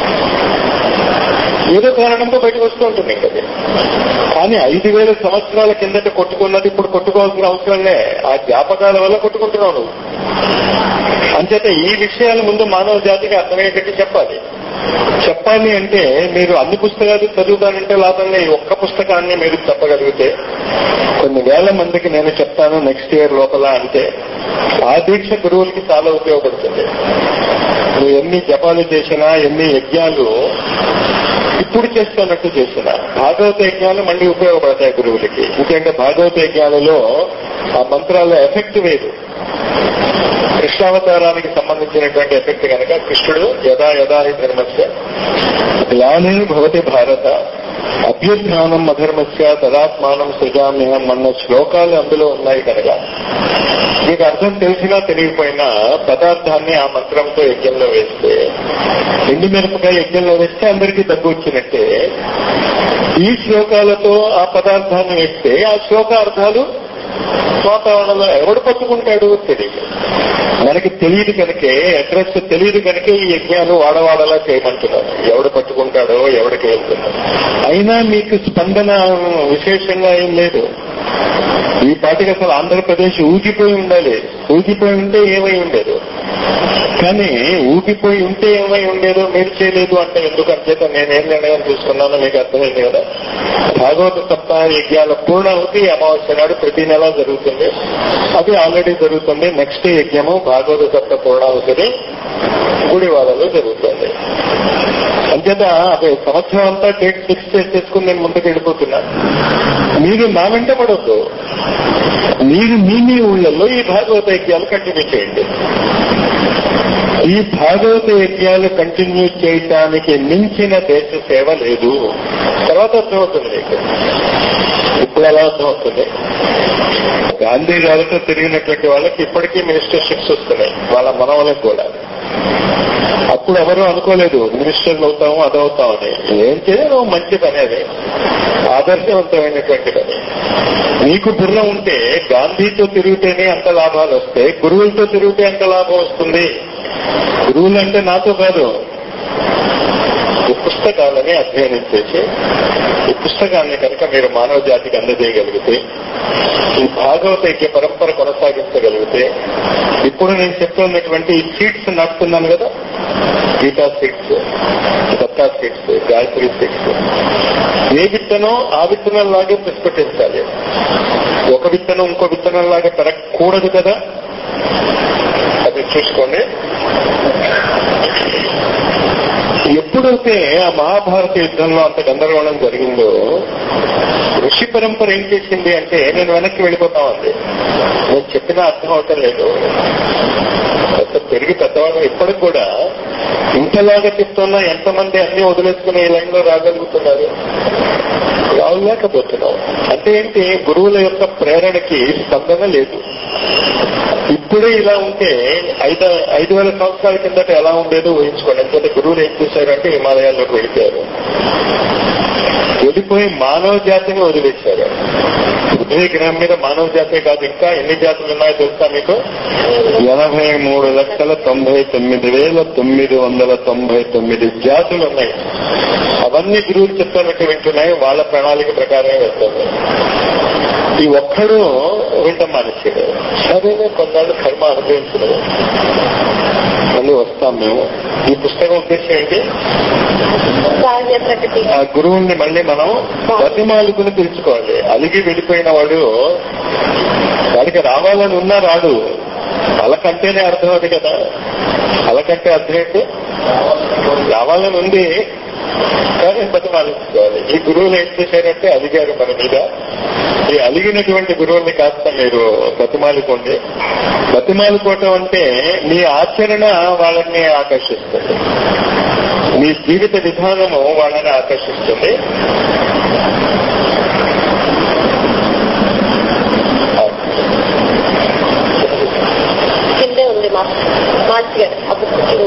ఏదో కారణంతో బయటకు వస్తూ ఉంటుంది ఇంకా అది. కానీ ఐదు వేల సంవత్సరాల కిందట కొట్టుకున్నది ఇప్పుడు కొట్టుకోవాల్సిన అవసరంలే ఆ జ్ఞాపకాల వల్ల కొట్టుకుంటున్నావు నువ్వు అంచేత ఈ విషయాలు ముందు మానవ జాతికి అర్థమయ్యేటట్టు చెప్పాలి చెప్పాలి అంటే మీరు అన్ని పుస్తకాలు చదువుతానంటే లాభంగా ఈ ఒక్క పుస్తకాన్ని మీరు చెప్పగలిగితే కొన్ని వేల మందికి నేను చెప్తాను నెక్స్ట్ ఇయర్ లోపల అంటే ఆ దీక్ష గురువులకి చాలా ఉపయోగపడుతుంది నువ్వు ఎన్ని జపాలు చేసినా ఎన్ని యజ్ఞాలు ఇప్పుడు చేస్తున్నట్టు చేసిన భాగవత యజ్ఞాలు మళ్ళీ ఉపయోగపడతాయి గురువులకి ఎందుకంటే భాగవత యజ్ఞాలలో ఆ మంత్రాల ఎఫెక్ట్ వేరు కృష్ణావతారానికి సంబంధించినటువంటి ఎఫెక్ట్ కనుక కృష్ణుడు యదా యదా హి ధర్మస్య గ్లాని భవతి భారత అభ్యుత్థానం అధర్మస్య తదాత్మానం సృజామ్యహం అన్న శ్లోకాలు అందులో ఉన్నాయి కనుక మీకు అర్థం తెలిసినా తెలియకపోయినా పదార్థాన్ని ఆ మంత్రంతో యజ్ఞంలో వేస్తే ఎండు మిరపకాయ యజ్ఞంలో వేస్తే అందరికీ దగ్గు వచ్చినట్టే ఈ శ్లోకాలతో ఆ పదార్థాన్ని వేస్తే ఆ శ్లోకార్థాలు వాతావరణంలో ఎవడు పట్టుకుంటాడు తెలియదు మనకి తెలియదు కనుకే అడ్రస్ తెలియదు కనుకే ఈ యజ్ఞాలు వాడవాడలా చేయమంటున్నారు ఎవడు పట్టుకుంటాడో ఎవడికి వెళ్తున్నాడు అయినా మీకు స్పందన విశేషంగా ఏం లేదు ఈ పాటికి అసలు ఆంధ్రప్రదేశ్ ఊగిపోయి ఉండాలి ఊగిపోయి ఉంటే ఏమై ఉండేది కానీ ఊగిపోయి ఉంటే ఏమై ఉండేదో మీరు చేయలేదు అంటే ఎందుకు అంచేత నేనేం నిర్ణయం తీసుకున్నానో మీకు అర్థమైంది కదా భాగవత సప్తాహ యజ్ఞాల పూర్ణావతి అమావాస్య నాడు ప్రతి నెల జరుగుతుంది అది ఆల్రెడీ జరుగుతుంది నెక్స్ట్ యజ్ఞము భాగవత సప్త పూర్ణావతిని గుడివాడలో జరుగుతుంది అంచేత అదే సంవత్సరం అంతా డేట్ ఫిక్స్ చేసేసుకుని నేను ముందుకు వెళ్ళిపోతున్నా మీరు నా వెంట పడొద్దు మీరు మీ మీ ఊళ్ళల్లో ఈ భాగవత యజ్ఞాలు కంటిన్యూ చేయండి ఈ భాగవత యజ్ఞాలు కంటిన్యూ చేయటానికి మించిన దేశ సేవ లేదు తర్వాత అర్థమవుతుంది మీకు ఇప్పుడు ఎలా అర్థమవుతుంది గాంధీ గారితో తిరిగినటువంటి వాళ్ళకి ఇప్పటికీ మినిస్టర్షిప్స్ వస్తున్నాయి వాళ్ళ మనవలకు కూడా అప్పుడు ఎవరు అనుకోలేదు మినిస్టర్లు అవుతాము అదవుతామని ఏం చేయడం మంచి పని అది ఆదర్శవంతమైనటువంటి పని నీకు బుర్ర ఉంటే గాంధీతో తిరిగితేనే అంత లాభాలు వస్తాయి గురువులతో తిరిగితే ఎంత లాభం వస్తుంది గురువులు అంటే నాతో కాదు ఈ పుస్తకాలని అధ్యయనం చేసి ఈ పుస్తకాన్ని కనుక మీరు మానవ జాతికి అందజేయగలిగితే ఈ భాగవత ఐక్య పరంపర కొనసాగించగలిగితే ఇప్పుడు నేను చెప్తున్నటువంటి ఈ సీట్స్ నాటుతున్నాను కదా Gita seeds Datta seeds Gayatri seeds ఏ విత్తనం ఆ విత్తనం లాగే ప్రస్ఫుటించాలి ఒక విత్తనం ఇంకో విత్తనం లాగా పెరగకూడదు కదా అది చూసుకోండి ఎప్పుడైతే ఆ మహాభారత యుద్ధంలో అంత గందరగోళం జరిగిందో ఋషి పరంపర ఏం చేసింది అంటే నేను వెనక్కి వెళ్ళిపోతామంది నేను చెప్పినా అర్థం అవటం లేదు పెద్ద పెరిగి పెద్దవాళ్ళు ఇప్పటికి కూడా ఇంతలాగా చెప్తున్నా ఎంతమంది అన్ని వదిలేసుకుని ఈ లైన్ లో రాగలుగుతున్నారు రావలేకపోతున్నాం అంటే ఏంటి గురువుల యొక్క ప్రేరణకి స్పందన లేదు ఇప్పుడే ఇలా ఉంటే ఐదు ఐదు వేల సంవత్సరాల కిందట ఎలా ఉండేదో ఊహించుకోండి ఎందుకంటే గురువులు ఏం చేశారంటే హిమాలయాల్లోకి వెళ్ళిపోయారు వెళ్ళిపోయి మానవ జాతిని వదిలేశారు పృథ్వీ గ్రహం మీద మానవ జాతే కాదు ఇంకా ఎన్ని జాతులు ఉన్నాయో తెలుసా మీకు ఎనభై మూడు లక్షల తొంభై తొమ్మిది వేల తొమ్మిది వందల తొంభై తొమ్మిది జాతులు ఉన్నాయి అవన్నీ గురువులు చెప్తున్నట్టు వింటున్నాయి వాళ్ళ ప్రణాళిక ప్రకారమే వెళ్తుంది ఈ ఒక్కడు వింట మానేసాడు సరేనే కొన్నాళ్ళు కర్మ అనుభవించలేదు మళ్ళీ వస్తాం మేము ఈ పుస్తకం ఉద్దేశం ఏంటి కార్య ప్రకటి ఆ గురువుల్ని మళ్ళీ మనం బతిమాలుకుని తెలుసుకోవాలి అలిగి వెళ్ళిపోయిన వాడు వాడికి రావాలని ఉన్నా రాడు అలకంటేనే అర్థం అది కదా అలకంటే అర్థం ఏంటి రావాలని ఉంది కానీ బతిమాలుకోవాలి ఈ గురువులు ఏం చేశారంటే అలిగారు మన మీద ఈ అలిగినటువంటి గురువుల్ని కాస్త మీరు బతిమాలుకోండి బతిమాలుకోవటం అంటే మీ ఆచరణ వాళ్ళని ఆకర్షిస్తుంది మీ జీవిత విధానము వాళ్ళని ఆకర్షిస్తుంది కిందే ఉంది మా మార్చి గారు ఆ బుక్ కింద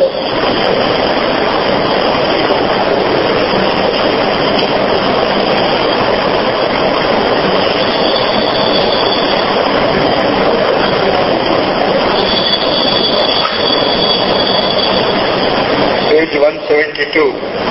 page one seventy two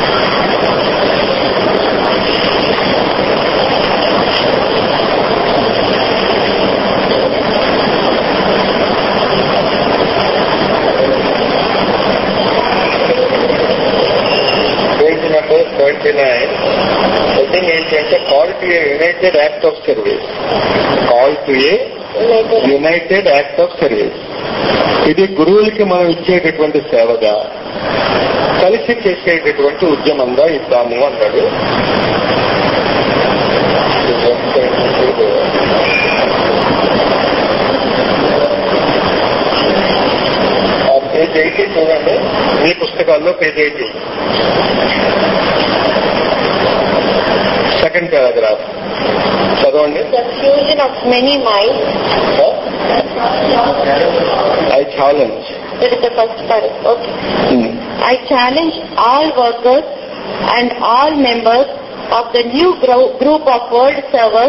page number seventy nine second ఏంటంటే call to a united act of service call to a united act of service ఇది గురువులకి మనం ఇచ్చేటటువంటి సేవగా కలిసి చేసేటటువంటి ఉద్యమంగా ఇద్దాము అన్నాడు ఆ పేజ్ ఎయిటీ చూడండి మీ పుస్తకాల్లో పేజ్ ఎయిటీ సెకండ్ పారాగ్రాఫ్ చదవండి The fusion of many minds. I challenge That is the first part. Okay. I challenge all workers and all members of the new gro- group of world servers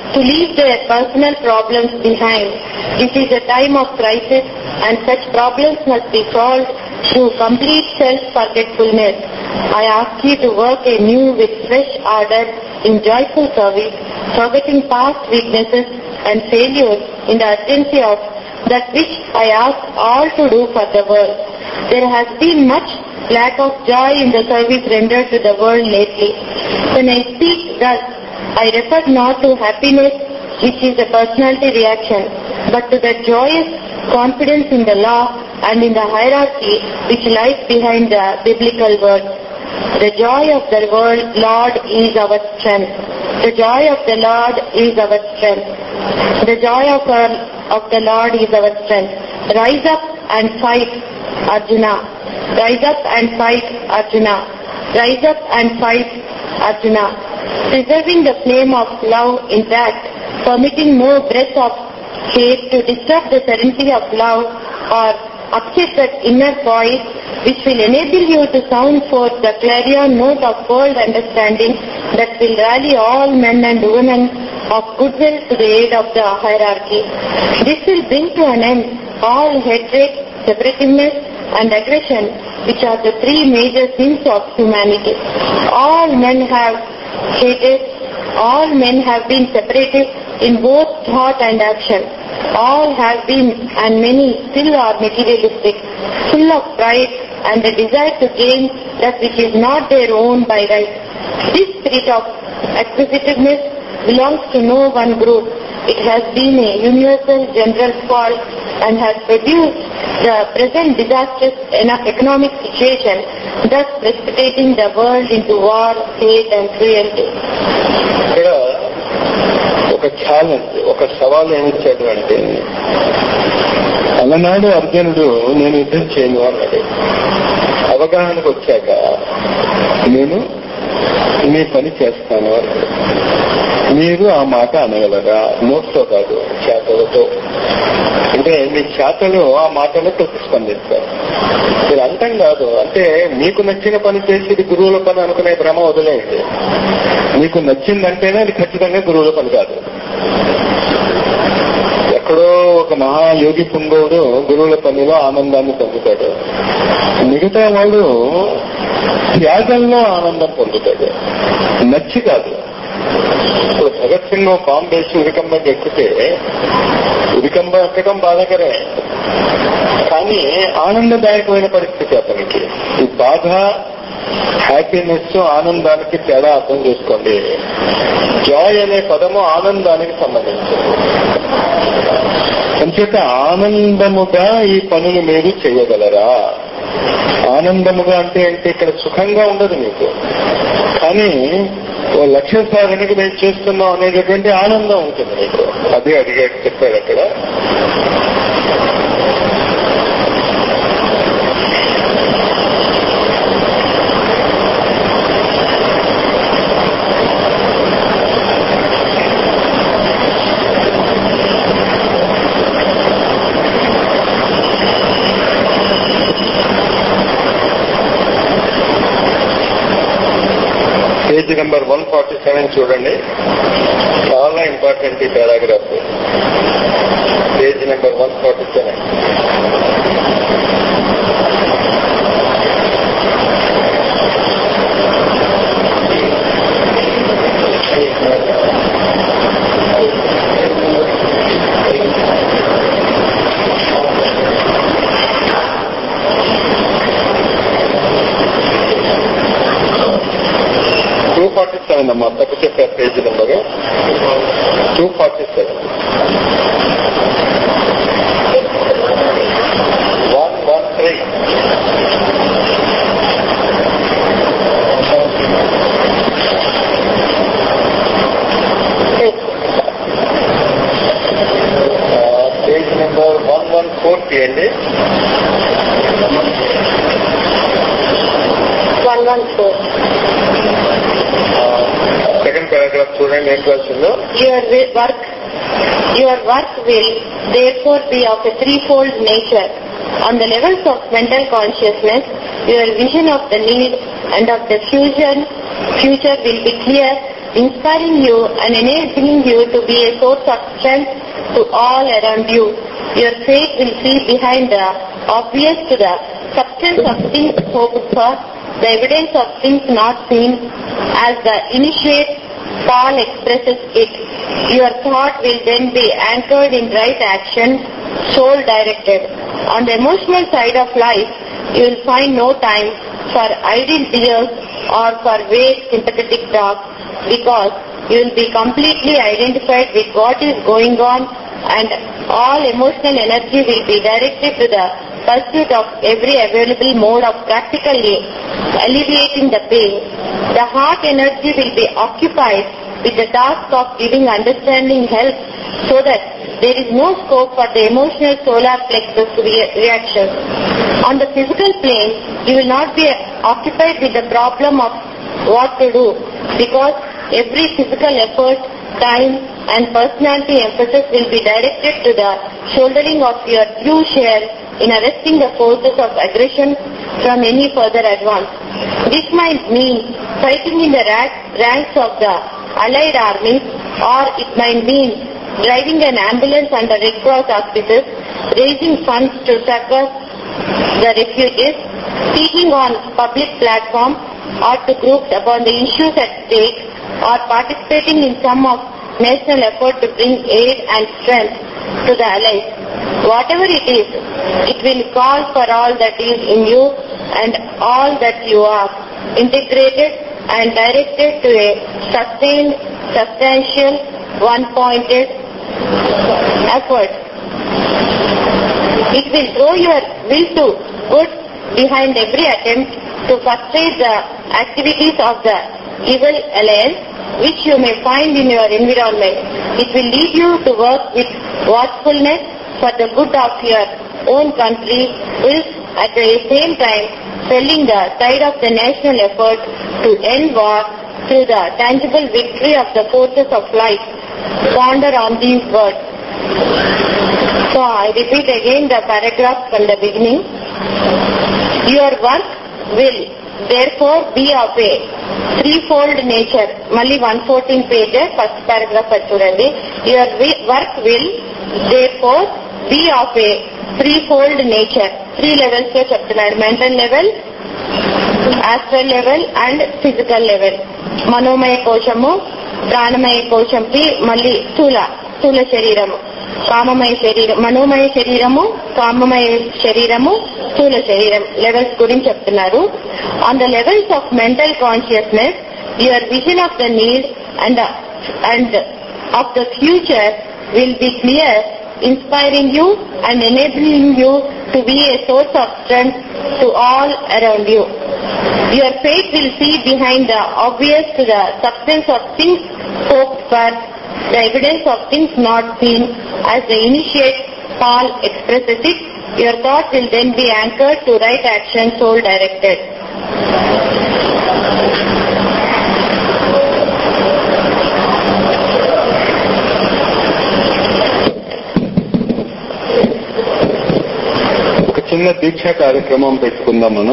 to leave their personal problems behind. This is a time of crisis and such problems must be solved through complete self-forgetfulness. I ask you to work anew with fresh ardor in joyful service, forgetting past weaknesses and failures in the urgency of that which I ask all to do for the world. There has been much lack of joy in the service rendered to the world lately. When I speak thus, I refer not to happiness, which is a personality reaction, but to the joyous confidence in the law and in the hierarchy which lies behind the biblical words. The joy of the world, Lord, is our strength. The joy of the Lord is our strength. The joy of, our, of the Lord is our strength. Rise up and fight, Arjuna. Rise up and fight, Arjuna. Rise up and fight, Arjuna. Preserving the flame of love intact, permitting no breath of hate to disturb the serenity of love or upset that inner voice which will enable you to sound forth the clarion note of world understanding that will rally all men and women of goodwill to the aid of the hierarchy. This will bring to an end all hatred, separativeness and aggression which are the three major sins of humanity. All men have hated, all men have been separated in both thought and action. All have been and many still are materialistic, full of pride and the desire to gain that which is not their own by right. This spirit of acquisitiveness belongs to no one group. It has been a universal general fault and has produced the present disastrous economic situation, thus precipitating the world into war, hate and cruelty. ఇక్కడ ఒక challenge ఒక సవాల్ ఏమిచ్చాడు అంటే అలనాడు అర్జునుడు నేను యుద్ధం చేయను అన్నాడు అవగాహనకు వచ్చాక నేను మీ పని చేస్తాను అన్నాడు మీరు ఆ మాట అనగలరా నోట్తో కాదు చేతలతో అంటే మీ చేతలు ఆ మాటలు ప్రతిస్పందిస్తారు మీరు అంతం కాదు అంటే మీకు నచ్చిన పని చేసి ఇది గురువుల పని అనుకునే భ్రమ వదిలేయండి మీకు నచ్చిందంటేనే అది ఖచ్చితంగా గురువుల పని కాదు ఎక్కడో ఒక మహాయోగి పుంగవుడు గురువుల పనిలో ఆనందాన్ని పొందుతాడు మిగతా వాడు త్యాగంలో ఆనందం పొందుతాడు నచ్చి కాదు ఇప్పుడు భగత్ సింగ్ బాంబు వేసి ఉరికంబకి ఎక్కితే ఉరికంబ ఎక్కడం బాధాకరే కానీ ఆనందదాయకమైన పరిస్థితి అతనికి ఈ బాధ హ్యాపీనెస్ ఆనందానికి తేడా అర్థం చేసుకోండి జాయ్ అనే పదము ఆనందానికి సంబంధించింది అంచేత ఆనందముగా ఈ పనులు మీరు చేయగలరా ఆనందముగా అంటే అంటే ఇక్కడ సుఖంగా ఉండదు మీకు కానీ ఓ లక్ష్య సాధనకి మేము చేస్తున్నాం అనేటటువంటి ఆనందం ఉంటుంది మీకు అదే అడిగాడు చెప్పాడు అక్కడ page number one forty seven చూడండి చాలా ఇంపార్టెంట్ ఈ paragraph page number one forty seven two forty seven అమ్మా తప్పు చెప్పారు page number two forty seven one one three page number one one four తీయండి One one four. Second paragraph చూడండి ఏం రాసిందో Your wi- work, your work will therefore be of a threefold nature. On the levels of mental consciousness, your vision of the need and of the fusion, future will be clear inspiring you and enabling you to be a source of strength to all around you. Your faith will see behind the obvious to the substance of things hoped for, the evidence of things not seen, as the initiate Paul expresses it. Your thought will then be anchored in right action, soul directed. On the emotional side of life, you will find no time for idle tears or for vague sympathetic talk because you will be completely identified with what is going on and all emotional energy will be directed to the pursuit of every available mode of practically alleviating the pain. The heart energy will be occupied with the task of giving understanding help so that there is no scope for the emotional solar plexus re- reactions. On the physical plane, you will not be occupied with the problem of what to do because every physical effort, time and personality emphasis will be directed to the shouldering of your due share in arresting the forces of aggression from any further advance. This might mean fighting in the ra- ranks of the allied armies or it might mean driving an ambulance under Red Cross auspices, raising funds to succor the refugees, speaking on public platform or to groups upon the issues at stake or participating in some of national effort to bring aid and strength to the allies. Whatever it is, it will call for all that is in you and all that you are, integrated and directed to a sustained, substantial, one-pointed effort. It will throw your will to good behind every attempt to frustrate the activities of the evil alliance which you may find in your environment. It will lead you to work with watchfulness for the good of your own country whilst at the same time selling the tide of the national effort to end war through the tangible victory of the forces of life. Ponder on these words. So I repeat again the paragraph from the beginning. Your work will therefore be of a threefold nature. మళ్ళీ one fourteen page first paragraph అది చూడండి your work will therefore be of a threefold nature three levels లో చెప్తున్నాడు mental level astral level and physical level మనోమయ కోశము ప్రాణమయ కోశంకి మళ్ళీ స్థూల స్థూల శరీరము కామమయ శరీరం మనోమయ శరీరము కామమయ శరీరము స్థూల శరీరం లెవెల్స్ గురించి చెప్తున్నారు on the levels of mental consciousness your vision of the need and and of the future will be clear inspiring you and enabling you to be a source of strength to all around you. Your faith will see behind the obvious to the substance of things hoped for, the evidence of things not seen, as the initiate Paul expresses it. Your thought will then be anchored to right action, soul directed. ఒక చిన్న దీక్ష కార్యక్రమం పెట్టుకుందాం మనం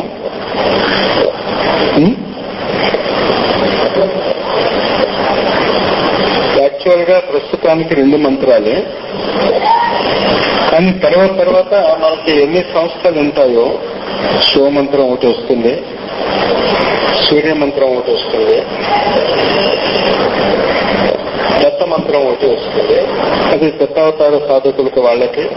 ఉం? Actual గా ప్రస్తుతానికి రెండు మంత్రాలే కానీ తర్వాత తర్వాత మనకి ఎన్ని సంస్థలు ఉంటాయో శివ మంత్రం ఒకటి వస్తుంది సూర్య మంత్రం ఒకటి వస్తుంది దత్త మంత్రం ఒకటి వస్తుంది అది దత్తావతార సాధకులకు వాళ్ళకి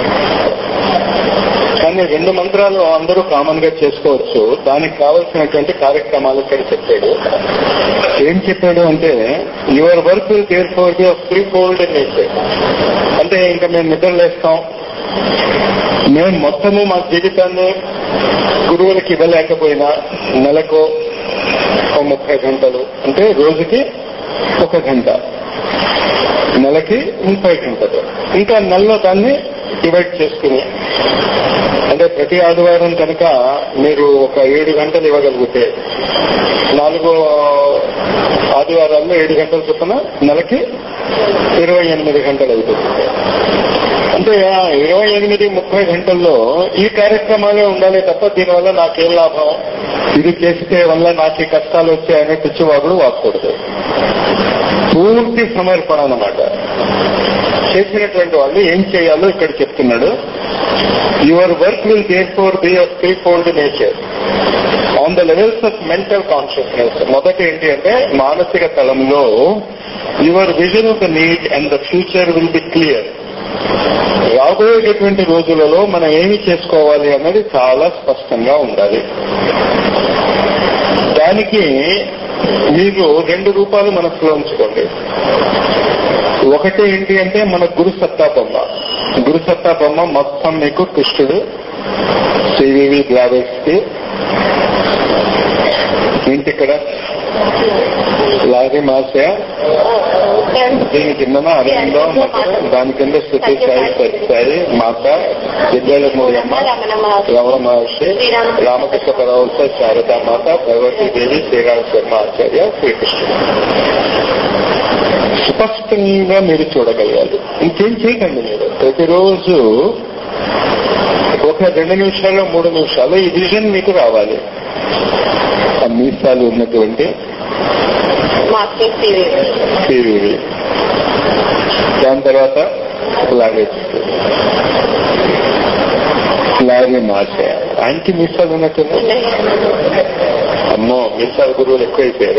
కానీ రెండు మంత్రాలు అందరూ కామన్ గా చేసుకోవచ్చు దానికి కావలసినటువంటి కార్యక్రమాలు ఇక్కడ చెప్పాడు ఏం చెప్పాడు అంటే your work therefore be of threefold nature అంటే ఇంకా మేము నిద్రలేస్తాం మేము మొత్తము మా జీవితాన్ని గురువులకి ఇవ్వలేకపోయినా నెలకు ఒక ముప్పై గంటలు అంటే రోజుకి ఒక గంట నెలకి ముప్పై గంటలు ఇంకా నెలలో దాన్ని డివైడ్ చేసుకుని అంటే ప్రతి ఆదివారం కనుక మీరు ఒక ఏడు గంటలు ఇవ్వగలిగితే నాలుగు ఆదివారాల్లో ఏడు గంటల చొప్పున నెలకి ఇరవై ఎనిమిది గంటలు అయిపోతుంది అంటే ఆ ఇరవై ఎనిమిది ముప్పై గంటల్లో ఈ కార్యక్రమాలే ఉండాలి తప్ప దీనివల్ల నాకేం లాభం ఇది చేస్తే వల్ల నాకు ఈ కష్టాలు వచ్చాయనే పిచ్చివాగుడు వాకూడదు పూర్తి సమర్పణ అన్నమాట చేసినటువంటి వాళ్ళు ఏం చేయాలో ఇక్కడ చెప్తున్నాడు your work will therefore be of threefold nature on the levels of mental consciousness మొదటి ఏంటి అంటే మానసిక తలంలో your vision of the need and the future will be clear రాబోయేటటువంటి రోజులలో మనం ఏమి చేసుకోవాలి అన్నది చాలా స్పష్టంగా ఉండాలి దానికి మీరు రెండు రూపాలు మనసులో ఉంచుకోండి ఒకటి ఏంటి అంటే మన గురు సత్తా బొమ్మ గురు సత్తా బొమ్మ మొత్తం మీకు కృష్ణుడు సివివి గ్లావెక్స్ కి ఏంటి ఇక్కడ లారీ మాసయ దీని కింద అరవిందో దాని కింద స్థితి సాయి సత్సాయి మాత విద్యాల మూడమ్మ రమణ మహర్షి రామకృష్ణ పరవశ శారదా మాత భగవతీ దేవి శ్రీరామ శర్మ ఆచార్య శ్రీకృష్ణుడు స్పష్టంగా మీరు చూడగలగాలి ఇంకేం చేయకండి మీరు ప్రతిరోజు ఒక రెండు నిమిషాలు మూడు నిమిషాలు ఈ విజన్ మీకు రావాలి ఆ మీసాలు ఉన్నటువంటి మాస్టర్ టీవీ టీవీ దాని తర్వాత లాగేజ్ లాగే మాస ఆయనకి మీసాలు ఉన్నట్టున్నాయి అమ్మో మీసాల గురువులు ఎక్కువైపోయారు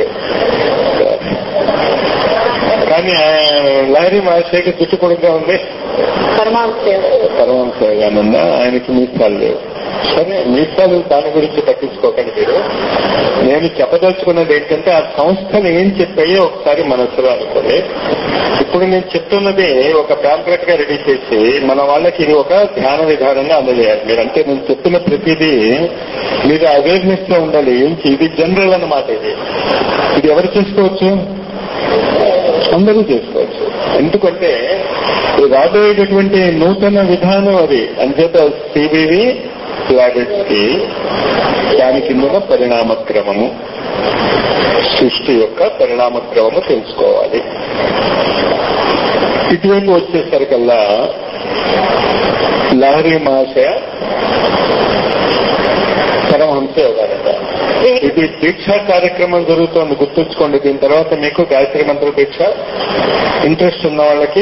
కానీ లారీ మహర్షికి జుట్టు పొడుగ్గా ఉంది పరమాంశ పరమంశగానుందా ఆయనకి మీసాలు లేవు సరే మీసాలు దాని గురించి పట్టించుకోకండి మీరు నేను చెప్పదలుచుకున్నది ఏంటంటే ఆ సంస్థలు ఏం చెప్పాయో ఒకసారి మనసులో అనుకోండి ఇప్పుడు నేను చెప్తున్నది ఒక ప్యాంప్లెట్ గా రెడీ చేసి మన వాళ్ళకి ఇది ఒక ధ్యాన విధానంగా అందజేయాలి మీరు అంటే నేను చెప్పిన ప్రతిదీ మీరు అవేర్నెస్ లో ఉండాలి ఏంటి ఇది జనరల్ అన్నమాట ఇది ఇది ఎవరు చేసుకోవచ్చు అందరూ చేసుకోవచ్చు ఎందుకంటే ఈ రాబోయేటటువంటి నూతన విధానం అది అంచేత సిబివి ప్లానెట్స్ కి దాని కింద పరిణామ క్రమము సృష్టి యొక్క పరిణామ క్రమము తెలుసుకోవాలి ఇటువంటి వచ్చేసరికల్లా లహరి మహాశయ పరమహంస యోగానంద ఇది దీక్షా కార్యక్రమం జరుగుతోంది గుర్తుంచుకోండి దీని తర్వాత మీకు గాయత్రి మంత్ర దీక్ష ఇంట్రెస్ట్ ఉన్న వాళ్ళకి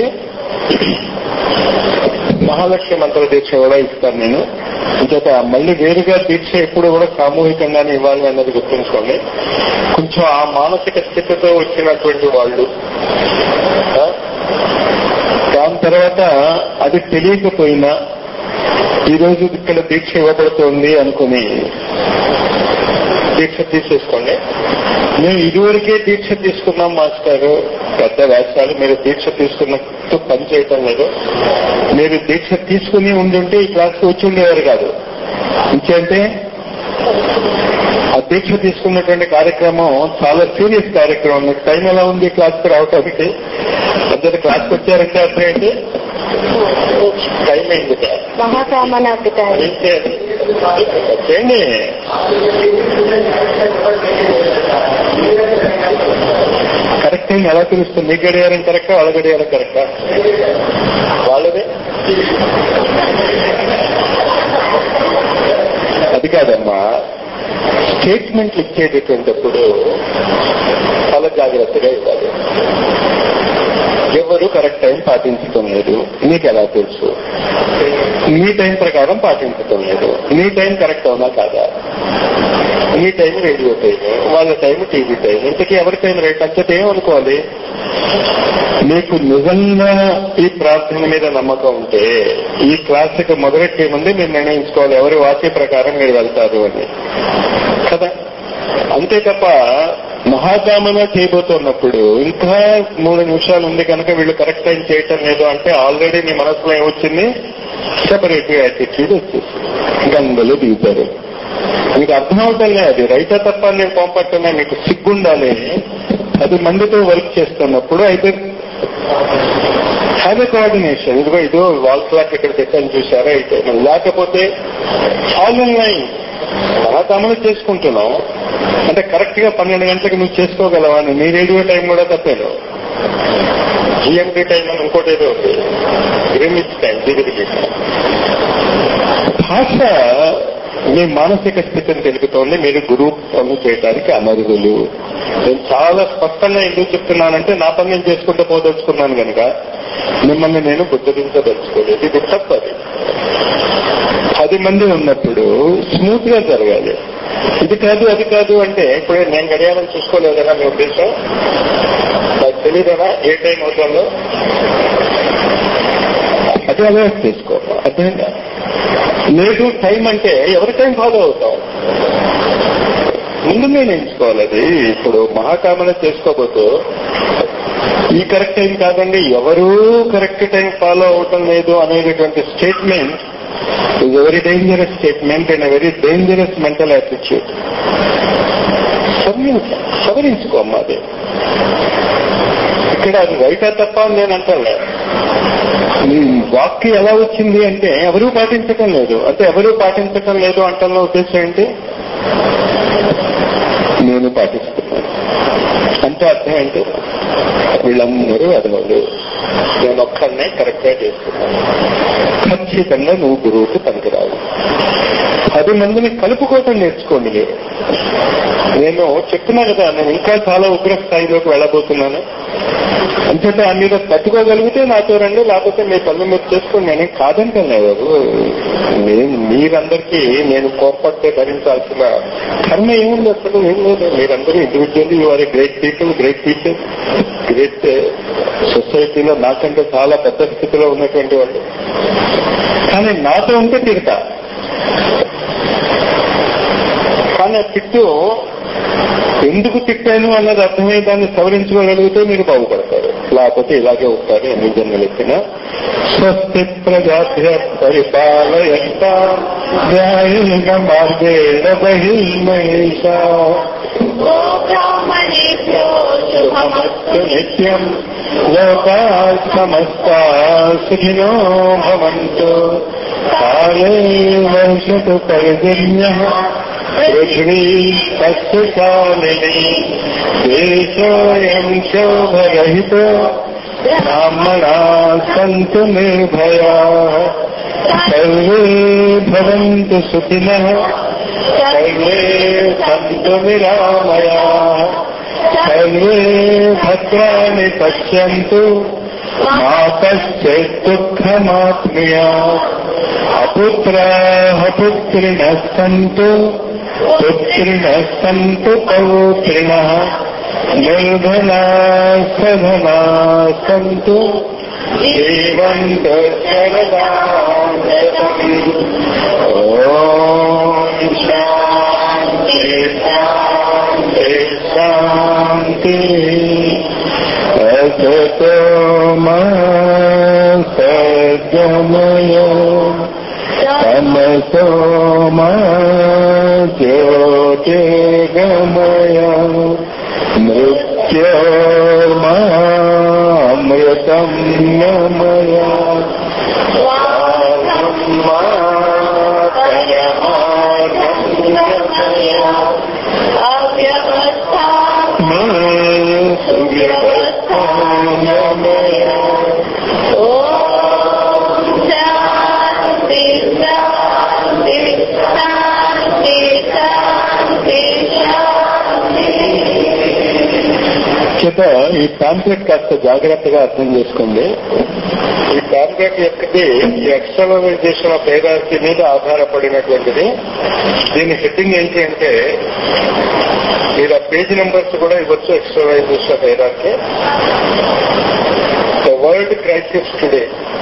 మహాలక్ష్మి మంత్ర దీక్ష కూడా ఇస్తాను నేను ఇంకొక మళ్ళీ వేరుగా దీక్ష ఎప్పుడు కూడా సామూహికంగానే ఇవ్వాలి అన్నది గుర్తుంచుకోండి కొంచెం ఆ మానసిక స్థితితో వచ్చినటువంటి వాళ్ళు ఆ, దాని తర్వాత అది తెలియకపోయినా ఈ రోజు ఇక్కడ దీక్ష ఇవ్వబడుతోంది అనుకుని దీక్ష తీసేసుకోండి మేము ఇదివరకే దీక్ష తీసుకున్నాం మాస్టారు పెద్ద వేషాలు మీరు దీక్ష తీసుకున్నట్టు పని చేయటం లేదు మీరు దీక్ష తీసుకుని ఉండుంటే ఈ క్లాస్కి వచ్చి ఉండేవారు కాదు ఇంకేంటే ఆ దీక్ష తీసుకున్నటువంటి కార్యక్రమం చాలా సీరియస్ కార్యక్రమం మీకు టైం ఎలా ఉంది క్లాస్కి రావటానికి అందరు క్లాస్కి వచ్చారంటే అర్థం ఏంటి టైం అయింది కదా. మహాకామన పితాయి ఏం చేయాలి చేయండి కరెక్ట్ టైం ఎలా తెలుస్తుంది మీ గడియారం కరెక్టా వాళ్ళ గడియారం కరెక్టా వాళ్ళదే అది కాదమ్మా స్టేట్మెంట్లు ఇచ్చేటటువంటిప్పుడు చాలా జాగ్రత్తగా ఇవ్వాలి ఎవరు కరెక్ట్ టైం పాటించటం లేదు నీకు ఎలా తెలుసు నీ టైం ప్రకారం పాటించటం లేదు నీ టైం కరెక్ట్ అవునా కాదా నీ టైం రేడియో టైం వాళ్ళ టైం టీవీ టైం ఇంతకీ ఎవరి టైం రైట్ అంతటి ఏమనుకోవాలి మీకు నిజంగా ఈ ప్రార్థన మీద నమ్మకం ఉంటే ఈ క్లాస్కి మొదలెట్టే ముందే మీరు నిర్ణయించుకోవాలి ఎవరి వాక్య ప్రకారం మీరు వెళ్తారు అని కదా అంతే తప్ప మహాకామన చేయబోతున్నప్పుడు ఇంకా మూడు నిమిషాలు ఉంది కనుక వీళ్ళు కరెక్ట్ టైం చేయటం లేదు అంటే ఆల్రెడీ మీ మనసులో ఏమొచ్చింది సెపరేట్ యాటిట్యూడ్ వచ్చేసింది గంగలు దిగుతారు మీకు అర్థం అవుతాలే అది రైతా తప్ప నేను పంపట్టమే మీకు సిగ్గుండాలి అది మందితో వర్క్ చేస్తున్నప్పుడు అయితే హ్యావ్ ఎ కోఆర్డినేషన్ ఇదిగో ఇదో వాల్ క్లాక్ ఇక్కడ పెట్టని చూసారా అయితే మరి లేకపోతే ఆల్ ఇన్ లైన్ మహాకామన చేసుకుంటున్నాం అంటే కరెక్ట్ గా పన్నెండు గంటలకు నువ్వు చేసుకోగలవా అని నీ రేడియో టైం కూడా తప్పేను జిఎంటీ టైం అని ఇంకోటి ఏదో ఉంది గ్రీమిచ్ టైం దిగుడికి భాష మీ మానసిక స్థితిని తెలుపుతోంది మీరు గురువు పనులు చేయడానికి అనర్హులు నేను చాలా స్పష్టంగా ఎందుకు చెప్తున్నానంటే నా పని నేను చేసుకుంటూ పోదలుచుకున్నాను కనుక మిమ్మల్ని నేను బుద్ధరించదలుచుకోలేదు ఇది తప్పది పది మంది ఉన్నప్పుడు స్మూత్ గా జరగాలి ఇది కాదు అది కాదు అంటే ఇప్పుడు నేను గడియారం చూసుకోలేదనా మీ ఉద్దేశం నాకు తెలియదనా ఏ టైం అవుతుందో అది అలవాటు చేసుకో అర్థమైందా లేదు టైం అంటే ఎవరి టైం ఫాలో అవుతాం ముందు నేను ఎంచుకోవాలి అది ఇప్పుడు మహాకామన చేసుకోబోతూ ఈ కరెక్ట్ టైం కాదండి ఎవరూ కరెక్ట్ టైం ఫాలో అవటం లేదు అనేటటువంటి statement is very dangerous statement and very dangerous mental attitude సవరించ సవరించుకో అమ్మా అది ఇక్కడ అది రైటా తప్ప అని నేను అంటాను ఈ వాక్కి ఎలా వచ్చింది అంటే ఎవరూ పాటించటం లేదు అంటే ఎవరూ పాటించటం లేదు అంటంలో ఉద్దేశం ఏంటి నేను పాటిస్తున్నాను అంటే అర్థం ఏంటి వీళ్ళందరూ అదనలు నేను ఒక్కడనే కరెక్ట్ గా చేస్తున్నాను ఖచ్చితంగా నువ్వు గురువుకి పనికిరావు పది మందిని కలుపుకోవటం నేర్చుకోండి మీరు నేను చెప్తున్నా కదా నేను ఇంకా చాలా ఉగ్ర స్థాయిలోకి వెళ్ళబోతున్నాను అంచేత ఆ మీద తట్టుకోగలిగితే నాతో రండి లేకపోతే మీ పనులు మీరు చేసుకోండి నేనేం కాదంటాను బాబు నేను మీరందరికీ నేను కోపడితే భరించాల్సిన కర్మ ఏముంది అసలు ఏం లేదు మీరందరూ individually you are a great people great teacher great సొసైటీలో నాకంటే చాలా పెద్ద స్థితిలో ఉన్నటువంటి వాళ్ళు కానీ నాతో ఉంటే తిడతా కానీ ఆ తిట్టు ఎందుకు తిట్టాను అన్నది అర్థమై దాన్ని సవరించుకోగలిగితే మీరు బాగుపడతారు లేకపోతే ఇలాగే ఉంటారు ఎన్ని జన్మలు ఎత్తిన స్వస్తి ప్రజాభ్య పరిపాలయంత న్యాయంగ మార్గేణ బహిర్మహేష బ్రాహ్మణేభ్యో శుభమస్తు నిత్యం లోకా సమస్తా సుఖినో భవంతు కాలే వర్షతు పర్జన్య పృథ్వీ తస్సు కాలిని దేశోయం శోభరహిత బ్రాహ్మణా సంతు నిర్భయా సర్వే భవంతు సుఖినః సర్వే సంతు నిరామయా సర్వే భద్రాణి పశ్యంతు మా కశ్చిత్ దుఃఖమాప్నుయా అపుత్రాः పుత్రిణः సन्तు పుత్రిణः సन्तు పౌత్రిణः నిర్ధనా సధనా సంతు జీవంత ఓం శాంతి శాంతి శాంతి అసతో మా సద్గమయ తమసో మా జ్యోతిర్గమయ మృత్యోర్మా అమృతం గమయ మా పరమార్థం గమయ అవ్యవస్థా మా సువ్యవస్థానమయ ఓం శాంతి శాంతి శాంతి శాంతి శాంతి చేత ఈ పాంప్లెట్ కాస్త జాగ్రత్తగా అర్థం చేసుకోండి ఈ పాంప్లెట్ యొక్కది ఈ ఎక్స్టర్నలైజేషన్ ఆఫ్ హైరార్కీ మీద ఆధారపడినటువంటిది దీని హెడ్డింగ్ ఏంటి అంటే మీరు ఆ పేజ్ నెంబర్స్ కూడా ఇవ్వచ్చు externalization of hierarchy the world crisis today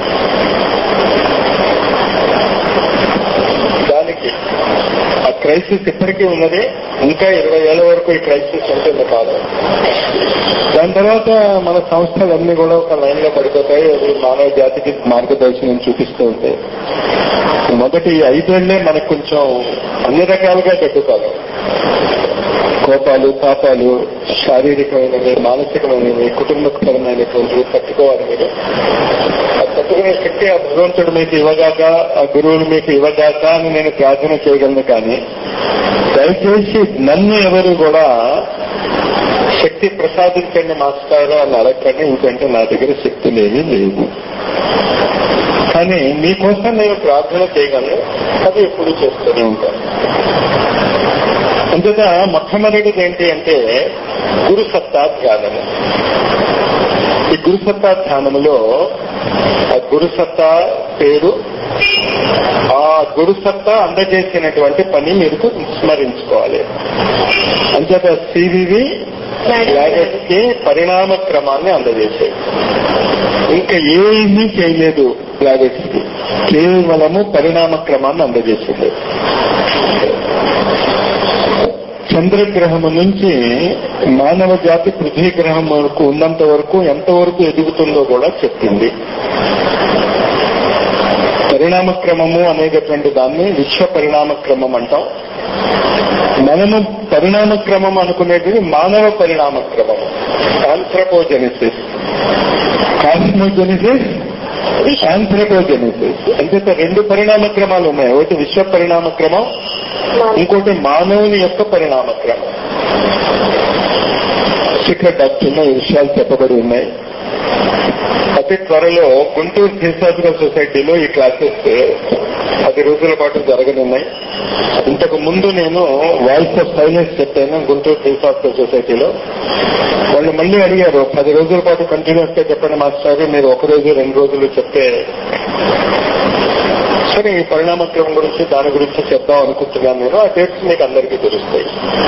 దానికి ఆ క్రైసిస్ ఇప్పటికీ ఉన్నది ఇంకా ఇరవై ఏళ్ళ వరకు ఈ క్రైసిస్ ఉంటుంది కాదు దాని తర్వాత మన సంస్థలన్నీ కూడా ఒక లైన్ లో పడిపోతాయి అవి మానవ జాతికి మార్గదర్శనం చూపిస్తూ ఉంటాయి మొదటి ఈ ఐదేళ్లే మనకు కొంచెం అన్ని రకాలుగా తగ్గుతారు కోపాలు తాపాలు శారీరకమైనవి మానసికమైనవి కుటుంబపరమైనటువంటివి తట్టుకోవాలి మీరు ఆ తట్టుకునే శక్తి ఆ భగవంతుడు మీకు ఇవ్వగాక ఆ గురువులు మీకు ఇవ్వగాక అని నేను ప్రార్థన చేయగలను కానీ దయచేసి నన్ను ఎవరు కూడా శక్తి ప్రసాదించండి మాస్టారు అని అడగండి ఎందుకంటే నా దగ్గర శక్తి లేని లేవు కానీ మీకోసం నేను ప్రార్థన చేయగలను అది ఎప్పుడు చేస్తూనే ఉంటాను అంతేత మొట్టమొదటిది ఏంటి అంటే గురుసత్తా ధ్యానము ఈ గురుసత్తా ధ్యానములో ఆ గురుసత్తా పేరు ఆ గురుసత్తా అందజేసినటువంటి పని మీరు స్మరించుకోవాలి అంచేత సివివి గ్లాడెస్ కి పరిణామ క్రమాన్ని అందజేసేది ఇంకా ఏమీ చేయలేదు గ్లాడెస్ కి కేవలము పరిణామ క్రమాన్ని అందజేసింది చంద్రగ్రహము నుంచి మానవ జాతి పృథ్వీ గ్రహం వరకు ఉన్నంత వరకు ఎంతవరకు ఎదుగుతుందో కూడా చెప్పింది పరిణామ క్రమము అనేటటువంటి దాన్ని విశ్వ పరిణామ క్రమం అంటాం మనము పరిణామ క్రమం అనుకునేది మానవ పరిణామ క్రమం ఆంథ్రపోజెనిసిస్ కాస్మోజెనిసిస్ ఆంథ్రపోజెనిసిస్ అంచేత రెండు పరిణామ క్రమాలు ఉన్నాయి ఒకటి విశ్వ పరిణామ క్రమం ఇంకోటి మానవుని యొక్క పరిణామ క్రమం సీక్రెట్ డాక్టర్లో ఈ విషయాలు చెప్పబడి ఉన్నాయి అతి త్వరలో గుంటూరు థియోసాఫికల్ సొసైటీలో ఈ క్లాసెస్ పది రోజుల పాటు జరగనున్నాయి ఇంతకు ముందు నేను వాయిస్ ఆఫ్ సైలెన్స్ చెప్పాను గుంటూరు థియోసాఫికల్ సొసైటీలో వాళ్ళు మళ్ళీ అడిగారు పది రోజుల పాటు కంటిన్యూస్ గా చెప్పండి మాస్టర్ మీరు ఒక రోజు రెండు రోజులు చెప్తే సరే ఈ పరిణామక్రమం గురించి దాని గురించి చెప్దాం అనుకుంటున్నాను నేను ఆ డేట్స్ మీకు అందరికీ తెలుస్తాయి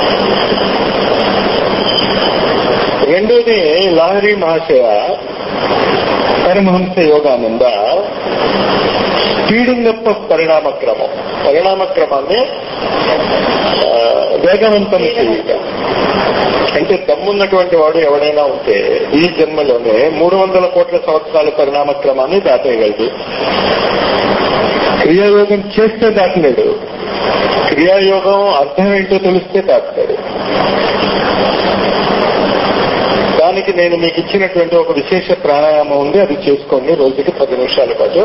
రెండోది Lahiri Mahasaya Paramahansa Yogananda speeding up of పరిణామ క్రమం పరిణామ క్రమాన్ని ఆ, వేగవంతం చేయటం అంటే దమ్మున్నటువంటి వాడు ఎవడైనా ఉంటే ఈ జన్మలోనే మూడు వందల కోట్ల సంవత్సరాల పరిణామ క్రమాన్ని దాటేయగలదు క్రియాయోగం చేస్తే దాటలేడు క్రియాయోగం అర్థం ఏంటో తెలిస్తే దాటుతాడు దానికి నేను మీకు ఇచ్చినటువంటి ఒక విశేష ప్రాణాయామం ఉంది అది చేసుకోండి రోజుకి పది నిమిషాల పాటు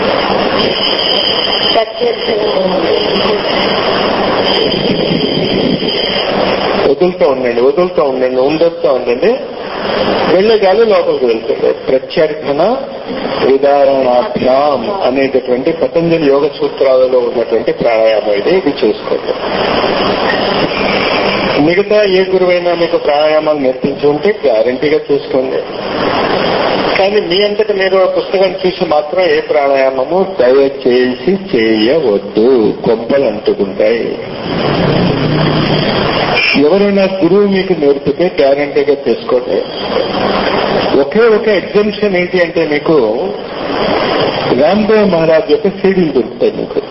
వదులుతూ ఉండండి వదులుతూ ఉండండి ఉండొస్తూ ఉండండి వెళ్ళే గాలి లోపలికి వెళ్తుంది ప్రత్యర్థన విధారణాభ్యాం అనేటటువంటి పతంజలి యోగ సూత్రాలలో ఉన్నటువంటి ప్రాణాయామం ఇది ఇది చేసుకోండి మిగతా ఏ గురువైనా మీకు ప్రాణాయామాలు నేర్పించి ఉంటే గ్యారంటీగా చేసుకోండి కానీ మీ అంతట మీరు ఆ పుస్తకం చూసి మాత్రం ఏ ప్రాణాయామము దయచేసి చేయవద్దు కొంపలు అంటుకుంటాయి ఎవరైనా గురువు మీకు నేర్పితే గ్యారంటీగా చేసుకోండి ఒకే ఒక ఎగ్జామ్షన్ ఏంటి అంటే మీకు రామ్దేవ్ మహారాజ్ యొక్క సీడీలు దొరుకుతాయి మీకు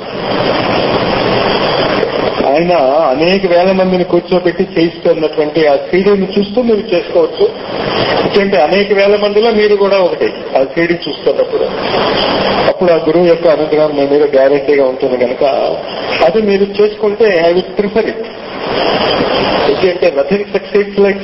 ఆయన అనేక వేల మందిని కూర్చోబెట్టి చేయిస్తున్నటువంటి ఆ సీడీని చూస్తూ మీరు చేసుకోవచ్చు ఎందుకంటే అనేక వేల మందిలో మీరు కూడా ఒకటి ఆ సీడీ చూస్తున్నప్పుడు అప్పుడు ఆ గురువు యొక్క అనుగ్రహం మీ మీద గ్యారంటీగా ఉంటుంది కనుక అది మీరు చేసుకుంటే ఐ విల్ ప్రిఫర్ ఇట్ ఎందుకంటే నథింగ్ సక్సెస్ లైక్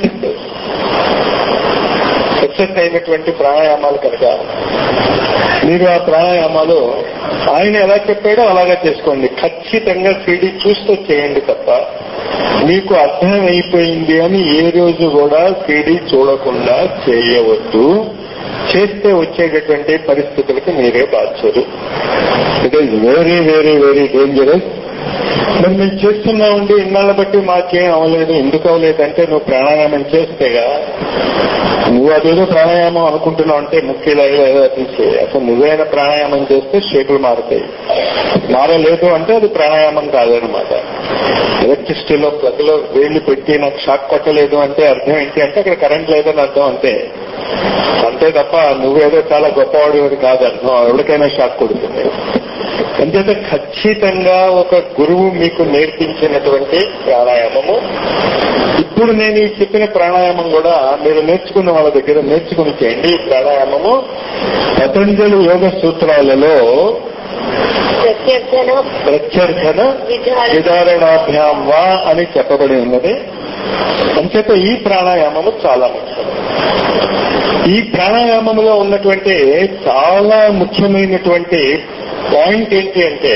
సక్సెస్ అయినటువంటి ప్రాణాయామాలు కనుక మీరు ఆ ప్రాణాయామాలు ఆయన ఎలా చెప్పాడో అలాగే చేసుకోండి ఖచ్చితంగా సీడీ చూస్తూ చేయండి తప్ప మీకు అర్థం అయిపోయింది అని ఏ రోజు కూడా సీడీ చూడకుండా చేయవద్దు చేస్తే వచ్చేటటువంటి పరిస్థితులకు మీరే బాధ్యులు it is very very very dangerous మరి మేము చేస్తున్నామండి ఇన్నాళ్ళ బట్టి మాకేం అవ్వలేదు ఎందుకు అవ్వలేదంటే నువ్వు ప్రాణాయామం చేస్తేగా నువ్వు అదేదో ప్రాణాయామం అనుకుంటున్నావు అంటే ముఖ్యలాగా ఏదో తీసే అసలు నువ్వైనా ప్రాణాయామం చేస్తే షేపులు మారుతాయి మారలేదు అంటే అది ప్రాణాయామం కాదనమాట ఎలక్ట్రిసిటీలో ప్లగ్ లో వేళ్లు పెట్టి నాకు షాక్ కొట్టలేదు అంటే అర్థం ఏంటి అంటే అక్కడ కరెంట్ లేదని అర్థం అంతే అంతే తప్ప నువ్వేదో చాలా గొప్పవాడు కాదు అర్థం ఎవరికైనా షాక్ కొడుతుంది అంచేత ఖచ్చితంగా ఒక గురువు మీకు నేర్పించినటువంటి ప్రాణాయామము ఇప్పుడు నేను ఈ చెప్పిన ప్రాణాయామం కూడా మీరు నేర్చుకున్న వాళ్ళ దగ్గర నేర్చుకుని చేయండి ఈ ప్రాణాయామము పతంజలి యోగ సూత్రాలలో ప్రత్యర్థన ప్రత్యర్థన విధారణ విధారణాభ్యాం వా అని చెప్పబడి ఉన్నది అంచేత ఈ ప్రాణాయామము చాలా ముఖ్యం ఈ ప్రాణాయామంలో ఉన్నటువంటి చాలా ముఖ్యమైనటువంటి పాయింట్ ఏంటి అంటే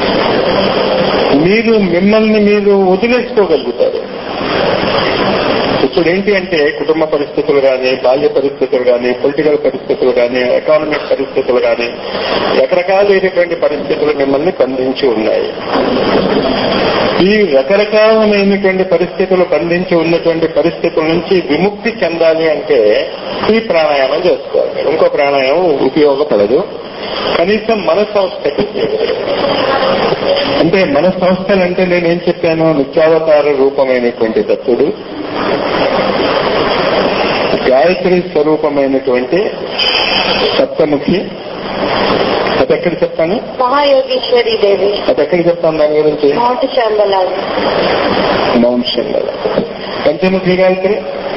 మీరు మిమ్మల్ని మీరు వదిలేసుకోగలుగుతారు ఇప్పుడు ఏంటి అంటే కుటుంబ పరిస్థితులు కానీ బాల్య పరిస్థితులు కానీ పొలిటికల్ పరిస్థితులు కానీ ఎకానమిక్ పరిస్థితులు కానీ రకరకాలైనటువంటి పరిస్థితులు మిమ్మల్ని బంధించి ఉన్నాయి ఈ రకరకాలమైనటువంటి పరిస్థితులు బంధించి ఉన్నటువంటి పరిస్థితుల నుంచి విముక్తి చెందాలి అంటే ఈ ప్రాణాయామం చేసుకోవాలి ఇంకో ప్రాణాయామం ఉపయోగపడదు కనీసం మన సంస్థకి అంటే మన సంస్థలు అంటే నేనేం చెప్పాను నిత్యావతార రూపమైనటువంటి దత్తుడు గాయత్రి స్వరూపమైనటువంటి సప్తముఖి అది ఎక్కడ చెప్తాను మహాయోగేశ్వరి దేవి అది ఎక్కడ చెప్తాను దాని గురించి మౌంట్ శాంబలాల్ మౌంట్ శంబల పంచముఖి గాయత్రి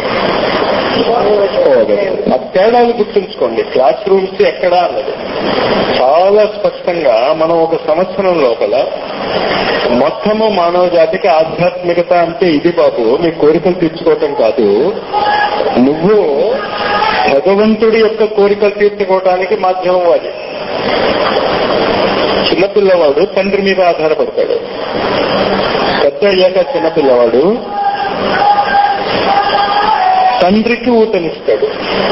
ఆ తేడాలు గుర్తుంచుకోండి క్లాస్ రూమ్స్ ఎక్కడా అన్నది చాలా స్పష్టంగా మనం ఒక సంవత్సరం లోపల మొత్తము మానవ జాతికి ఆధ్యాత్మికత అంటే ఇది బాబు మీ కోరికలు తీర్చుకోవటం కాదు నువ్వు భగవంతుడి యొక్క కోరికలు తీర్చుకోవటానికి మాధ్యమం అది చిన్నపిల్లవాడు తండ్రి మీద ఆధారపడతాడు పెద్ద అయ్యాక చిన్నపిల్లవాడు తండ్రికి ఊతనిస్తాడు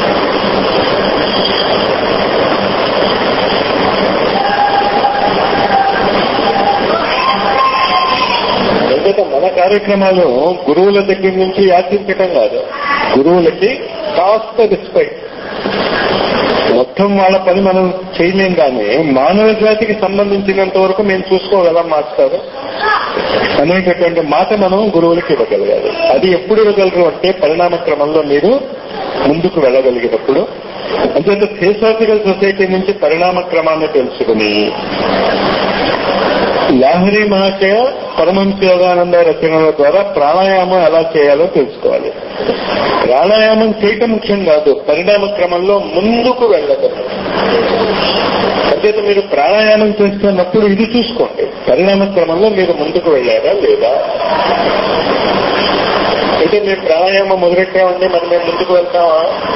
ఎందుకంటే మన కార్యక్రమాలు గురువుల దగ్గర నుంచి యాచించటం కాదు గురువులకి కాస్త రెస్పెక్ట్ మొత్తం వాళ్ళ పని మనం చేయలేం కానీ మానవ జాతికి సంబంధించినంత వరకు మేము చూసుకోగలం మాస్టర్ అనేటటువంటి మాట మనం గురువులకి ఇవ్వగలగాలి అది ఎప్పుడు ఇవ్వగలరు అంటే పరిణామ క్రమంలో మీరు ముందుకు వెళ్ళగలిగినప్పుడు అంచేత థియోసాఫికల్ సొసైటీ నుంచి పరిణామ క్రమాన్ని తెలుసుకుని లాహరి మహాశయ పరమంశ యోగానంద రచనల ద్వారా ప్రాణాయామం ఎలా చేయాలో తెలుసుకోవాలి ప్రాణాయామం చేయటం ముఖ్యం కాదు పరిణామ క్రమంలో ముందుకు వెళ్ళగలరు అంచేత మీరు ప్రాణాయామం చేస్తున్నప్పుడు ఇది చూసుకోండి పరిణామ క్రమంలో మీరు ముందుకు వెళ్ళారా లేదా అయితే మీరు ప్రాణాయామం మొదలెట్టామంటే మరి మేము ముందుకు వెళ్తామా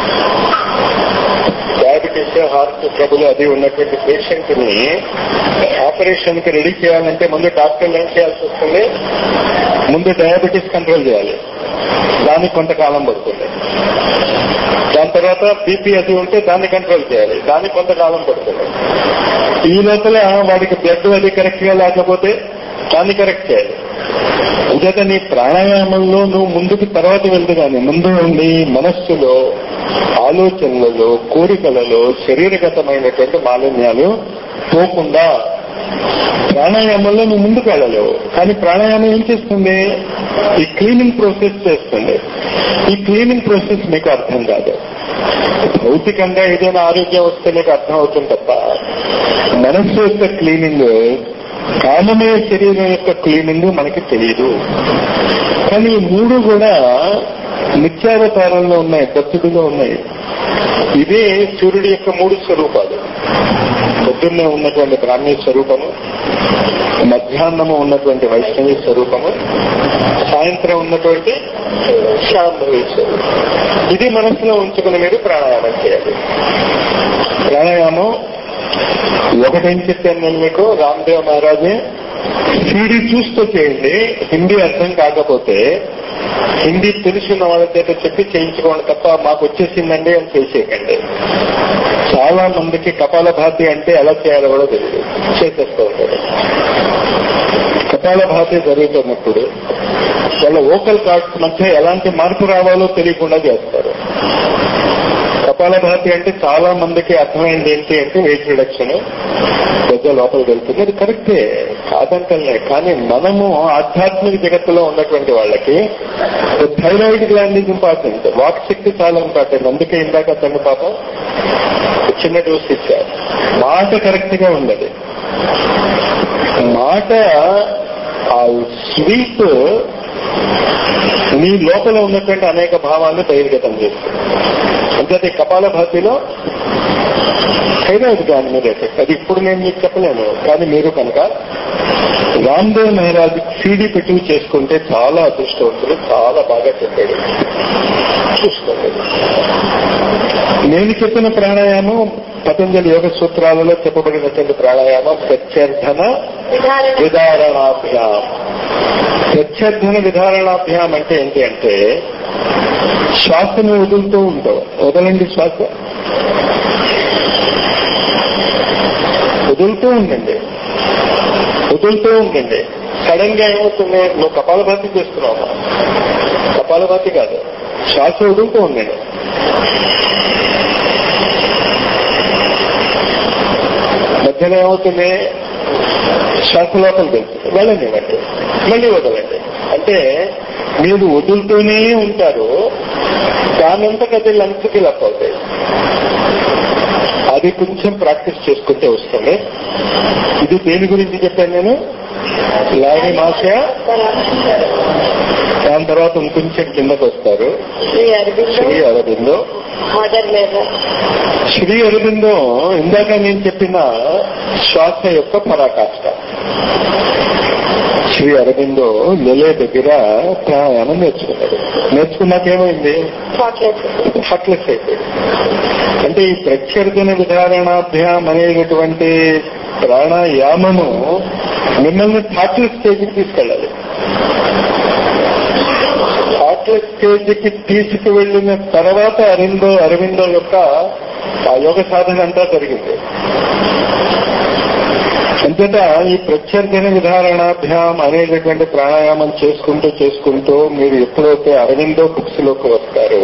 డయాబెటీస్ హార్ట్ ట్రబుల్ అది ఉన్నటువంటి పేషెంట్ ని ఆపరేషన్ కి రెడీ చేయాలంటే ముందు డాక్టర్లు ఏం చేయాల్సి వస్తుంది ముందు డయాబెటీస్ కంట్రోల్ చేయాలి దానికి కొంతకాలం పడుతుంది దాని తర్వాత బీపీ అది ఉంటే దాన్ని కంట్రోల్ చేయాలి దానికి కొంతకాలం పడుతుంది ఈ లోపల వాడికి బ్లడ్ అది కరెక్ట్ గా లేకపోతే దాన్ని కరెక్ట్ చేయాలి అంచేత నీ ప్రాణాయామంలో నువ్వు ముందుకు తర్వాత వెళ్తూ కానీ ముందు ఉండి మనస్సులో ఆలోచనలలో కోరికలలో శరీరగతమైనటువంటి మాలిన్యాలు పోకుండా ప్రాణాయామంలో నువ్వు ముందుకు వెళ్ళలేవు కానీ ప్రాణాయామం ఏం చేస్తుంది ఈ క్లీనింగ్ ప్రాసెస్ చేస్తుంది ఈ క్లీనింగ్ ప్రాసెస్ మీకు అర్థం కాదు భౌతికంగా ఏదైనా ఆరోగ్యం వస్తే మీకు అర్థం అవుతుంది తప్ప మనస్సు యొక్క క్లీనింగ్ కామమయ శరీరం యొక్క క్లీనింగ్ మనకి తెలియదు కానీ ఈ మూడు కూడా నిత్యావతారంలో ఉన్నాయి దత్తుడిలో ఉన్నాయి ఇదే సూర్యుడి యొక్క మూడు స్వరూపాలు పొద్దున్నే ఉన్నటువంటి బ్రాహ్మీ స్వరూపము మధ్యాహ్నము ఉన్నటువంటి వైష్ణవి స్వరూపము సాయంత్రం ఉన్నటువంటి శాంభవి స్వరూపం ఇది మనసులో ఉంచుకుని మీరు ప్రాణాయామం చేయాలి ప్రాణాయామం ఒకటేం చెప్పాను నేను మీకు రామ్దేవ్ మహారాజే సీడీ చూస్తూ చేయండి హిందీ అర్థం కాకపోతే హిందీ తెలిసిన వాళ్ళ చేత చెప్పి చేయించుకోండి తప్ప మాకు వచ్చేసిందండి అని చేసేయకండి చాలా మందికి కపాల భాతి అంటే ఎలా చేయాలో కూడా తెలియదు చేసేస్తూ ఉంటారు కపాల భాతి జరుగుతున్నప్పుడు వాళ్ళ ఓకల్ కార్డ్స్ మధ్య ఎలాంటి మార్పు రావాలో తెలియకుండా చేస్తారు కపాల భాతి అంటే చాలా మందికి అర్థమైంది ఏంటి అంటే వెయిట్ రిడక్షన్ పెద్ద లోపలికి వెళ్తుంది అది కరెక్టే కాదంటలే కానీ మనము ఆధ్యాత్మిక జగత్తులో ఉన్నటువంటి వాళ్ళకి థైరాయిడ్ గ్లాండ్ ఈజ్ ఇంపార్టెంట్ వాక్ శక్తి చాలా ఇంపార్టెంట్ అందుకే ఇందాక తన పాపం చిన్న డోస్ ఇచ్చారు మాట కరెక్ట్ గా ఉండదు మాట ఆ స్వీట్ నీ లోపల ఉన్నటువంటి అనేక భావాలను బహిర్గతం చేస్తుంది అంతే కపాల భాతిలో థైరాయిడ్ దాని మీద ఎఫెక్ట్ అది ఇప్పుడు నేను మీకు చెప్పలేను కానీ మీరు కనుక రామ్దేవ్ మహారాజ్ సీడీ పెట్టి చేసుకుంటే చాలా అదృష్టవంతులు చాలా బాగా చెప్పాడు చూసుకోండి నేను చెప్పిన ప్రాణాయామం పతంజలి యోగ సూత్రాలలో చెప్పబడినటువంటి ప్రాణాయామం ప్రత్యర్థన విధారణ విధారణాభ్యాం ప్రత్యర్థన విధారణాభ్యాం అంటే ఏంటి అంటే శ్వాసను వదులుతూ ఉంటావు వదలండి శ్వాస వదులుతూ ఉండండి వదులుతూ ఉండండి సడన్ గా ఏమవుతుంది నువ్వు కపాలభాతి చేస్తున్నావు కపాలభాతి కాదు శ్వాస వదులుతూ ఉండండి మధ్యలో ఏమవుతుంది శ్వాస లోపల తెలుస్తుంది వెళ్ళండి ఇవ్వండి మళ్ళీ వదలండి అంటే మీరు వదులుతూనే ఉంటారు దానంతకు అది లంగ్స్కి లప్ అవుతాయి అది కొంచెం ప్రాక్టీస్ చేసుకుంటే వస్తుంది ఇది దేని గురించి చెప్పాను నేను లారీ మాస దాని తర్వాత ఇంకొంచెం కిందకు వస్తారు శ్రీ అరవిందో శ్రీ అరవిందో మదర్ మీద శ్రీ అరవిందో ఇందాక నేను చెప్పిన శ్వాస యొక్క పరాకాష్ట శ్రీ అరవిందో నెలే దగ్గర ప్రాణాయామం నేర్చుకున్నాడు నేర్చుకున్నాక ఏమైంది చాక్లెట్ హార్ట్లెస్ అయిపోయింది అంటే ఈ ప్రత్యర్థన విధారణాభ్యాం అనేటటువంటి ప్రాణాయామము మిమ్మల్ని హార్ట్లెస్ స్టేజ్కి తీసుకెళ్ళాలి హార్ట్లెస్ స్టేజ్కి తీసుకువెళ్ళిన తర్వాత అరవిందో అరవిందో యొక్క ఆ యోగ సాధన అంతా జరిగింది అంతటా ఈ ప్రత్యర్థన విధారణాభ్యాం అనేటటువంటి ప్రాణాయామం చేసుకుంటూ చేసుకుంటూ మీరు ఎప్పుడైతే అరవిందో బుక్స్ లోకి వస్తారో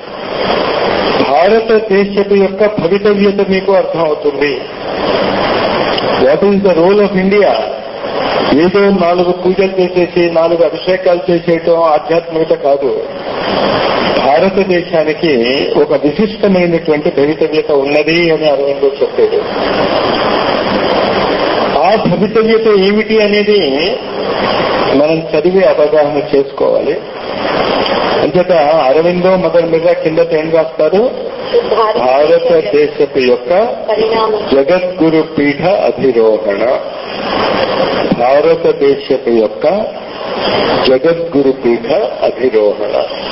భారతదేశపు యొక్క భవితవ్యత మీకు అర్థమవుతుంది what is the role of India ఏదో నాలుగు పూజలు చేసేసి నాలుగు అభిషేకాలు చేసేయటం ఆధ్యాత్మికత కాదు భారతదేశానికి ఒక విశిష్టమైనటువంటి భవితవ్యత ఉన్నది అని అరవిందో చెప్పాడు ఆ భవితవ్యత ఏమిటి అనేది మనం చదివి అవగాహన చేసుకోవాలి అంచేత అరవిందో మదర్ మీద కింద ఏం రాస్తారు భారతదేశపు యొక్క పరిణామం జగద్గురు పీఠ అధిరోహణ భారతదేశపు యొక్క జగద్గురు పీఠ అధిరోహణ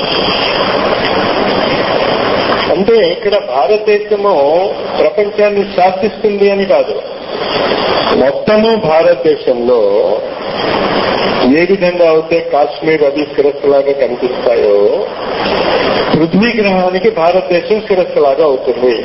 అంటే ఇక్కడ భారతదేశము ప్రపంచాన్ని శాసిస్తుంది అని కాదు మొత్తము భారతదేశంలో ఏ విధంగా అయితే కాశ్మీర్ అది శిరస్సులాగా కనిపిస్తాయో పృథ్వీ గ్రహానికి భారతదేశం శిరస్సులాగా అవుతుంది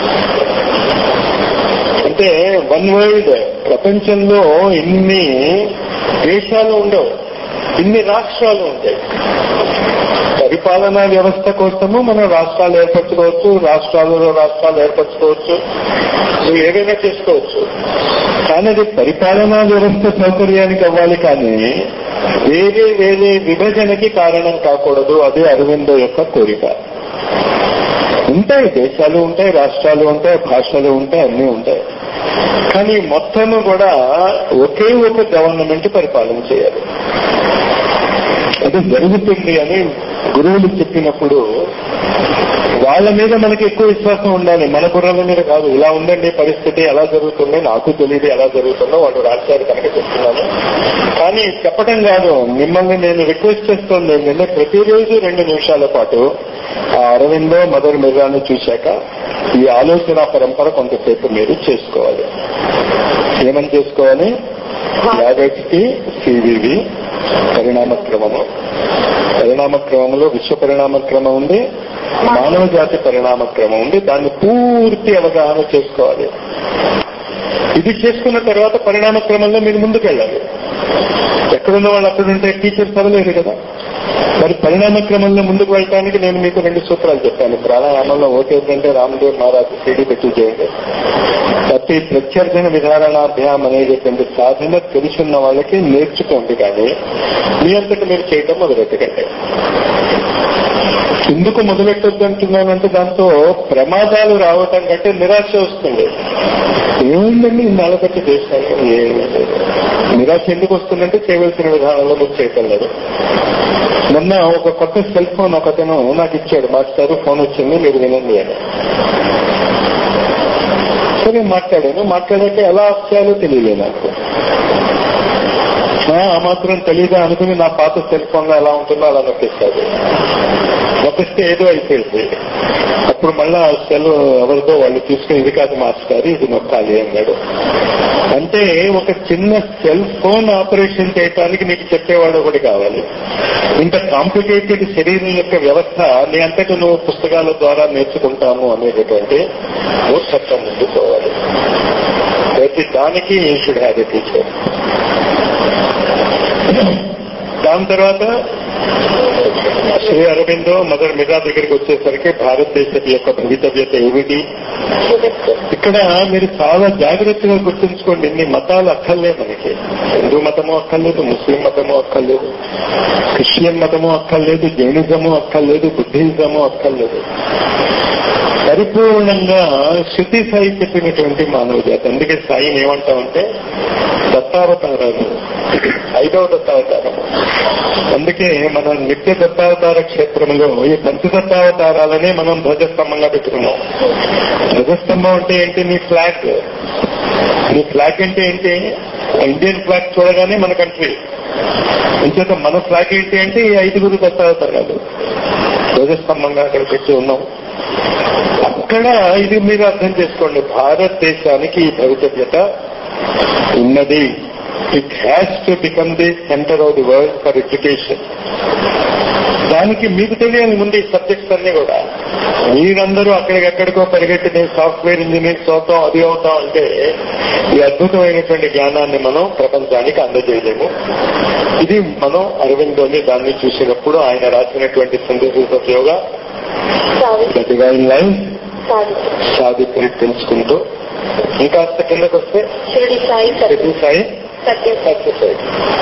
అంటే వన్ వరల్డ్ ప్రపంచంలో ఇన్ని దేశాలు ఉండవు ఇన్ని రాష్ట్రాలు ఉంటాయి పరిపాలనా వ్యవస్థ కోసము మనం రాష్ట్రాలు ఏర్పరచుకోవచ్చు రాష్ట్రాలలో రాష్ట్రాలు ఏర్పరచుకోవచ్చు నువ్వు ఏదైనా చేసుకోవచ్చు కానీ అది పరిపాలనా వ్యవస్థ సౌకర్యానికి అవ్వాలి కానీ వేరే వేరే విభజనకి కారణం కాకూడదు అదే అరవిందో యొక్క కోరిక ఉంటాయి దేశాలు ఉంటాయి రాష్ట్రాలు ఉంటాయి భాషలు ఉంటాయి అన్నీ ఉంటాయి కానీ మొత్తము కూడా ఒకే ఒక గవర్నమెంట్ పరిపాలన చేయాలి అది జరుగుతుంది అని గురువులు చెప్పినప్పుడు వాళ్ళ మీద మనకి ఎక్కువ విశ్వాసం ఉండాలి మన బుర్రల మీద కాదు ఇలా ఉందండి పరిస్థితి ఎలా జరుగుతుంది నాకు తెలియదు ఎలా జరుగుతుందో వాళ్ళు రాశారు కనుక చెప్తున్నాను కానీ చెప్పడం కాదు మిమ్మల్ని నేను రిక్వెస్ట్ చేస్తుంది ఏంటంటే ప్రతిరోజు రెండు నిమిషాల పాటు ఆ అరవిందో మదర్ మిర్రాను చూశాక ఈ ఆలోచన పరంపర కొంతసేపు మీరు చేసుకోవాలి ఏమని చేసుకోవాలి యాగస్కి సివివి పరిణామ క్రమము పరిణామ క్రమంలో విశ్వ పరిణామ క్రమం ఉంది మానవ జాతి పరిణామ క్రమం ఉంది దాన్ని పూర్తి అవగాహన చేసుకోవాలి ఇది చేసుకున్న తర్వాత పరిణామ క్రమంలో మీరు ముందుకెళ్ళాలి ఎక్కడున్న వాళ్ళు అక్కడుంటే టీచర్స్ అవ్వలేరు కదా మరి పరిణామ క్రమంలో ముందుకు వెళ్ళటానికి నేను మీకు రెండు సూత్రాలు చెప్పాను ప్రాణాయామంలో ఓటేంటంటే రామదేవ్ మహారాజ్ సిడి పెట్టి చేయండి ప్రతి ప్రత్యర్థన విధారణాభ్యాం అనేటటువంటి సాధన తెలుసున్న వాళ్ళకి నేర్చుకోండి కానీ మీ అంతటి మీరు చేయటం మొదలెట్టకండి ఎందుకు మొదలెట్టొద్దు అంటున్నానంటే దాంతో ప్రమాదాలు రావటం కంటే నిరాశ వస్తుంది ఏముందండి ఇన్నాళ్ళ బట్టి దేశాలు ఏమీ లేదు. నిరాశ ఎందుకు వస్తుందంటే చేయవలసిన విధానంలో మీరు చేయటం లేదు మొన్న ఒక కొత్త సెల్ ఫోన్ ఒకతను నాకు ఇచ్చాడు మాస్టారు ఫోన్ వచ్చింది మీరు వినండి అని సరే మాట్లాడాను మాట్లాడాక ఎలా ఆఫ్ చేయాలో తెలియలేదు నాకు ఆ, ఆ మాత్రం తెలీదా అనుకుని నా పాత సెల్ ఫోన్ లో ఎలా ఉంటుందో అలా నొక్కిస్తాడు నొక్కిస్తే ఏదో అయిపోయింది అప్పుడు మళ్ళా ఆ సెల్ ఎవరితో వాళ్ళు తీసుకుని ఇది కాదు మాస్టర్ ఇది నొక్కాలి అన్నాడు అంటే ఒక చిన్న సెల్ ఫోన్ ఆపరేషన్ చేయడానికి నీకు చెప్పేవాడు ఒకటి కావాలి ఇంత కాంప్లికేటెడ్ శరీరం యొక్క వ్యవస్థ నీ అంతటా నువ్వు పుస్తకాల ద్వారా నేర్చుకుంటాము అనేటటువంటి మూర్ఖత్వం ముందు పోవాలి ప్రతి దానికి you should have a teacher దాని తర్వాత శ్రీ అరవిందో మదర్ మిరా దగ్గరికి వచ్చేసరికి భారతదేశం యొక్క భవితవ్యత ఏమిటి ఇక్కడ మీరు చాలా జాగ్రత్తగా గుర్తుంచుకోండి ఇన్ని మతాలు అక్కర్లేదు మనకి హిందూ మతము అక్కర్లేదు ముస్లిం మతము అక్కర్లేదు క్రిస్టియన్ మతము అక్కర్లేదు జైనిజము అక్కర్లేదు బుద్ధిజము అక్కర్లేదు పరిపూర్ణంగా శృతి సాయి చెప్పినటువంటి మానవ జాతి అందుకే సాయిని ఏమంటామంటే దత్తావతారాలు ఐదవ దత్తావతారం అందుకే మన నిత్య దత్తావతార క్షేత్రంలో ఈ పంచదత్తావతారాలనే మనం ధ్వజస్తంభంగా పెట్టుకున్నాం ధ్వజస్తంభం అంటే ఏంటి నీ ఫ్లాగ్ నీ ఫ్లాగ్ అంటే ఏంటి ఇండియన్ ఫ్లాగ్ చూడగానే మన కంట్రీ ఇంచేత మన ఫ్లాగ్ ఏంటి అంటే ఈ ఐదుగురు దత్తావతారాలు ధ్వజస్తంభంగా అక్కడ పెట్టి ఉన్నాం అక్కడ ఇది మీరు అర్థం చేసుకోండి భారతదేశానికి ఈ భవితవ్యత ఉన్నది it has to become the centre of the world for education దానికి మీకు తెలియాలి ముందు ఈ సబ్జెక్ట్స్ అన్ని కూడా మీరందరూ అక్కడికెక్కడికో పరిగెట్టి నేను సాఫ్ట్వేర్ ఇంజనీర్స్ అవుతాం అది అవుతాం అంటే ఈ అద్భుతమైనటువంటి జ్ఞానాన్ని మనం ప్రపంచానికి అందజేయలేము ఇది మనం అరవిందోని దాన్ని చూసినప్పుడు ఆయన రాసినటువంటి synthesis of Yoga Savitri divine life Savitri సాధిత్రి తెలుసుకుంటూ ఇంకా కిందకు వస్తే షిరిడి సాయి సత్య ప్రతి సాయి సత్య సత్యసాయి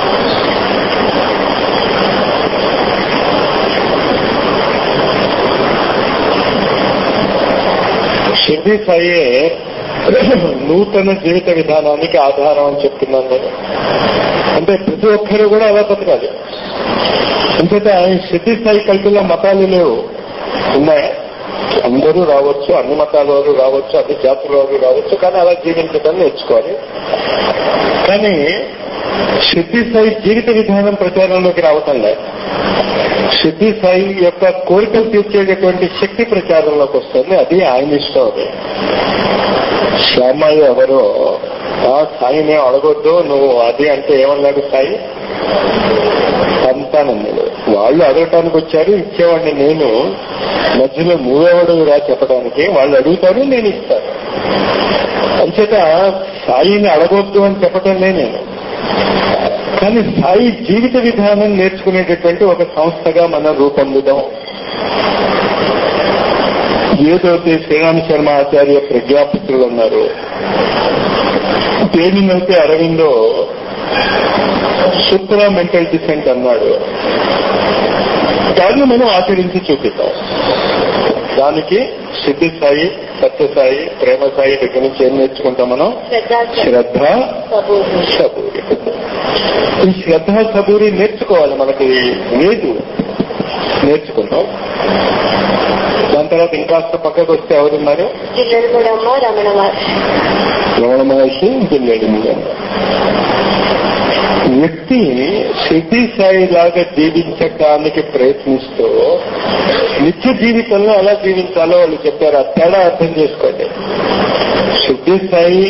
షిర్డి సాయే నూతన జీవిత విధానానికి ఆధారం అని చెప్తున్నాను నేను అంటే ప్రతి ఒక్కరు కూడా అలా బతకాలి అంచేత ఈ సిద్ధి స్థాయి కల్పిలో మతాలు లేవు ఉన్నాయా అందరూ రావచ్చు అన్ని మతాల వారు రావచ్చు అన్ని జాతుల వారు రావచ్చు కానీ అలా జీవించడం నేర్చుకోవాలి కానీ సిద్ధి స్థాయి జీవిత విధానం ప్రచారంలోకి రావటం లేదు సిద్ధి సాయి యొక్క కోరికలు తీర్చేటటువంటి శక్తి ప్రచారంలోకి వస్తుంది అది ఆయన ఇష్టం అది శ్యామయ్య ఎవరో ఆ సాయిని అడగొద్దు నువ్వు అది అంటే ఏమన్నాడు సాయి పంతానన్నాడు వాళ్ళు అడగటానికి వచ్చారు ఇచ్చేవాడిని నేను మధ్యలో మూడవడు రా చెప్పడానికి వాళ్ళు అడుగుతారు నేను ఇస్తాను అంచేత సాయిని అడగొద్దు అని చెప్పటంలే నేను కానీ సాయి జీవిత విధానం నేర్చుకునేటటువంటి ఒక సంస్థగా మనం రూపొందుదాం ఏదైతే శ్రీరామ శర్మ ఆచార్య ప్రజ్ఞాపుత్రులు ఉన్నారు దేనినైతే అరవిందో సూప్రా మెంటల్ డిసెంట్ అన్నాడు దాన్ని మనం ఆచరించి చూపిద్దాం దానికి సిద్ధి సాయి సత్యసాయి ప్రేమ సాయి దగ్గర నుంచి ఏం నేర్చుకుంటాం మనం శ్రద్ధ శ్రద్ధ సబూరి సబూరి ఈ శ్రద్ధ సబూరి నేర్చుకోవాలి మనకి లేదు నేర్చుకుంటాం దాని తర్వాత ఇంకాస్త పక్కకు వస్తే ఎవరున్నారు జిల్లెలగూడమ్మ రమణ మహర్షి రమణ మహర్షి జిల్లేడు వ్యక్తి సిద్ధి సాయి లాగా జీవించడానికి ప్రయత్నిస్తూ నిత్య జీవితంలో ఎలా జీవించాలో వాళ్ళు చెప్పారు ఆ తేడా అర్థం చేసుకోండి సిద్ధి సాయి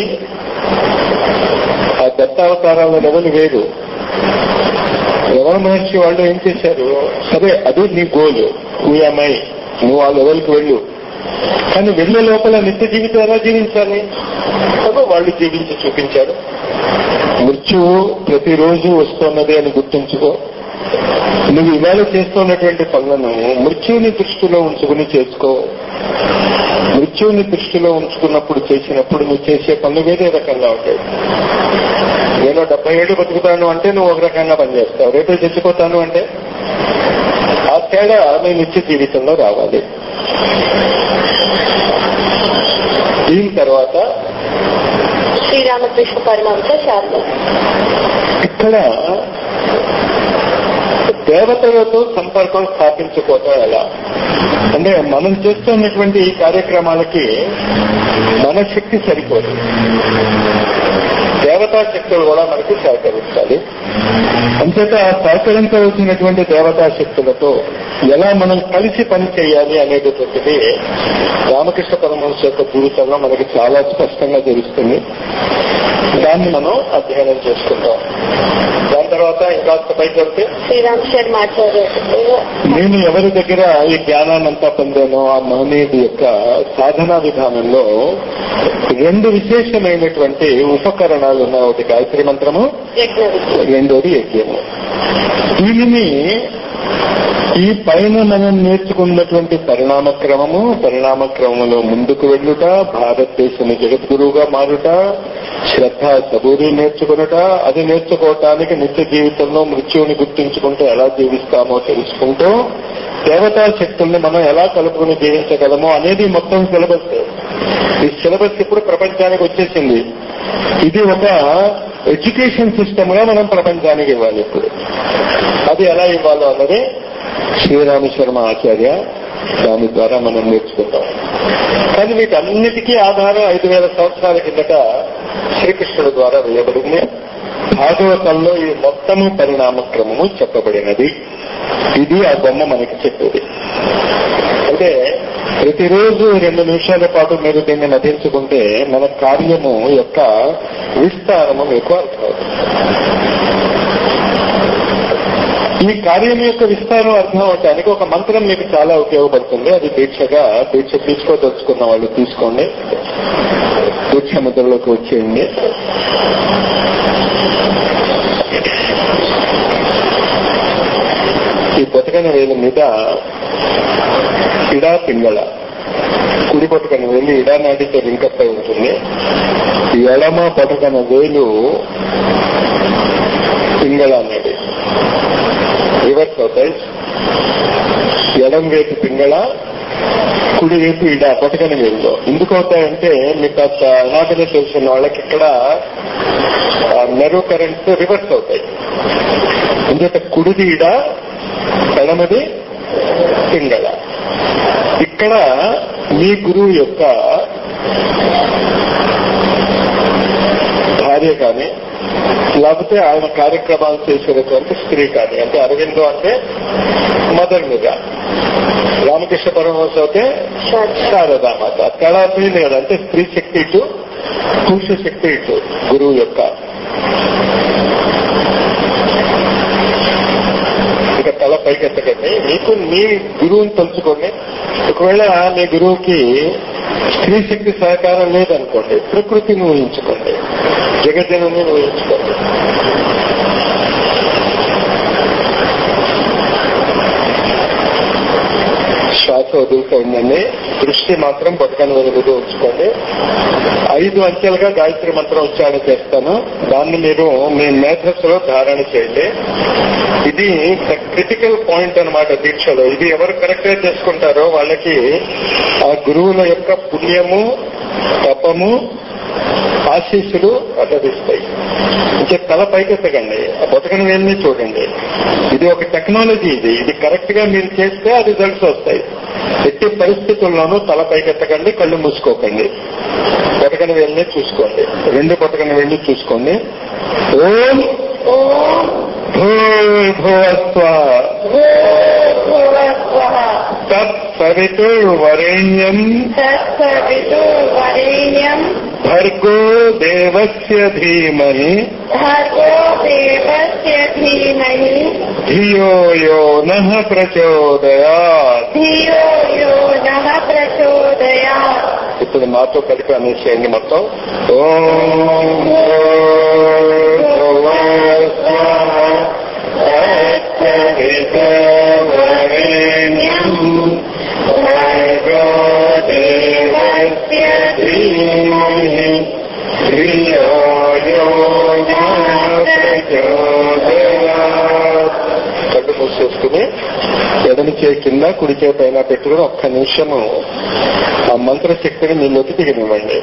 ఆ దత్తావతారాల లెవెల్ వేరు రమణ మహర్షి వాళ్ళు ఏం చేశారు సరే అది నీ గోలు ఊయమై నువ్వు ఆ లెవెల్కి వెళ్ళు కానీ వెళ్ళే లోపల నిత్య జీవితం ఎలా జీవించాలి అదో వాళ్ళు జీవించి చూపించారు మృత్యువు ప్రతిరోజు వస్తున్నది అని గుర్తుంచుకో నువ్వు ఇవాళ చేస్తున్నటువంటి పనులను మృత్యువుని దృష్టిలో ఉంచుకుని చేసుకో మృత్యువుని దృష్టిలో ఉంచుకున్నప్పుడు చేసినప్పుడు నువ్వు చేసే పనులు వేరే రకంగా ఉంటాయి నేను డెబ్బై ఏళ్ళు బతుకుతాను అంటే నువ్వు ఒక రకంగా పనిచేస్తావు రేపే చచ్చిపోతాను అంటే ఆ తేడా నీ నిత్య జీవితంలో రావాలి దీని తర్వాత శ్రీరామకృష్ణ పరమహంస శారద ఇక్కడ దేవతలతో సంపర్కం స్థాపించుకోవటం ఎలా అంటే మనం చేస్తున్నటువంటి ఈ కార్యక్రమాలకి మన శక్తి సరిపోదు దేవతా శక్తులు కూడా మనకి సహకరించాలి అంచేత సహకరించవలసినటువంటి దేవతా శక్తులతో ఎలా మనం కలిసి పని చేయాలి అనేటటువంటిది రామకృష్ణ పరమహంస యొక్క జీవితంలో మనకి చాలా స్పష్టంగా తెలుస్తుంది దాన్ని మనం అధ్యయనం చేసుకుంటాం దాని తర్వాత ఇంకా పైకి వెళ్తే శ్రీరామ్ శర్మ ఆచార్య నేను ఎవరి దగ్గర ఈ జ్ఞానాన్ని అంతా పొందానో ఆ మహనీయుడి యొక్క సాధనా విధానంలో రెండు విశేషమైనటువంటి ఉపకరణాలు ఉన్నాయి ఒకటి గాయత్రి మంత్రము యజ్ఞ రెండోది యజ్ఞము దీనిని ఈ పైన మనం నేర్చుకున్నటువంటి పరిణామ క్రమము పరిణామ క్రమంలో ముందుకు వెళ్ళుట భారతదేశం జగద్గురువుగా మారుట శ్రద్ధ సబూరి నేర్చుకునుట అది నేర్చుకోవటానికి నిత్య జీవితంలో మృత్యువుని గుర్తించుకుంటూ ఎలా జీవిస్తామో తెలుసుకుంటూ దేవతా శక్తుల్ని మనం ఎలా కలుపుకుని జీవించగలమో అనేది మొత్తం సిలబస్ ఈ సిలబస్ ఇప్పుడు ప్రపంచానికి వచ్చేసింది ఇది ఒక ఎడ్యుకేషన్ సిస్టమ్ గా మనం ప్రపంచానికి ఇవ్వాలి ఇప్పుడు అది ఎలా ఇవ్వాలో అన్నది శ్రీరామ శర్మ ఆచార్య దాని ద్వారా మనం నేర్చుకుంటాం కానీ వీటన్నిటికీ ఆధారం ఐదు వేల సంవత్సరాల కిందట శ్రీకృష్ణుడు ద్వారా వేయబడింది భాగవతంలో ఈ మొత్తము పరిణామ క్రమము చెప్పబడినది ఇది ఆ బొమ్మ మనకి చెప్పేది అంటే ప్రతిరోజు రెండు నిమిషాల పాటు మీరు దీన్ని నటించుకుంటే మన కార్యము యొక్క విస్తారము మీకు అర్థమవుతుంది ఈ కార్యం యొక్క విస్తారం అర్థం అవటానికి ఒక మంత్రం మీకు చాలా ఉపయోగపడుతుంది అది దీక్షగా దీక్ష తీసుకోదలుచుకున్న వాళ్ళు తీసుకోండి దీక్ష ముద్రలోకి వచ్చేయండి ఈ బతుకని వేలు మీద ఇడా పింగళ కుడి పట్టుకని వేలు ఇడా నాటితో లింకప్ అయి ఉంటుంది ఎడమ పట్టుకన వేలు పింగళ అనేది రివర్స్ అవుతాయి ఎడం వైపు పింగళ కుడి వైపు ఇడ పట్టుకని వేలులో ఎందుకు అవుతాయంటే మీకు అనాథనే తెలిసిన వాళ్ళకి ఇక్కడ నెరవ్ కరెంట్స్ రివర్స్ అవుతాయి ఎందుకంటే కుడిది ఇడ ఎడమది పింగళ ఇక్కడ మీ గురువు యొక్క భార్య కానీ లేకపోతే ఆయన కార్యక్రమాలు చేసేటటువంటి స్త్రీ కానీ అంటే అరవిందో అంటే మదర్ మీద రామకృష్ణ పరమహంస అయితే శారదామాత తేడా పోయింది కదా అంటే స్త్రీ శక్తి ఇటు పురుష శక్తి ఇటు గురువు యొక్క ఇక తల పైకెత్తకండి మీకు మీ గురువుని తలుచుకోండి ఒకవేళ మీ గురువుకి స్త్రీ శక్తి సహకారం లేదనుకోండి ప్రకృతిని ఊహించుకోండి జగజ్జనని ఊహించుకోండి శ్వాస వదులుతూ ఉండండి దృష్టి మాత్రం బతుకని వదులుతూ ఉంచుకోండి ఐదు అంచెలుగా గాయత్రి మంత్రం ఉచ్చారణ చేస్తాను దాన్ని మీరు మీ మేధస్సులో ధారణ చేయండి ఇది క్రిటికల్ పాయింట్ అన్నమాట దీక్షలో ఇది ఎవరు కరెక్ట్ గా చేసుకుంటారో వాళ్ళకి ఆ గురువుల యొక్క పుణ్యము తపము ఆశీస్సులు లభిస్తాయి ఇంకా తల పైకెత్తకండి ఆ బతుకని వేలని చూడండి ఇది ఒక టెక్నాలజీ ఇది ఇది కరెక్ట్ గా మీరు చేస్తే ఆ రిజల్ట్స్ వస్తాయి ఎట్టి పరిస్థితుల్లోనూ తల పైకెత్తకండి కళ్ళు మూసుకోకండి బతకని వేలని చూసుకోండి రెండు బతకని వేళ్ళు చూసుకోండి ఓం భూర్భువస్వ తత్సవితుర్వరేణ్యం తత్సవితుర్వరేణ్యం భర్గో దేవస్య ధీమహి భర్గో దేవస్య ధీమహి ధియో యో నః ప్రచోదయాత్ ధియో యో నః ప్రచోదయాత్ ఇప్పుడు మాతో కలిపి అనేసేయండి మొత్తం ఓం భూర్భువస్వః తత్సవితుర్వరేణ్యం భర్గో దేవస్య ధీమహి ధియో యో నః ప్రచోదయాత్ కళ్ళు మూసేసుకుని ఎడమి చేయి కింద కుడి చేయి పైన పెట్టుకుని ఒక్క నిమిషము ఆ మంత్రశక్తిని మీలోకి దిగనివ్వండి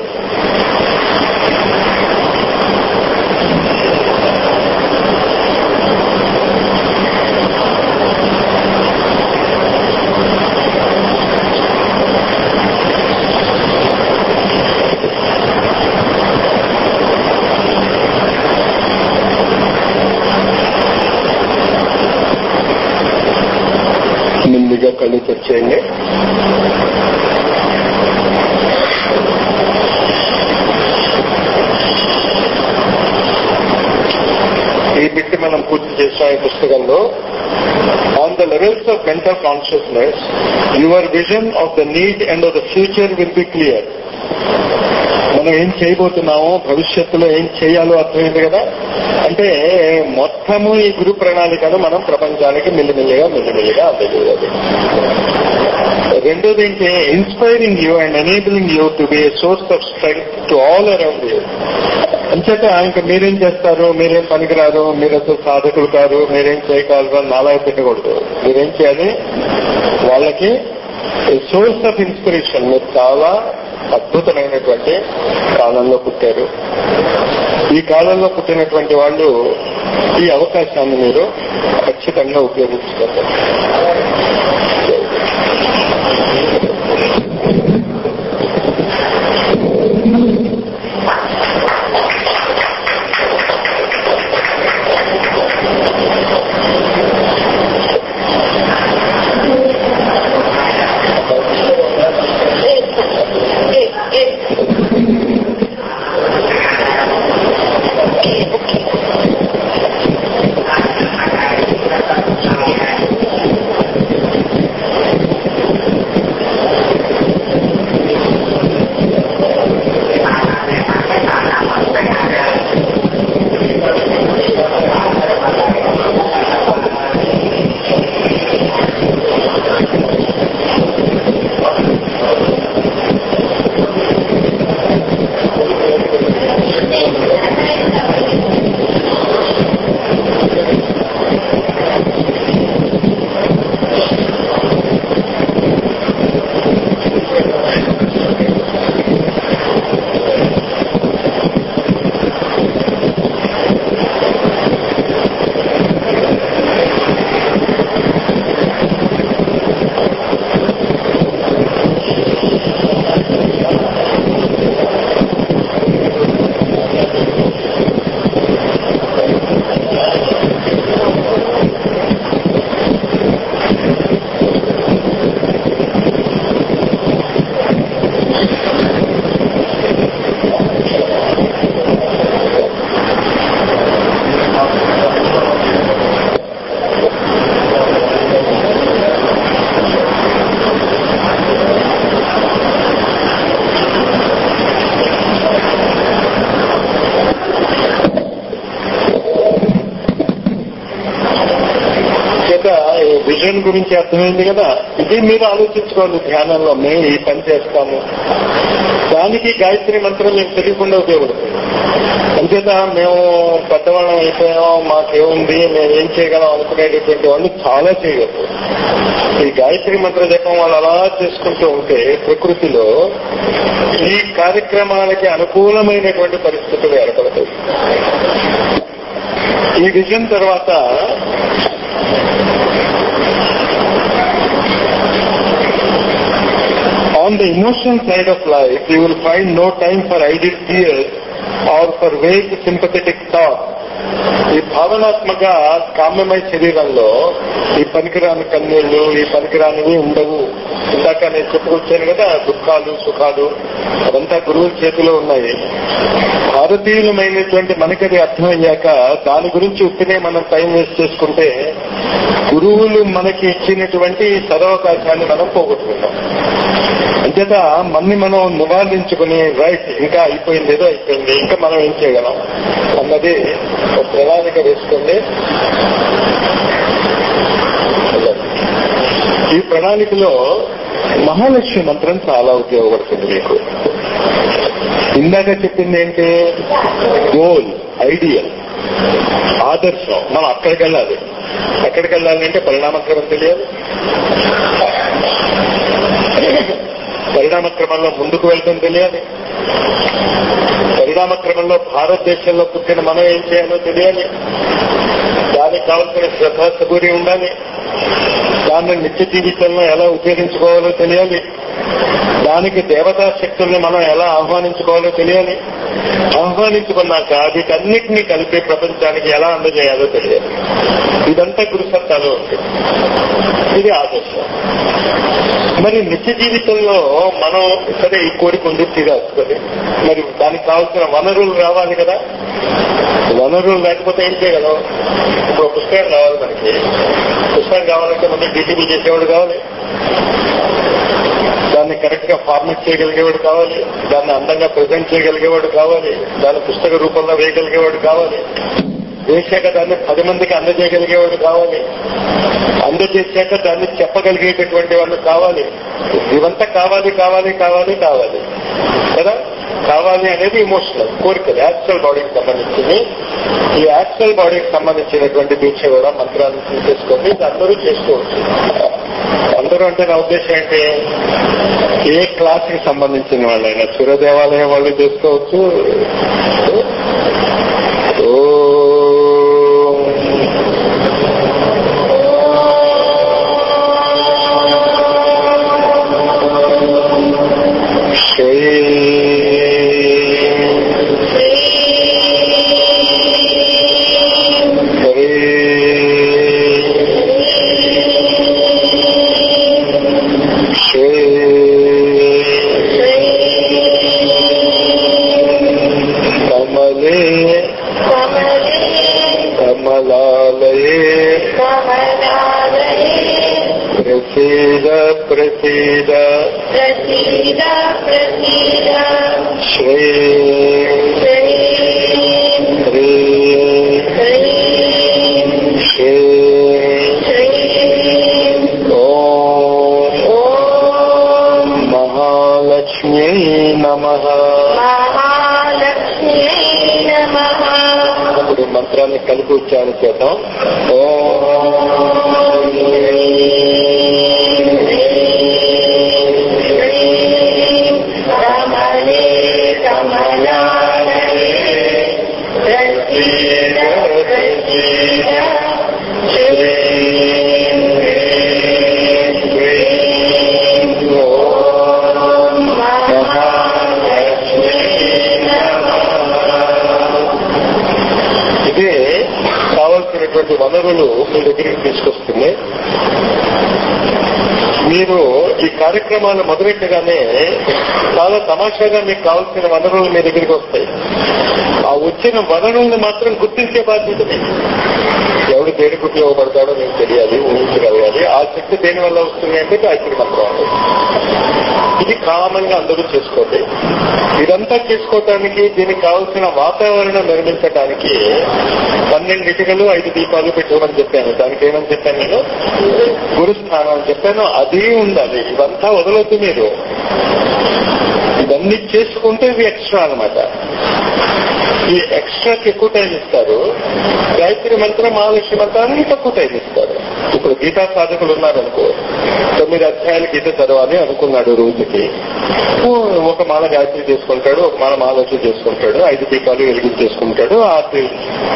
మెల్లిగా కళ్ళు తెచ్చేయండి ఈ బిట్టి మనం పూర్తి చేసాం ఈ పుస్తకంలో on the levels of mental consciousness your vision of the need and of the future will be clear మనం ఏం చేయబోతున్నామో భవిష్యత్తులో ఏం చేయాలో అర్థమైంది కదా అంటే మొత్తము ఈ గురు ప్రణాళికను మనం ప్రపంచానికి మెల్లిమెల్లిగా మెల్లిమెల్లిగా అందజేయాలి రెండోది ఏంటి inspiring you and enabling you to be a source of strength to all around you అంచేత ఇంకా మీరేం చేస్తారు మీరేం పనికిరారు మీరు అసలు సాధకులు కారు మీరేం చేయగలరు అని నాలా పెట్టకూడదు మీరేం చేయాలి వాళ్ళకి సోర్స్ ఆఫ్ ఇన్స్పిరేషన్ మీరు చాలా అద్భుతమైనటువంటి కాలంలో పుట్టారు ఈ కాలంలో పుట్టినటువంటి వాళ్ళు ఈ అవకాశాన్ని మీరు ఖచ్చితంగా ఉపయోగించుకోవాలి చేత ఈ విజన్ గురించి అర్థమైంది కదా ఇది మీరు ఆలోచించుకోవాలి ధ్యానంలో మేము ఈ పని చేస్తాము దానికి గాయత్రి మంత్రం మీకు తెలియకుండా ఉపయోగపడుతుంది అంచేత మేము పెద్దవాళ్ళం అయిపోయాం మాకేముంది మేము ఏం చేయగలం అనుకునేటటువంటి వాళ్ళు చాలా చేయగలరు ఈ గాయత్రి మంత్ర జపం వాళ్ళు అలా చేసుకుంటూ ఉంటే ప్రకృతిలో ఈ కార్యక్రమాలకి అనుకూలమైనటువంటి పరిస్థితులు ఏర్పడతాయి ఈ విజన్ తర్వాత On the emotional side of life, you will find no time for idle tears or for vague sympathetic thought. ఈ భావనాత్మక కామ్యమయ శరీరంలో ఈ పనికిరాని కన్నీళ్లు ఈ పనికిరానివి ఉండవు ఇందాక నేను చెప్పుకొచ్చాను కదా దుఃఖాలు సుఖాలు అదంతా గురువుల చేతిలో ఉన్నాయి భారతీయులమైనటువంటి మనకది అర్థమయ్యాక దాని గురించి ఉత్తినే మనం టైం వేస్ట్ చేసుకుంటే గురువులు మనకి ఇచ్చినటువంటి సదవకాశాన్ని మనం పోగొట్టుకుంటాం అంచేత మన్ని మనం నివారించుకుని రైట్ ఇంకా అయిపోయింది ఏదో అయిపోయింది ఇంకా మనం ఏం చేయగలం అన్నది ఒక ప్రణాళిక వేసుకోండి ఈ ప్రణాళికలో మహాలక్ష్మి మంత్రం చాలా ఉపయోగపడుతుంది మీకు ఇందాక చెప్పింది ఏంటి గోల్ ఐడియల్ ఆదర్శం మనం అక్కడికి వెళ్ళాలి ఎక్కడికి వెళ్ళాలి అంటే పరిణామక్రమం తెలియాలి పరిణామ క్రమంలో ముందుకు వెళ్ళడం తెలియాలి పరిణామ క్రమంలో భారతదేశంలో పుట్టిన మనం ఏం చేయాలో తెలియాలి దానికి కావాల్సిన శ్రద్ధ సబూరి ఉండాలి దాన్ని నిత్య జీవితంలో ఎలా ఉపయోగించుకోవాలో తెలియాలి దానికి దేవతా శక్తుల్ని మనం ఎలా ఆహ్వానించుకోవాలో తెలియాలి ఆహ్వానించుకున్నాక వీటన్నిటినీ కలిపి ప్రపంచానికి ఎలా అందజేయాలో తెలియాలి ఇదంతా గురుసత్తాలో ఉంటుంది ఇది ఆదర్శం మరి నిత్య జీవితంలో మనం సరే ఈ కోరిక ఉంది తీరాల్సుకొని మరి దానికి కావాల్సిన వనరులు రావాలి కదా వనరులు లేకపోతే ఏం చేయగలం ఇప్పుడు ఒక పుస్తకం కావాలి మనకి పుస్తకం కావాలంటే ముందు డిటిబుల్ చేసేవాడు కావాలి దాన్ని కరెక్ట్ గా ఫార్మేట్ చేయగలిగేవాడు కావాలి దాన్ని అందంగా ప్రజెంట్ చేయగలిగేవాడు కావాలి దాన్ని పుస్తక రూపంలో వేయగలిగేవాడు కావాలి వేసాక దాన్ని పది మందికి అందజేయగలిగేవాడు కావాలి అందజేశాక దాన్ని చెప్పగలిగేటటువంటి వాళ్ళు కావాలి ఇవంతా కావాలి కావాలి కావాలి కావాలి కదా కావాలి అనేది ఇమోషనల్ కోరికలు యాక్చువల్ బాడీకి సంబంధించింది ఈ యాక్చువల్ బాడీకి సంబంధించినటువంటి దీక్ష కూడా మంత్రాలను తీసేసుకొని ఇది అందరూ చేసుకోవచ్చు అందరూ అంటే నా ఉద్దేశం ఏంటి ఏ క్లాస్ కి సంబంధించిన వాళ్ళైనా సూర్యదేవాలయం వాళ్ళు చేసుకోవచ్చు ఓ కమలే కమలాలయే ప్రసీద ప్రసీద ప్రసీద ప్రసీద శ్రీ శ్రీం హ్రీ శ్రీం శ్రీ శ్రీం ఓం ఓం మహాలక్ష్మ్యై నమ మహాలక్ష్మ్యై నమః ఇప్పుడు మంత్రాన్ని కలిపి ఉచ్చారణ చేద్దాం ఓం కమలే కమలాలయే ప్రసీద ప్రసీద శ్రీం ఓం మహాలక్ష్మీ ఇదే కావలసినటువంటి వనరులు మీ దగ్గరికి తీసుకొస్తుంది మీరు ఈ కార్యక్రమాలు మొదలెట్టగానే చాలా తమాషాగా మీకు కావాల్సిన వనరులు మీ దగ్గరికి వస్తాయి ఆ వచ్చిన వనరుల్ని మాత్రం గుర్తించే బాధ్యత మీకు ఎవడు దేనికి ఉపయోగపడతాడో మీకు తెలియాలి ఊహించగలగాలి ఆ శక్తి దేని వల్ల వస్తుంది అంటే గాయత్రి మంత్రం వల్ల. ఇది కామన్ గా అందరూ చేసుకోండి ఇదంతా చేసుకోవటానికి దీనికి కావాల్సిన వాతావరణం నిర్మించడానికి పన్నెండు ఇటుకలు ఐదు దీపాలు పెట్టుకోమని చెప్పాను దానికి ఏమని చెప్పాను నేను గురుస్థానం అని చెప్పాను అది ఉండాలి ఇవంతా వదలొద్దు మీరు ఇవన్నీ చేసుకుంటే ఇది ఎక్స్ట్రా అన్నమాట ఈ ఎక్స్ట్రాకి ఎక్కువ టైం ఇస్తారు గాయత్రి మంత్రం మహాలక్ష్మి మంత్రానికి తక్కువ టైం ఇస్తారు ఇప్పుడు గీతా సాధకులు ఉన్నారనుకో తొమ్మిది అధ్యాయాలు గీత చదవాలి అనుకున్నాడు రోజుకి ఓ, ఒక మాల గాయత్రి చేసుకుంటాడు ఒక మాల మహాలక్ష్మి చేసుకుంటాడు ఐదు దీపాలు వెలిగించేసుకుంటాడు ఆ తి-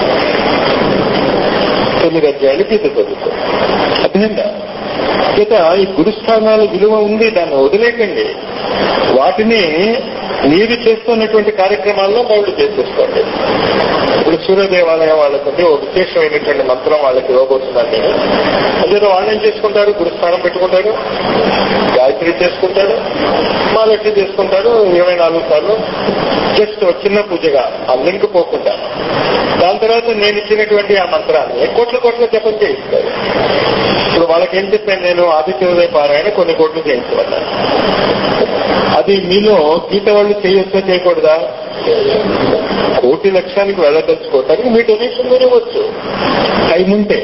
తొమ్మిది అధ్యాయాలు గీత చదువుతాడు అర్థమైందా చేత ఈ గురుస్థానాల విలువ ఉంది దాన్ని వదిలేకండి వాటిని మీరు చేస్తున్నటువంటి కార్యక్రమాల్లో వాళ్ళు చేసేసుకోండి ఇప్పుడు సూర్య దేవాలయం వాళ్ళకుంటే ఒక విశేషమైనటువంటి మంత్రం వాళ్ళకి ఇవ్వబోతున్నాను నేను అందులో వాళ్ళు ఏం చేసుకుంటారు గురుస్థానం పెట్టుకుంటారు గాయత్రి చేసుకుంటాడు మాలక్ష్మి చేసుకుంటాడు ఇరవై నాలుగు సార్లు జస్ట్ ఒక చిన్న పూజగా ఆ లింక్ పోకుండా దాని తర్వాత నేను ఇచ్చినటువంటి ఆ మంత్రాన్ని కోట్ల కోట్ల జపం చేయిస్తారు ఇప్పుడు వాళ్ళకి ఏం చెప్పాను నేను ఆదిత్యోదయ పారాయణ కొన్ని కోట్లు చేయించమన్నాను అది మీలో గీత వాళ్ళు చేయొచ్చా చేయకూడదా కోటి లక్ష్యానికి వెళ్ళదలుచుకోవటానికి మీ డొనేషన్ మీరు ఇవ్వచ్చు టైం ఉంటే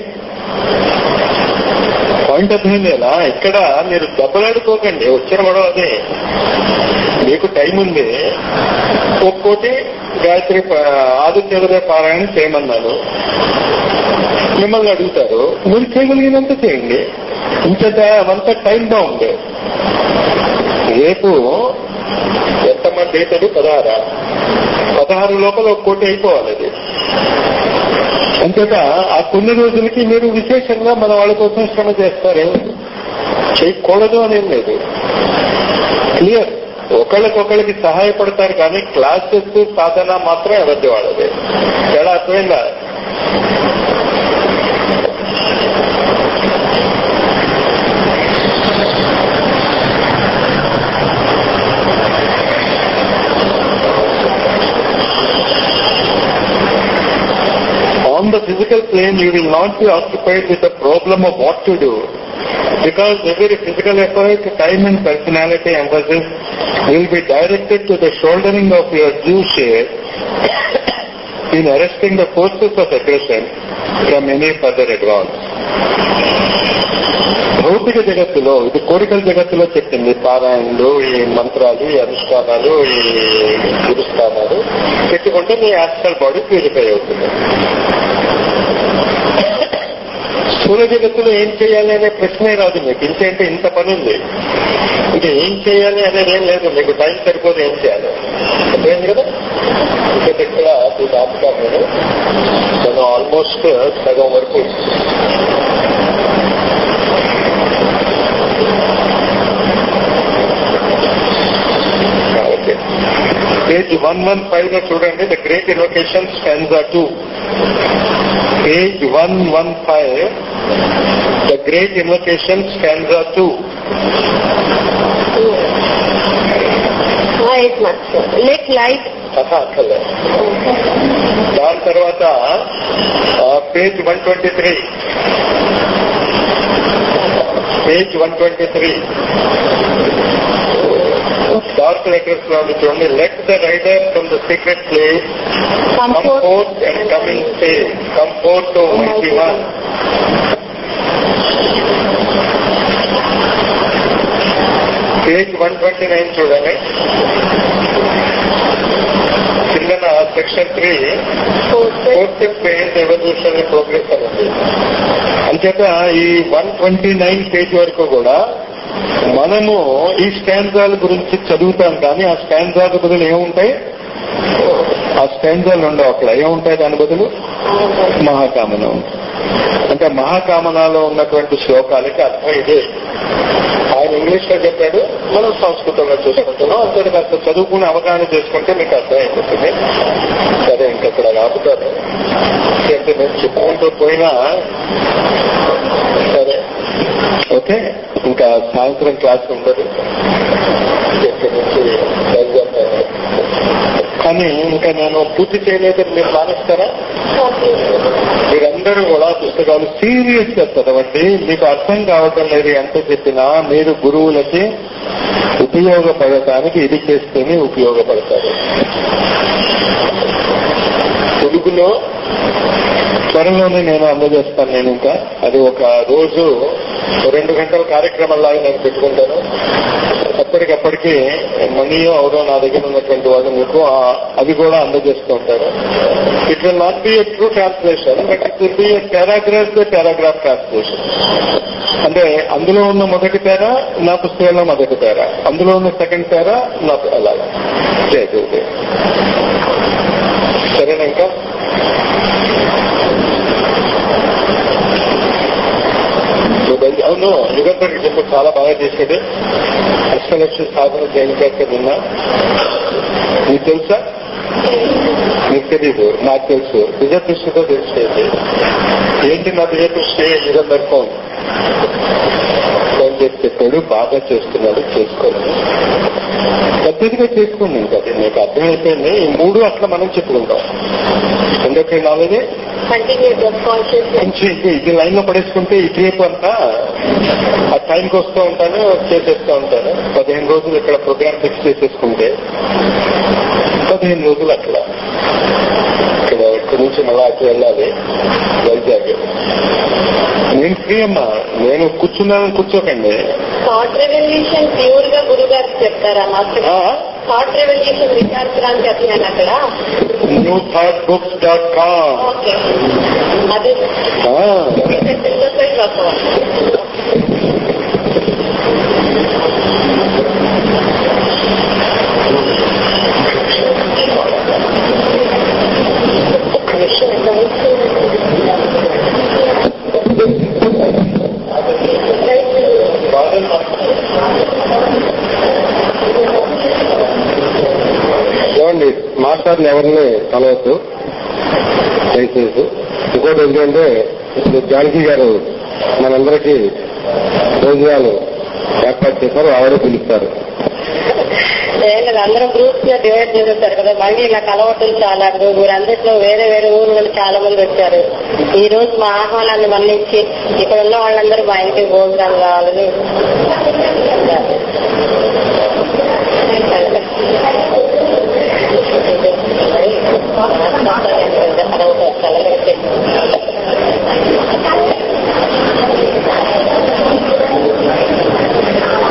పాయింట్ అర్థమైంది కదా ఇక్కడ మీరు దెబ్బలాడుకోకండి వచ్చిన గొడవ అదే మీకు టైం ఉంది ఒక్కోటి గాయత్రి ప- ఆదిత్యోదయ పారాయణ చేయమన్నాను మిమ్మల్ని అడుగుతారు మీరు చేయగలిగినంత చేయండి ఇంత అంత టైం బాగుంది రేపు ఎంతమంది అవుతాడు పదహారా పదహారు లోపల ఒక కోటి అయిపోవాలి అది అంతేత ఆ కొన్ని రోజులకి మీరు విశేషంగా మన వాళ్ళ కోసం శ్రమ చేస్తారే చేయకూడదు అనేం లేదు క్లియర్ ఒకళ్ళకొకళ్ళకి సహాయపడతారు కానీ క్లాసెస్ సాధన మాత్రం ఎవరిది వాళ్ళది ఎలా అర్థమైందా on the physical plane, you will not be occupied with the problem of what to do. Because every physical effort, time and personality emphasis will be directed to the shouldering of your due share in arresting the forces of aggression from any further advance. భౌతిక జగత్తులో ఇది కోరికల జగత్తులో చెప్పింది పారాయణలు ఈ మంత్రాలు ఈ అనుష్ఠానాలు ఈ గురుస్థానాలు పెట్టుకుంటే మీ యాస్ట్రల్ బాడీ ప్యూరిఫై అవుతుంది స్థూల జగత్తులో ఏం చేయాలి అనే ప్రశ్నే రాదు మీకు ఇంకేంటే ఇంత పని ఉంది ఇంకా ఏం చేయాలి అనేది ఏం లేదు మీకు టైం సరిపోదు ఏం చేయాలి అర్థమైంది కదా ఇక్కడ ఇక్కడ దీని ఆపుతాం నేను మనం ఆల్మోస్ట్ సగం వరకు okay page one one five లో చూడండి the great invocation stands to page one one five the great invocation stands to Right, Master. Let light. కథ అక్కర్లే దాని తర్వాత page one twenty three page one twenty three dark letters లో ఉంది చూడండి let the rider from the secret place Come come forth forth and come in faith. Come forth, O mighty one. Page one twenty nine చూడండి కిందన section three Forth. Fourth page evolution progress అని ఉంది అంచేత ఈ one twenty nine page వరకు కూడా మనము ఈ స్టాండ్జాల గురించి చదువుతాం కానీ ఆ స్టాండ్జాల బదులు ఏముంటాయి ఆ స్టాండ్జాలు ఉండవు అక్కడ ఏముంటాయి దాని బదులు మహాకామన ఉంటుంది అంటే మహాకామనాలో ఉన్నటువంటి శ్లోకాలకి అర్థం ఇదే ఆయన ఇంగ్లీష్ లో చెప్పాడు మనం సంస్కృతంలో చూసుకుంటున్నాం అంతే కాస్త చదువుకుని అవగాహన చేసుకుంటే మీకు అర్థమైపోతుంది సరే ఇంకక్కడ ఆపుతారు అంటే నేను చెప్పుకుంటూ పోయినా సరే ఓకే ఇంకా సాయంత్రం క్లాస్ ఉండదు ఇక్కడి నుంచి బయలుదేరుతాను కానీ ఇంకా నేను పూర్తి చేయలేదని మీరు మానేస్తారా మీరందరూ కూడా పుస్తకాలు సీరియస్ గా చదవండి మీకు అర్థం కావటం లేదు ఎంత చెప్పినా మీరు గురువులకి ఉపయోగపడటానికి ఇది చేస్తేనే ఉపయోగపడతారు తెలుగులో త్వరలోనే నేను అందజేస్తాను నేను ఇంకా అది ఒక రోజు రెండు గంటల కార్యక్రమంలాగా నేను పెట్టుకుంటాను అప్పటికప్పటికి మనీయో అవరో నా దగ్గర ఉన్నటువంటి వాళ్ళు మీకు ఆ- అవి కూడా అందజేస్తూ ఉంటారు it will not be a true translation but it will be a paragraph paragraph translation అంటే అందులో ఉన్న మొదటి పేర నా పుస్తకంలో మొదటి పేర అందులో ఉన్న సెకండ్ పేర నా అలాగా జయ గురుదేవ్ సరేనా ఇంకా దుబాయ్ అవును యుగంధర్ చెప్పు చాలా బాగా చేసేది అష్టలక్ష సాధన చేయడానికి నిన్న నీకు తెలుసా నీకు తెలీదు నాకు తెలుసు నిజదృష్టితో తెలిసేది ఏంటి నా నిజదృష్టి యుగంధర్ ఫోన్ ఫోన్ చేసి చెప్పాడు బాగా చేస్తున్నాడు చేసుకోండి పద్ధతిగా చేసుకోండి ఇంకా అది మీకు అర్థమైపోయింది ఈ మూడు అట్లా మనం చెప్పుకుంటాం ఎందుకంటే నాలుగు Continuity of consciousness. మంచి ఇది ఇది లైన్ లో పడేసుకుంటే ఇటువైపు అంతా ఆ టైంకి వస్తూ ఉంటాను చేసేస్తూ ఉంటాను పదిహేను రోజులు ఇక్కడ ప్రోగ్రామ్ ఫిక్స్ చేసేసుకుంటే పదిహేను రోజులు అక్కడ ఇక్కడ ఇక్కడి నుంచి మళ్ళా అటు వెళ్ళాలి వైజాగ్ నేను ఫ్రీ అమ్మా నేను కూర్చున్నాను కూర్చోకండి థాట్ రెవల్యూషన్ ప్యూర్ గా గురువు గారికి చెప్తారా మాస్టర్ థాట్ రెవల్యూషన్ విచారించడానికి అభియాన్ అక్కడ new thought books dot com okay అదే ఒక్క నిమిషం బాగా మాస్టర్ని ఎవరిని కలవద్దు దయచేసి ఇంకోటి ఏంటంటే ఇప్పుడు జానకి గారు మనందరికీ భోజనాలు ఏర్పాటు చేశారు ఆవిడే పిలుస్తారు ఏం లేదు అందరం గ్రూప్స్ గా డివైడ్ చేసేస్తారు కదా మళ్ళీ ఇలా కలవటం చాలా మీరు అందరిలో వేరే వేరే ఊరు వాళ్ళు చాలా మంది వచ్చారు ఈ రోజు మా ఆహ్వానాన్ని మన్నించి ఇక్కడ ఉన్న వాళ్ళందరూ మా ఇంటికి భోజనాలు రావాలని